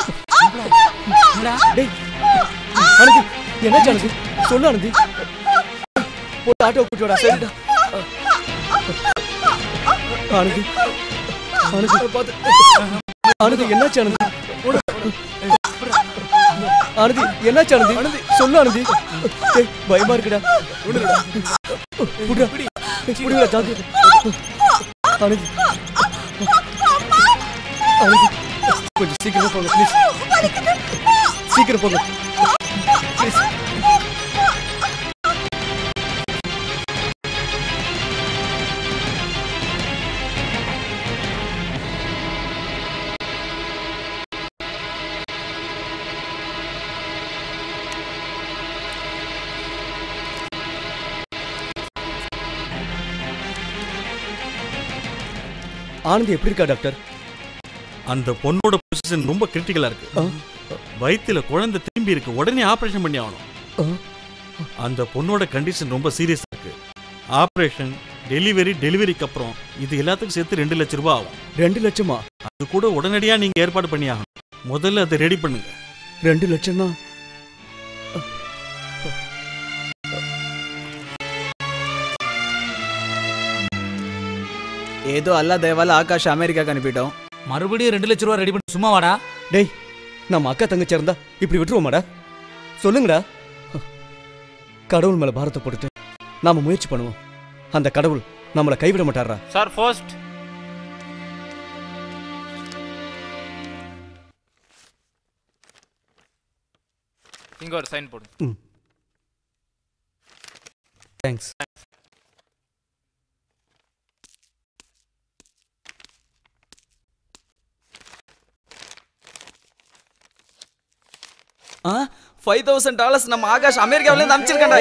டேய் ஆனந்தி என்னாச்சு ஆனந்தி சொல்லு ஆனந்தி போய் ஆட்டோ கூட்டி வாடா சரிடா ஆனந்தி ஆனந்தி பாத்து ஆனந்தி என்னாச்சு ஆனந்தி ஆனந்தி என்னாச்சு ஆனந்தி ஆனந்தி சொல்லு ஆனந்தி டேய் பயமா இருக்குடா விடுடா விடுடா விடுடா தாக்கு ஆனந்தி ஆனந்தி கொஞ்சம் சீக்கிரமா போங்க ப்ளீஸ் சீக்கிரம் போங்க ப்ளீஸ் ஆனந்தி எப்படி இருக்கா டாக்டர் அந்த பொண்ணோட பொசிஷன் ரொம்ப கிரிட்டிக்கலா இருக்கு வயித்துல குழந்தை திரும்பி இருக்கு உடனே ஆபரேஷன் பண்ணி ஆகணும் அந்த பொண்ணோட கண்டிஷன் ரொம்ப சீரியஸா இருக்கு ஆப்ரேஷன் டெலிவரி டெலிவரிக்கு அப்புறம் இது எல்லாத்துக்கும் சேர்த்து ரெண்டு லட்ச ரூபாய் ஆகும் ரெண்டு லட்சமா அது கூட உடனடியா நீங்க ஏற்பாடு பண்ணி ஆகணும் முதல்ல அதை ரெடி பண்ணுங்க ரெண்டு லட்சம் தான் ஏதோ அல்லா தயவால ஆகாஷ் அமெரிக்காக்கு அனுப்பிட்டோம் மறுபடியும் ரெண்டு லட்ச ரூபா ரெடி பண்ணி சும்மா வாடா டேய் நம்ம அக்கா தங்கச்சி இருந்தா இப்படி விட்டுருவோமாடா சொல்லுங்கடா கடவுள் மேல பாரத்தை போட்டுட்டு நாம முயற்சி பண்ணுவோம் அந்த கடவுள் நம்மளை கைவிட மாட்டாரா சார் ஃபர்ஸ்ட் இங்க ஒரு சைன் போடு ம் தேங்க்ஸ் ஃபைவ் தௌசண்ட் டாலர்ஸ் நம்ம ஆகாஷ் அமெரிக்காவில இருந்து அனுப்பிச்சிருக்கா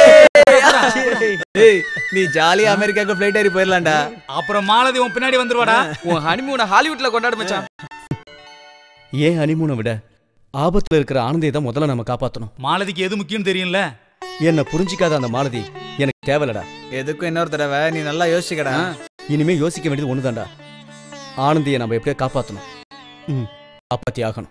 ஏய் நீ ஜாலியா அமெரிக்காக்கு ஃப்ளைட் ஏறி போயிடலாம்டா அப்புறம் மாலதி உன் பின்னாடி வந்துருவாடா உன் ஹனிமூனை ஹாலிவுட்ல கொண்டாடு மச்சான் ஏன் ஹனிமூனை விட ஆபத்துல இருக்கிற ஆனந்தியை தான் முதல்ல நம்ம காப்பாத்தணும் மாலதிக்கு எது முக்கியம் தெரியும்ல என்ன புரிஞ்சிக்காத அந்த மாலதி எனக்கு தேவையில்லடா எதுக்கும் இன்னொரு தடவை நீ நல்லா யோசிக்கடா இனிமே யோசிக்க வேண்டியது ஒண்ணுதான்டா ஆனந்தியை நம்ம எப்படியோ காப்பாத்தணும் ம் காப்பாத்தி ஆகணும்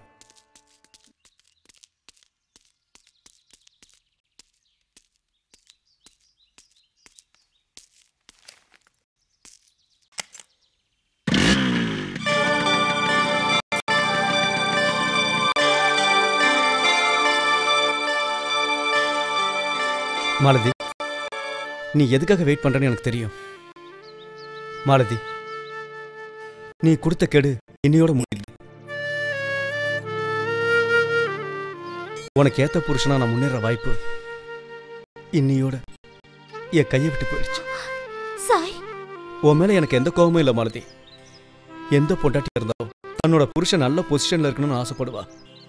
மாலதி நீ எதுக்காக வெயிட் பண்றேன்னு எனக்கு தெரியும் மாலதி நீ கொடுத்த கெடு இன்னையோட முடியுது உனக்கு ஏத்த புருஷனா நான் முன்னேற வாய்ப்பு இன்னியோட என் கையை விட்டு போயிடுச்சு சாய் உன் மேல எனக்கு எந்த கோபமும் இல்லை மாலதி எந்த பொண்டாட்டியா இருந்தாலும் தன்னோட புருஷன் நல்ல பொசிஷன்ல இருக்கணும்னு ஆசைப்படுவா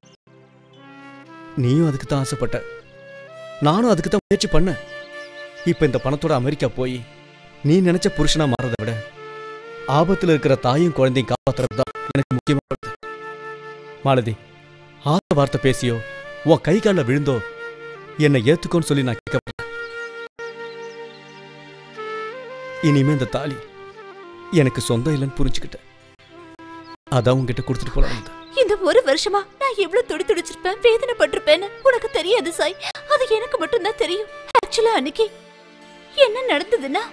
நீயும் அதுக்கு தான் ஆசைப்பட்ட நானும் அதுக்கு தான் முயற்சி பண்ணேன் இப்ப இந்த பணத்தோட அமெரிக்கா போய் நீ நினைச்ச புருஷனா மாறதை விட ஆபத்துல இருக்கிற தாயும் குழந்தையும் காப்பாத்துறது தான் எனக்கு முக்கியமானது மாலதி ஆத்த வார்த்தை பேசியோ உன் கை காலில் விழுந்தோ என்னை ஏத்துக்கோன்னு சொல்லி நான் கேட்க போறேன். இனிமே இந்த தாலி எனக்கு சொந்தம் இல்லைன்னு புரிஞ்சுக்கிட்டேன் அதான் உன்கிட்ட கொடுத்துட்டு போலாம் வந்தேன். இந்த ஒரு வருஷமா நான் எவ்வளவு துடி துடிச்சிருப்பேன் வேதனைப்பட்டிருப்பேன்னு உனக்கு தெரியாது சாய் அது எனக்கு மட்டும்தான் தெரியும் ஆக்சுவலா அன்னைக்கு என்ன நடந்ததுன்னா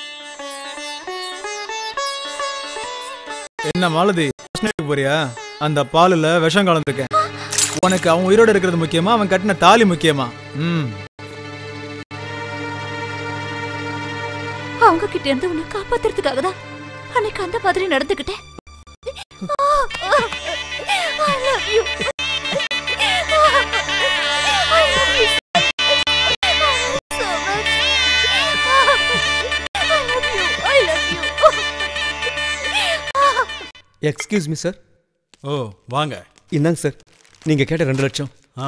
என்ன மாலதி கிருஷ்ணகிரிக்கு போறியா அந்த பாலுல விஷம் கலந்துருக்கேன் உனக்கு அவன் உயிரோட இருக்கிறது முக்கியமா அவன் கட்டின தாலி முக்கியமா ம் அவங்க கிட்ட இருந்து உன்னை காப்பாத்துறதுக்காக தான் அன்னைக்கு அந்த மாதிரி நடந்துக்கிட்டேன் I love you. I love you so much. I love you. I love you. Excuse me sir ஓ வாங்க இந்தாங்க சார் நீங்க கேட்ட ரெண்டு லட்சம் ஆ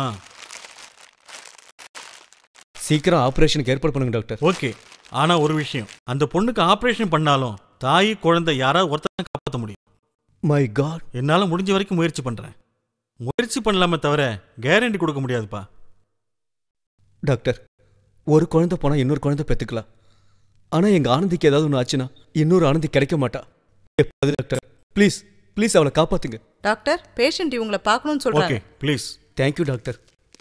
சீக்கிரம் ஆபரேஷனுக்கு ஏற்பாடு பண்ணுங்க டாக்டர் ஓகே ஆனா ஒரு விஷயம் அந்த பொண்ணுக்கு ஆபரேஷன் பண்ணாலும் தாய் குழந்தை யாராவது ஒருத்தர் காப்பாற்ற முடியும் மை காட் என்னால முடிஞ்ச வரைக்கும் முயற்சி பண்றேன் முயற்சி பண்ணலாமே தவிர கேரண்டி கொடுக்க முடியாதுப்பா டாக்டர் ஒரு குழந்தை போனா இன்னொரு குழந்தை பெத்துக்கலாம் ஆனா எங்க ஆனந்திக்கு ஏதாவது ஒன்று ஆச்சுன்னா இன்னொரு ஆனந்தி கிடைக்க மாட்டா எப்போது டாக்டர் ப்ளீஸ் ப்ளீஸ் அவளை காப்பாத்துங்க டாக்டர் பேஷண்ட் இவங்கள பார்க்கணும்னு சொல்றாங்க ப்ளீஸ் தேங்க்யூ டாக்டர்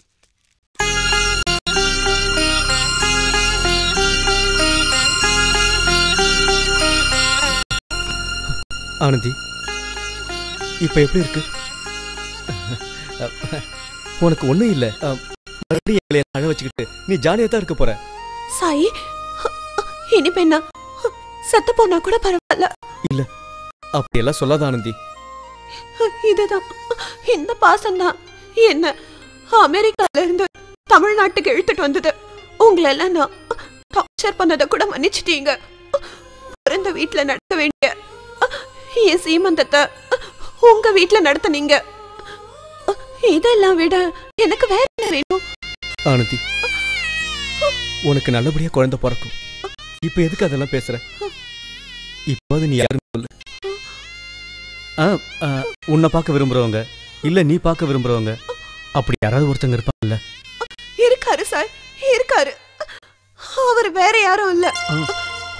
ஆனந்தி இப்ப எப்படி இருக்கு உனக்கு ஒண்ணும் இல்ல அஹ், மறுபடியும் எங்களை எல்லாம் அழ வச்சுக்கிட்டு நீ ஜாலியா தான் இருக்க போற சாய் இனிமே நான் செத்து போனா கூட பரவாயில்ல இல்ல அப்படியெல்லாம் சொல்லாத ஆனந்தி இதுதான் இந்த பாசம் தான் என்ன அமெரிக்கால இருந்து தமிழ்நாட்டுக்கு இழுத்துட்டு வந்தது உங்களை எல்லாம் நான் டார்ச்சர் பண்ணதை கூட மன்னிச்சிட்டீங்க பிறந்த வீட்ல நடத்த வேண்டிய என் சீமந்தத்தை உங்க வீட்ல நடத்துனீங்க இதெல்லாம் விட எனக்கு வேற என்ன வேணும் ஆனந்தி உனக்கு நல்லபடியா குழந்தை பிறக்கும் இப்ப எதுக்கு அதெல்லாம் பேசுற இப்போது நீ யாருன்னு சொல்லு ஆ, ஆ, உன்னை பார்க்க விரும்புறவங்க இல்ல நீ பார்க்க விரும்புறவங்க அப்படி யாராவது ஒருத்தங்க இருப்பாங்கல்ல இருக்காரு சார் இருக்காரு அவர் வேற யாரும் இல்ல ஆ,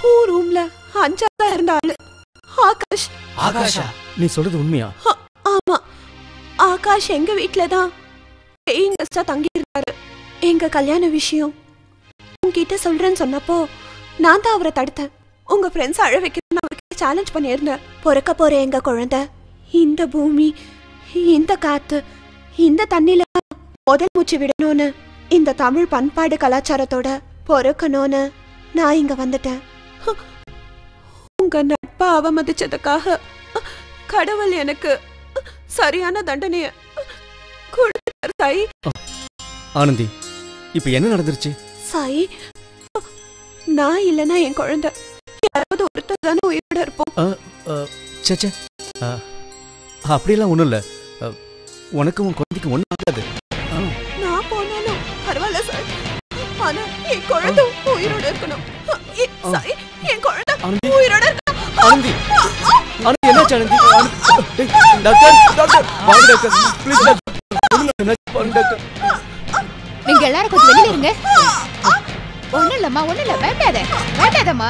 ரூம்ல அஞ்சாவதா இருந்த ஆளு ஆகாஷ் ஆகாஷா நீ சொல்றது உண்மையா ஆ- ஆமா ஆகாஷ் எங்க வீட்ல தான் பேயிங் கெஸ்டா தங்கி இருக்காரு எங்க கல்யாண விஷயம் உங்ககிட்ட சொல்றேன்னு சொன்னப்போ நான் தான் அவரை தடுத்தேன் உங்க ஃப்ரெண்ட்ஸ் அழ வைக்கிறேன்னு அவர்கிட்ட சேலஞ்ச் பண்ணியிருந்தேன் பிறக்க போற எங்க குழந்தை இந்த பூமி இந்த காத்து இந்த தண்ணில முதல் மூச்சு விடணும்னு இந்த தமிழ் பண்பாடு கலாச்சாரத்தோட பொறுக்கணும்னு நான் இங்க வந்துட்டேன் உங்க நட்பை அவமதிச்சதுக்காக கடவுள் எனக்கு சரியான தண்டனைய கொடுத்தாரு சாய் ஆனந்தி இப்ப என்ன நடந்துருச்சு சாய் நான் இல்லைன்னா என் குழந்தை யாராவது ஒருத்தர் தானே உயிரோட இருப்போம் அ, அ, ச்சே ச்சே. அ, அப்படியெல்லாம் ஒண்ணும் இல்ல அ, உனக்கு உன் குழந்தைக்கு ஒண்ணும் ஆகாது ஆ, நான் போனாலும் பரவாயில்ல சார் ஆனா என் குழந்தை உயிரோட இருக்கணும் எ- சாய் என் குழந்தை உயிரோட இருக்கணும் ஆனந்தி ஆனந்தி என்னாச்சு ஆனந்தி ஆனந்தி, டேய், டாக்டர் டாக்டர் வாங்க டாக்டர் ப்ளீஸ் டாக்டர் ஒண்ணும் இல்ல, என்னாச்சு பாருங்க டாக்டர் நீங்க எல்லாரும் கொஞ்சம் வெளியில இருங்க ஒண்ணும் இல்லம்மா ஒண்ணும் இல்ல வேண்டாத வேண்டாதம்மா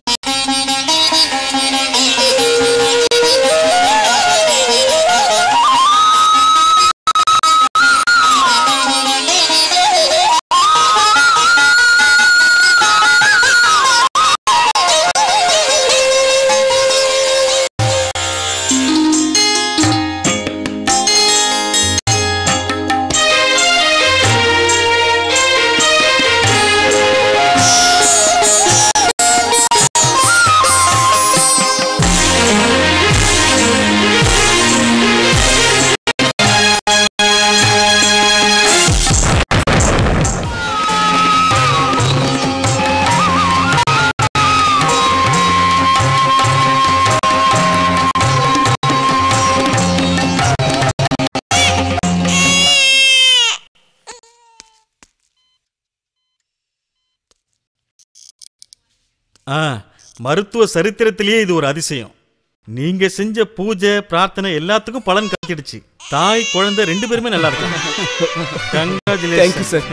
ஆ மருத்துவ சரித்திரத்திலேயே இது ஒரு அதிசயம் நீங்க செஞ்ச பூஜை பிரார்த்தனை எல்லாத்துக்கும் பலன் கிடைச்சிடுச்சு தாய் குழந்தை ரெண்டு பேருமே நல்லா இருக்காங்க தேங்க்யூ சார்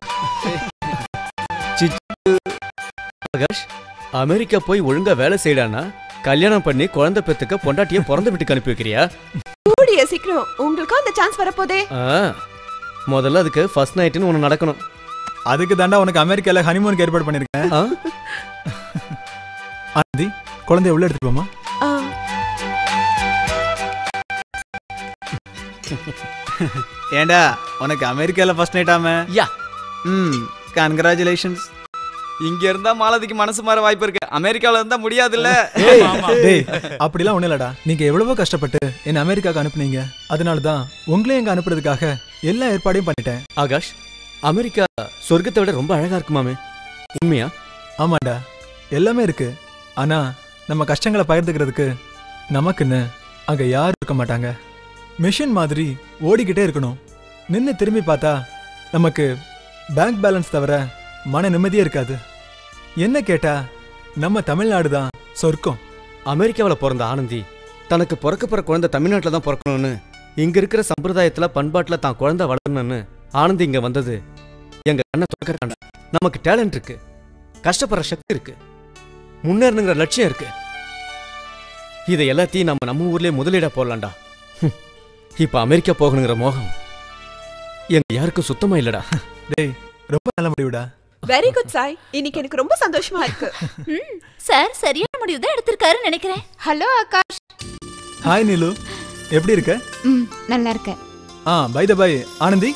ஆகாஷ் அமெரிக்கா போய் ஒழுங்கா வேலை செய்யடானா கல்யாணம் பண்ணி குழந்தை பெத்துக்க பொண்டாட்டிய பிறந்த வீட்டுக்கு அனுப்பி வைக்கிறியா கூடிய சீக்கிரம் உங்களுக்கும் அந்த சான்ஸ் வரப்போதே ஆ, முதல்ல அதுக்கு ஃபர்ஸ்ட் நைட்னு ஒன்று நடக்கணும் அதுக்கு தாண்டா உனக்கு அமெரிக்கால ஹனிமூனுக்கு ஏற்பாடு பண்ணிருக்கேன் ஆனந்தி குழந்தைய உள்ள எடுத்துட்டு போமா ஆ, ஏண்டா உனக்கு அமெரிக்கால ஃபர்ஸ்ட் நைட் ஆமே யா ம் கங்க்ராச்சுலேஷன்ஸ் இங்க இருந்தா மாலதிக்கு மனசு மாற வாய்ப்பு இருக்கு அமெரிக்கால இருந்தா முடியாதுல்ல டேய் அப்படிலாம் ஒண்ணும் இல்லடா நீங்க எவ்வளவோ கஷ்டப்பட்டு என்ன அமெரிக்காக்கு அனுப்புனீங்க அதனால தான் உங்களையும் எங்க அனுப்புறதுக்காக எல்லா ஏற்பாடையும் பண்ணிட்டேன் ஆகாஷ் அமெரிக்கா சொர்க்கத்தை விட ரொம்ப அழகா இருக்குமாமே உண்மையா ஆமாண்டா எல்லாமே இருக்கு ஆனா நம்ம கஷ்டங்களை பகிர்ந்துக்கிறதுக்கு நமக்குன்னு அங்க யாரும் இருக்க மாட்டாங்க மிஷின் மாதிரி ஓடிக்கிட்டே இருக்கணும் நின்னு திரும்பி பார்த்தா நமக்கு பேங்க் பேலன்ஸ் தவிர மன நிம்மதியே இருக்காது என்ன கேட்டா நம்ம தமிழ்நாடு தான் சொர்க்கம் அமெரிக்காவில் பிறந்த ஆனந்தி தனக்கு பிறக்க போற குழந்தை தமிழ்நாட்டில் தான் பிறக்கணும்னு இங்க இருக்கிற சம்பிரதாயத்துல பண்பாட்டுல தான் குழந்தை வளரணும்னு ஆனந்தி இங்க வந்தது எங்க கண்ணை திறக்கறாண்டா நமக்கு டேலண்ட் இருக்கு கஷ்டப்படுற சக்தி இருக்கு முன்னேறணுங்கிற லட்சியம் இருக்கு இதை எல்லாத்தையும் நம்ம நம்ம ஊர்லயே முதலீடா போடலாம்டா ஹம். இப்ப அமெரிக்கா போகணுங்கிற மோகம் எங்க யாருக்கும் சுத்தமா இல்லடா டேய் ரொம்ப நல்ல முடிவுடா வெரி குட் சாய் இன்னைக்கு எனக்கு ரொம்ப சந்தோஷமா இருக்கு ம் சார் சரியான முடிவு தான் எடுத்திருக்காருன்னு நினைக்கிறேன் ஹலோ ஆகாஷ் ஹாய் நீலு எப்படி இருக்க ம் நல்லா இருக்கேன் ஆ பை த பை ஆனந்தி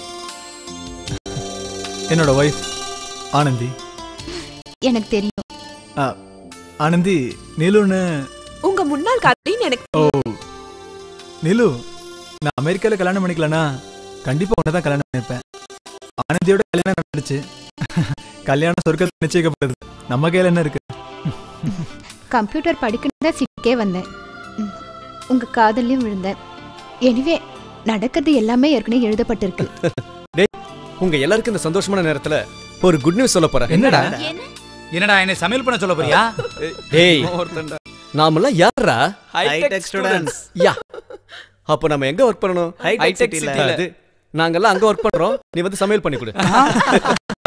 என்னோட ஒய்ஃப் ஆனந்தி எனக்கு தெரியும் ஆ, ஆனந்தி நீலுன்னு உங்க முன்னாள் காதலின்னு எனக்கு ஓ நீலு நான் அமெரிக்கால கல்யாணம் பண்ணிக்கலனா கண்டிப்பா உன்னை தான் கல்யாணம் பண்ணிப்பேன் ஆனந்தியோட கல்யாணம் நடந்துச்சு கல்யாணம் சொர்க்கத்தில் நிச்சயிக்கப்படுது நம்ம கையில என்ன இருக்கு கம்ப்யூட்டர் படிக்கணும் தான் சிட்டிக்கே வந்தேன் ம், உங்க காதல்லையும் விழுந்தேன் எனிவே நடக்கிறது எல்லாமே ஏற்கனவே எழுதப்பட்டிருக்கு டேய் உங்க எல்லாருக்கும் இந்த சந்தோஷமான நேரத்துல ஒரு குட் நியூஸ் சொல்ல போறேன் என்னடா என்னடா என்னை சமையல் பண்ண சொல்ல போறியா டேய் நாமெல்லாம் யாரா High-tech students. யா அப்ப நம்ம எங்க ஒர்க் பண்ணணும் High-tech High-tech city-ல. city-ல. அது நாங்கெல்லாம் அங்க ஒர்க் பண்றோம் நீ வந்து சமையல் பண்ணி கொடு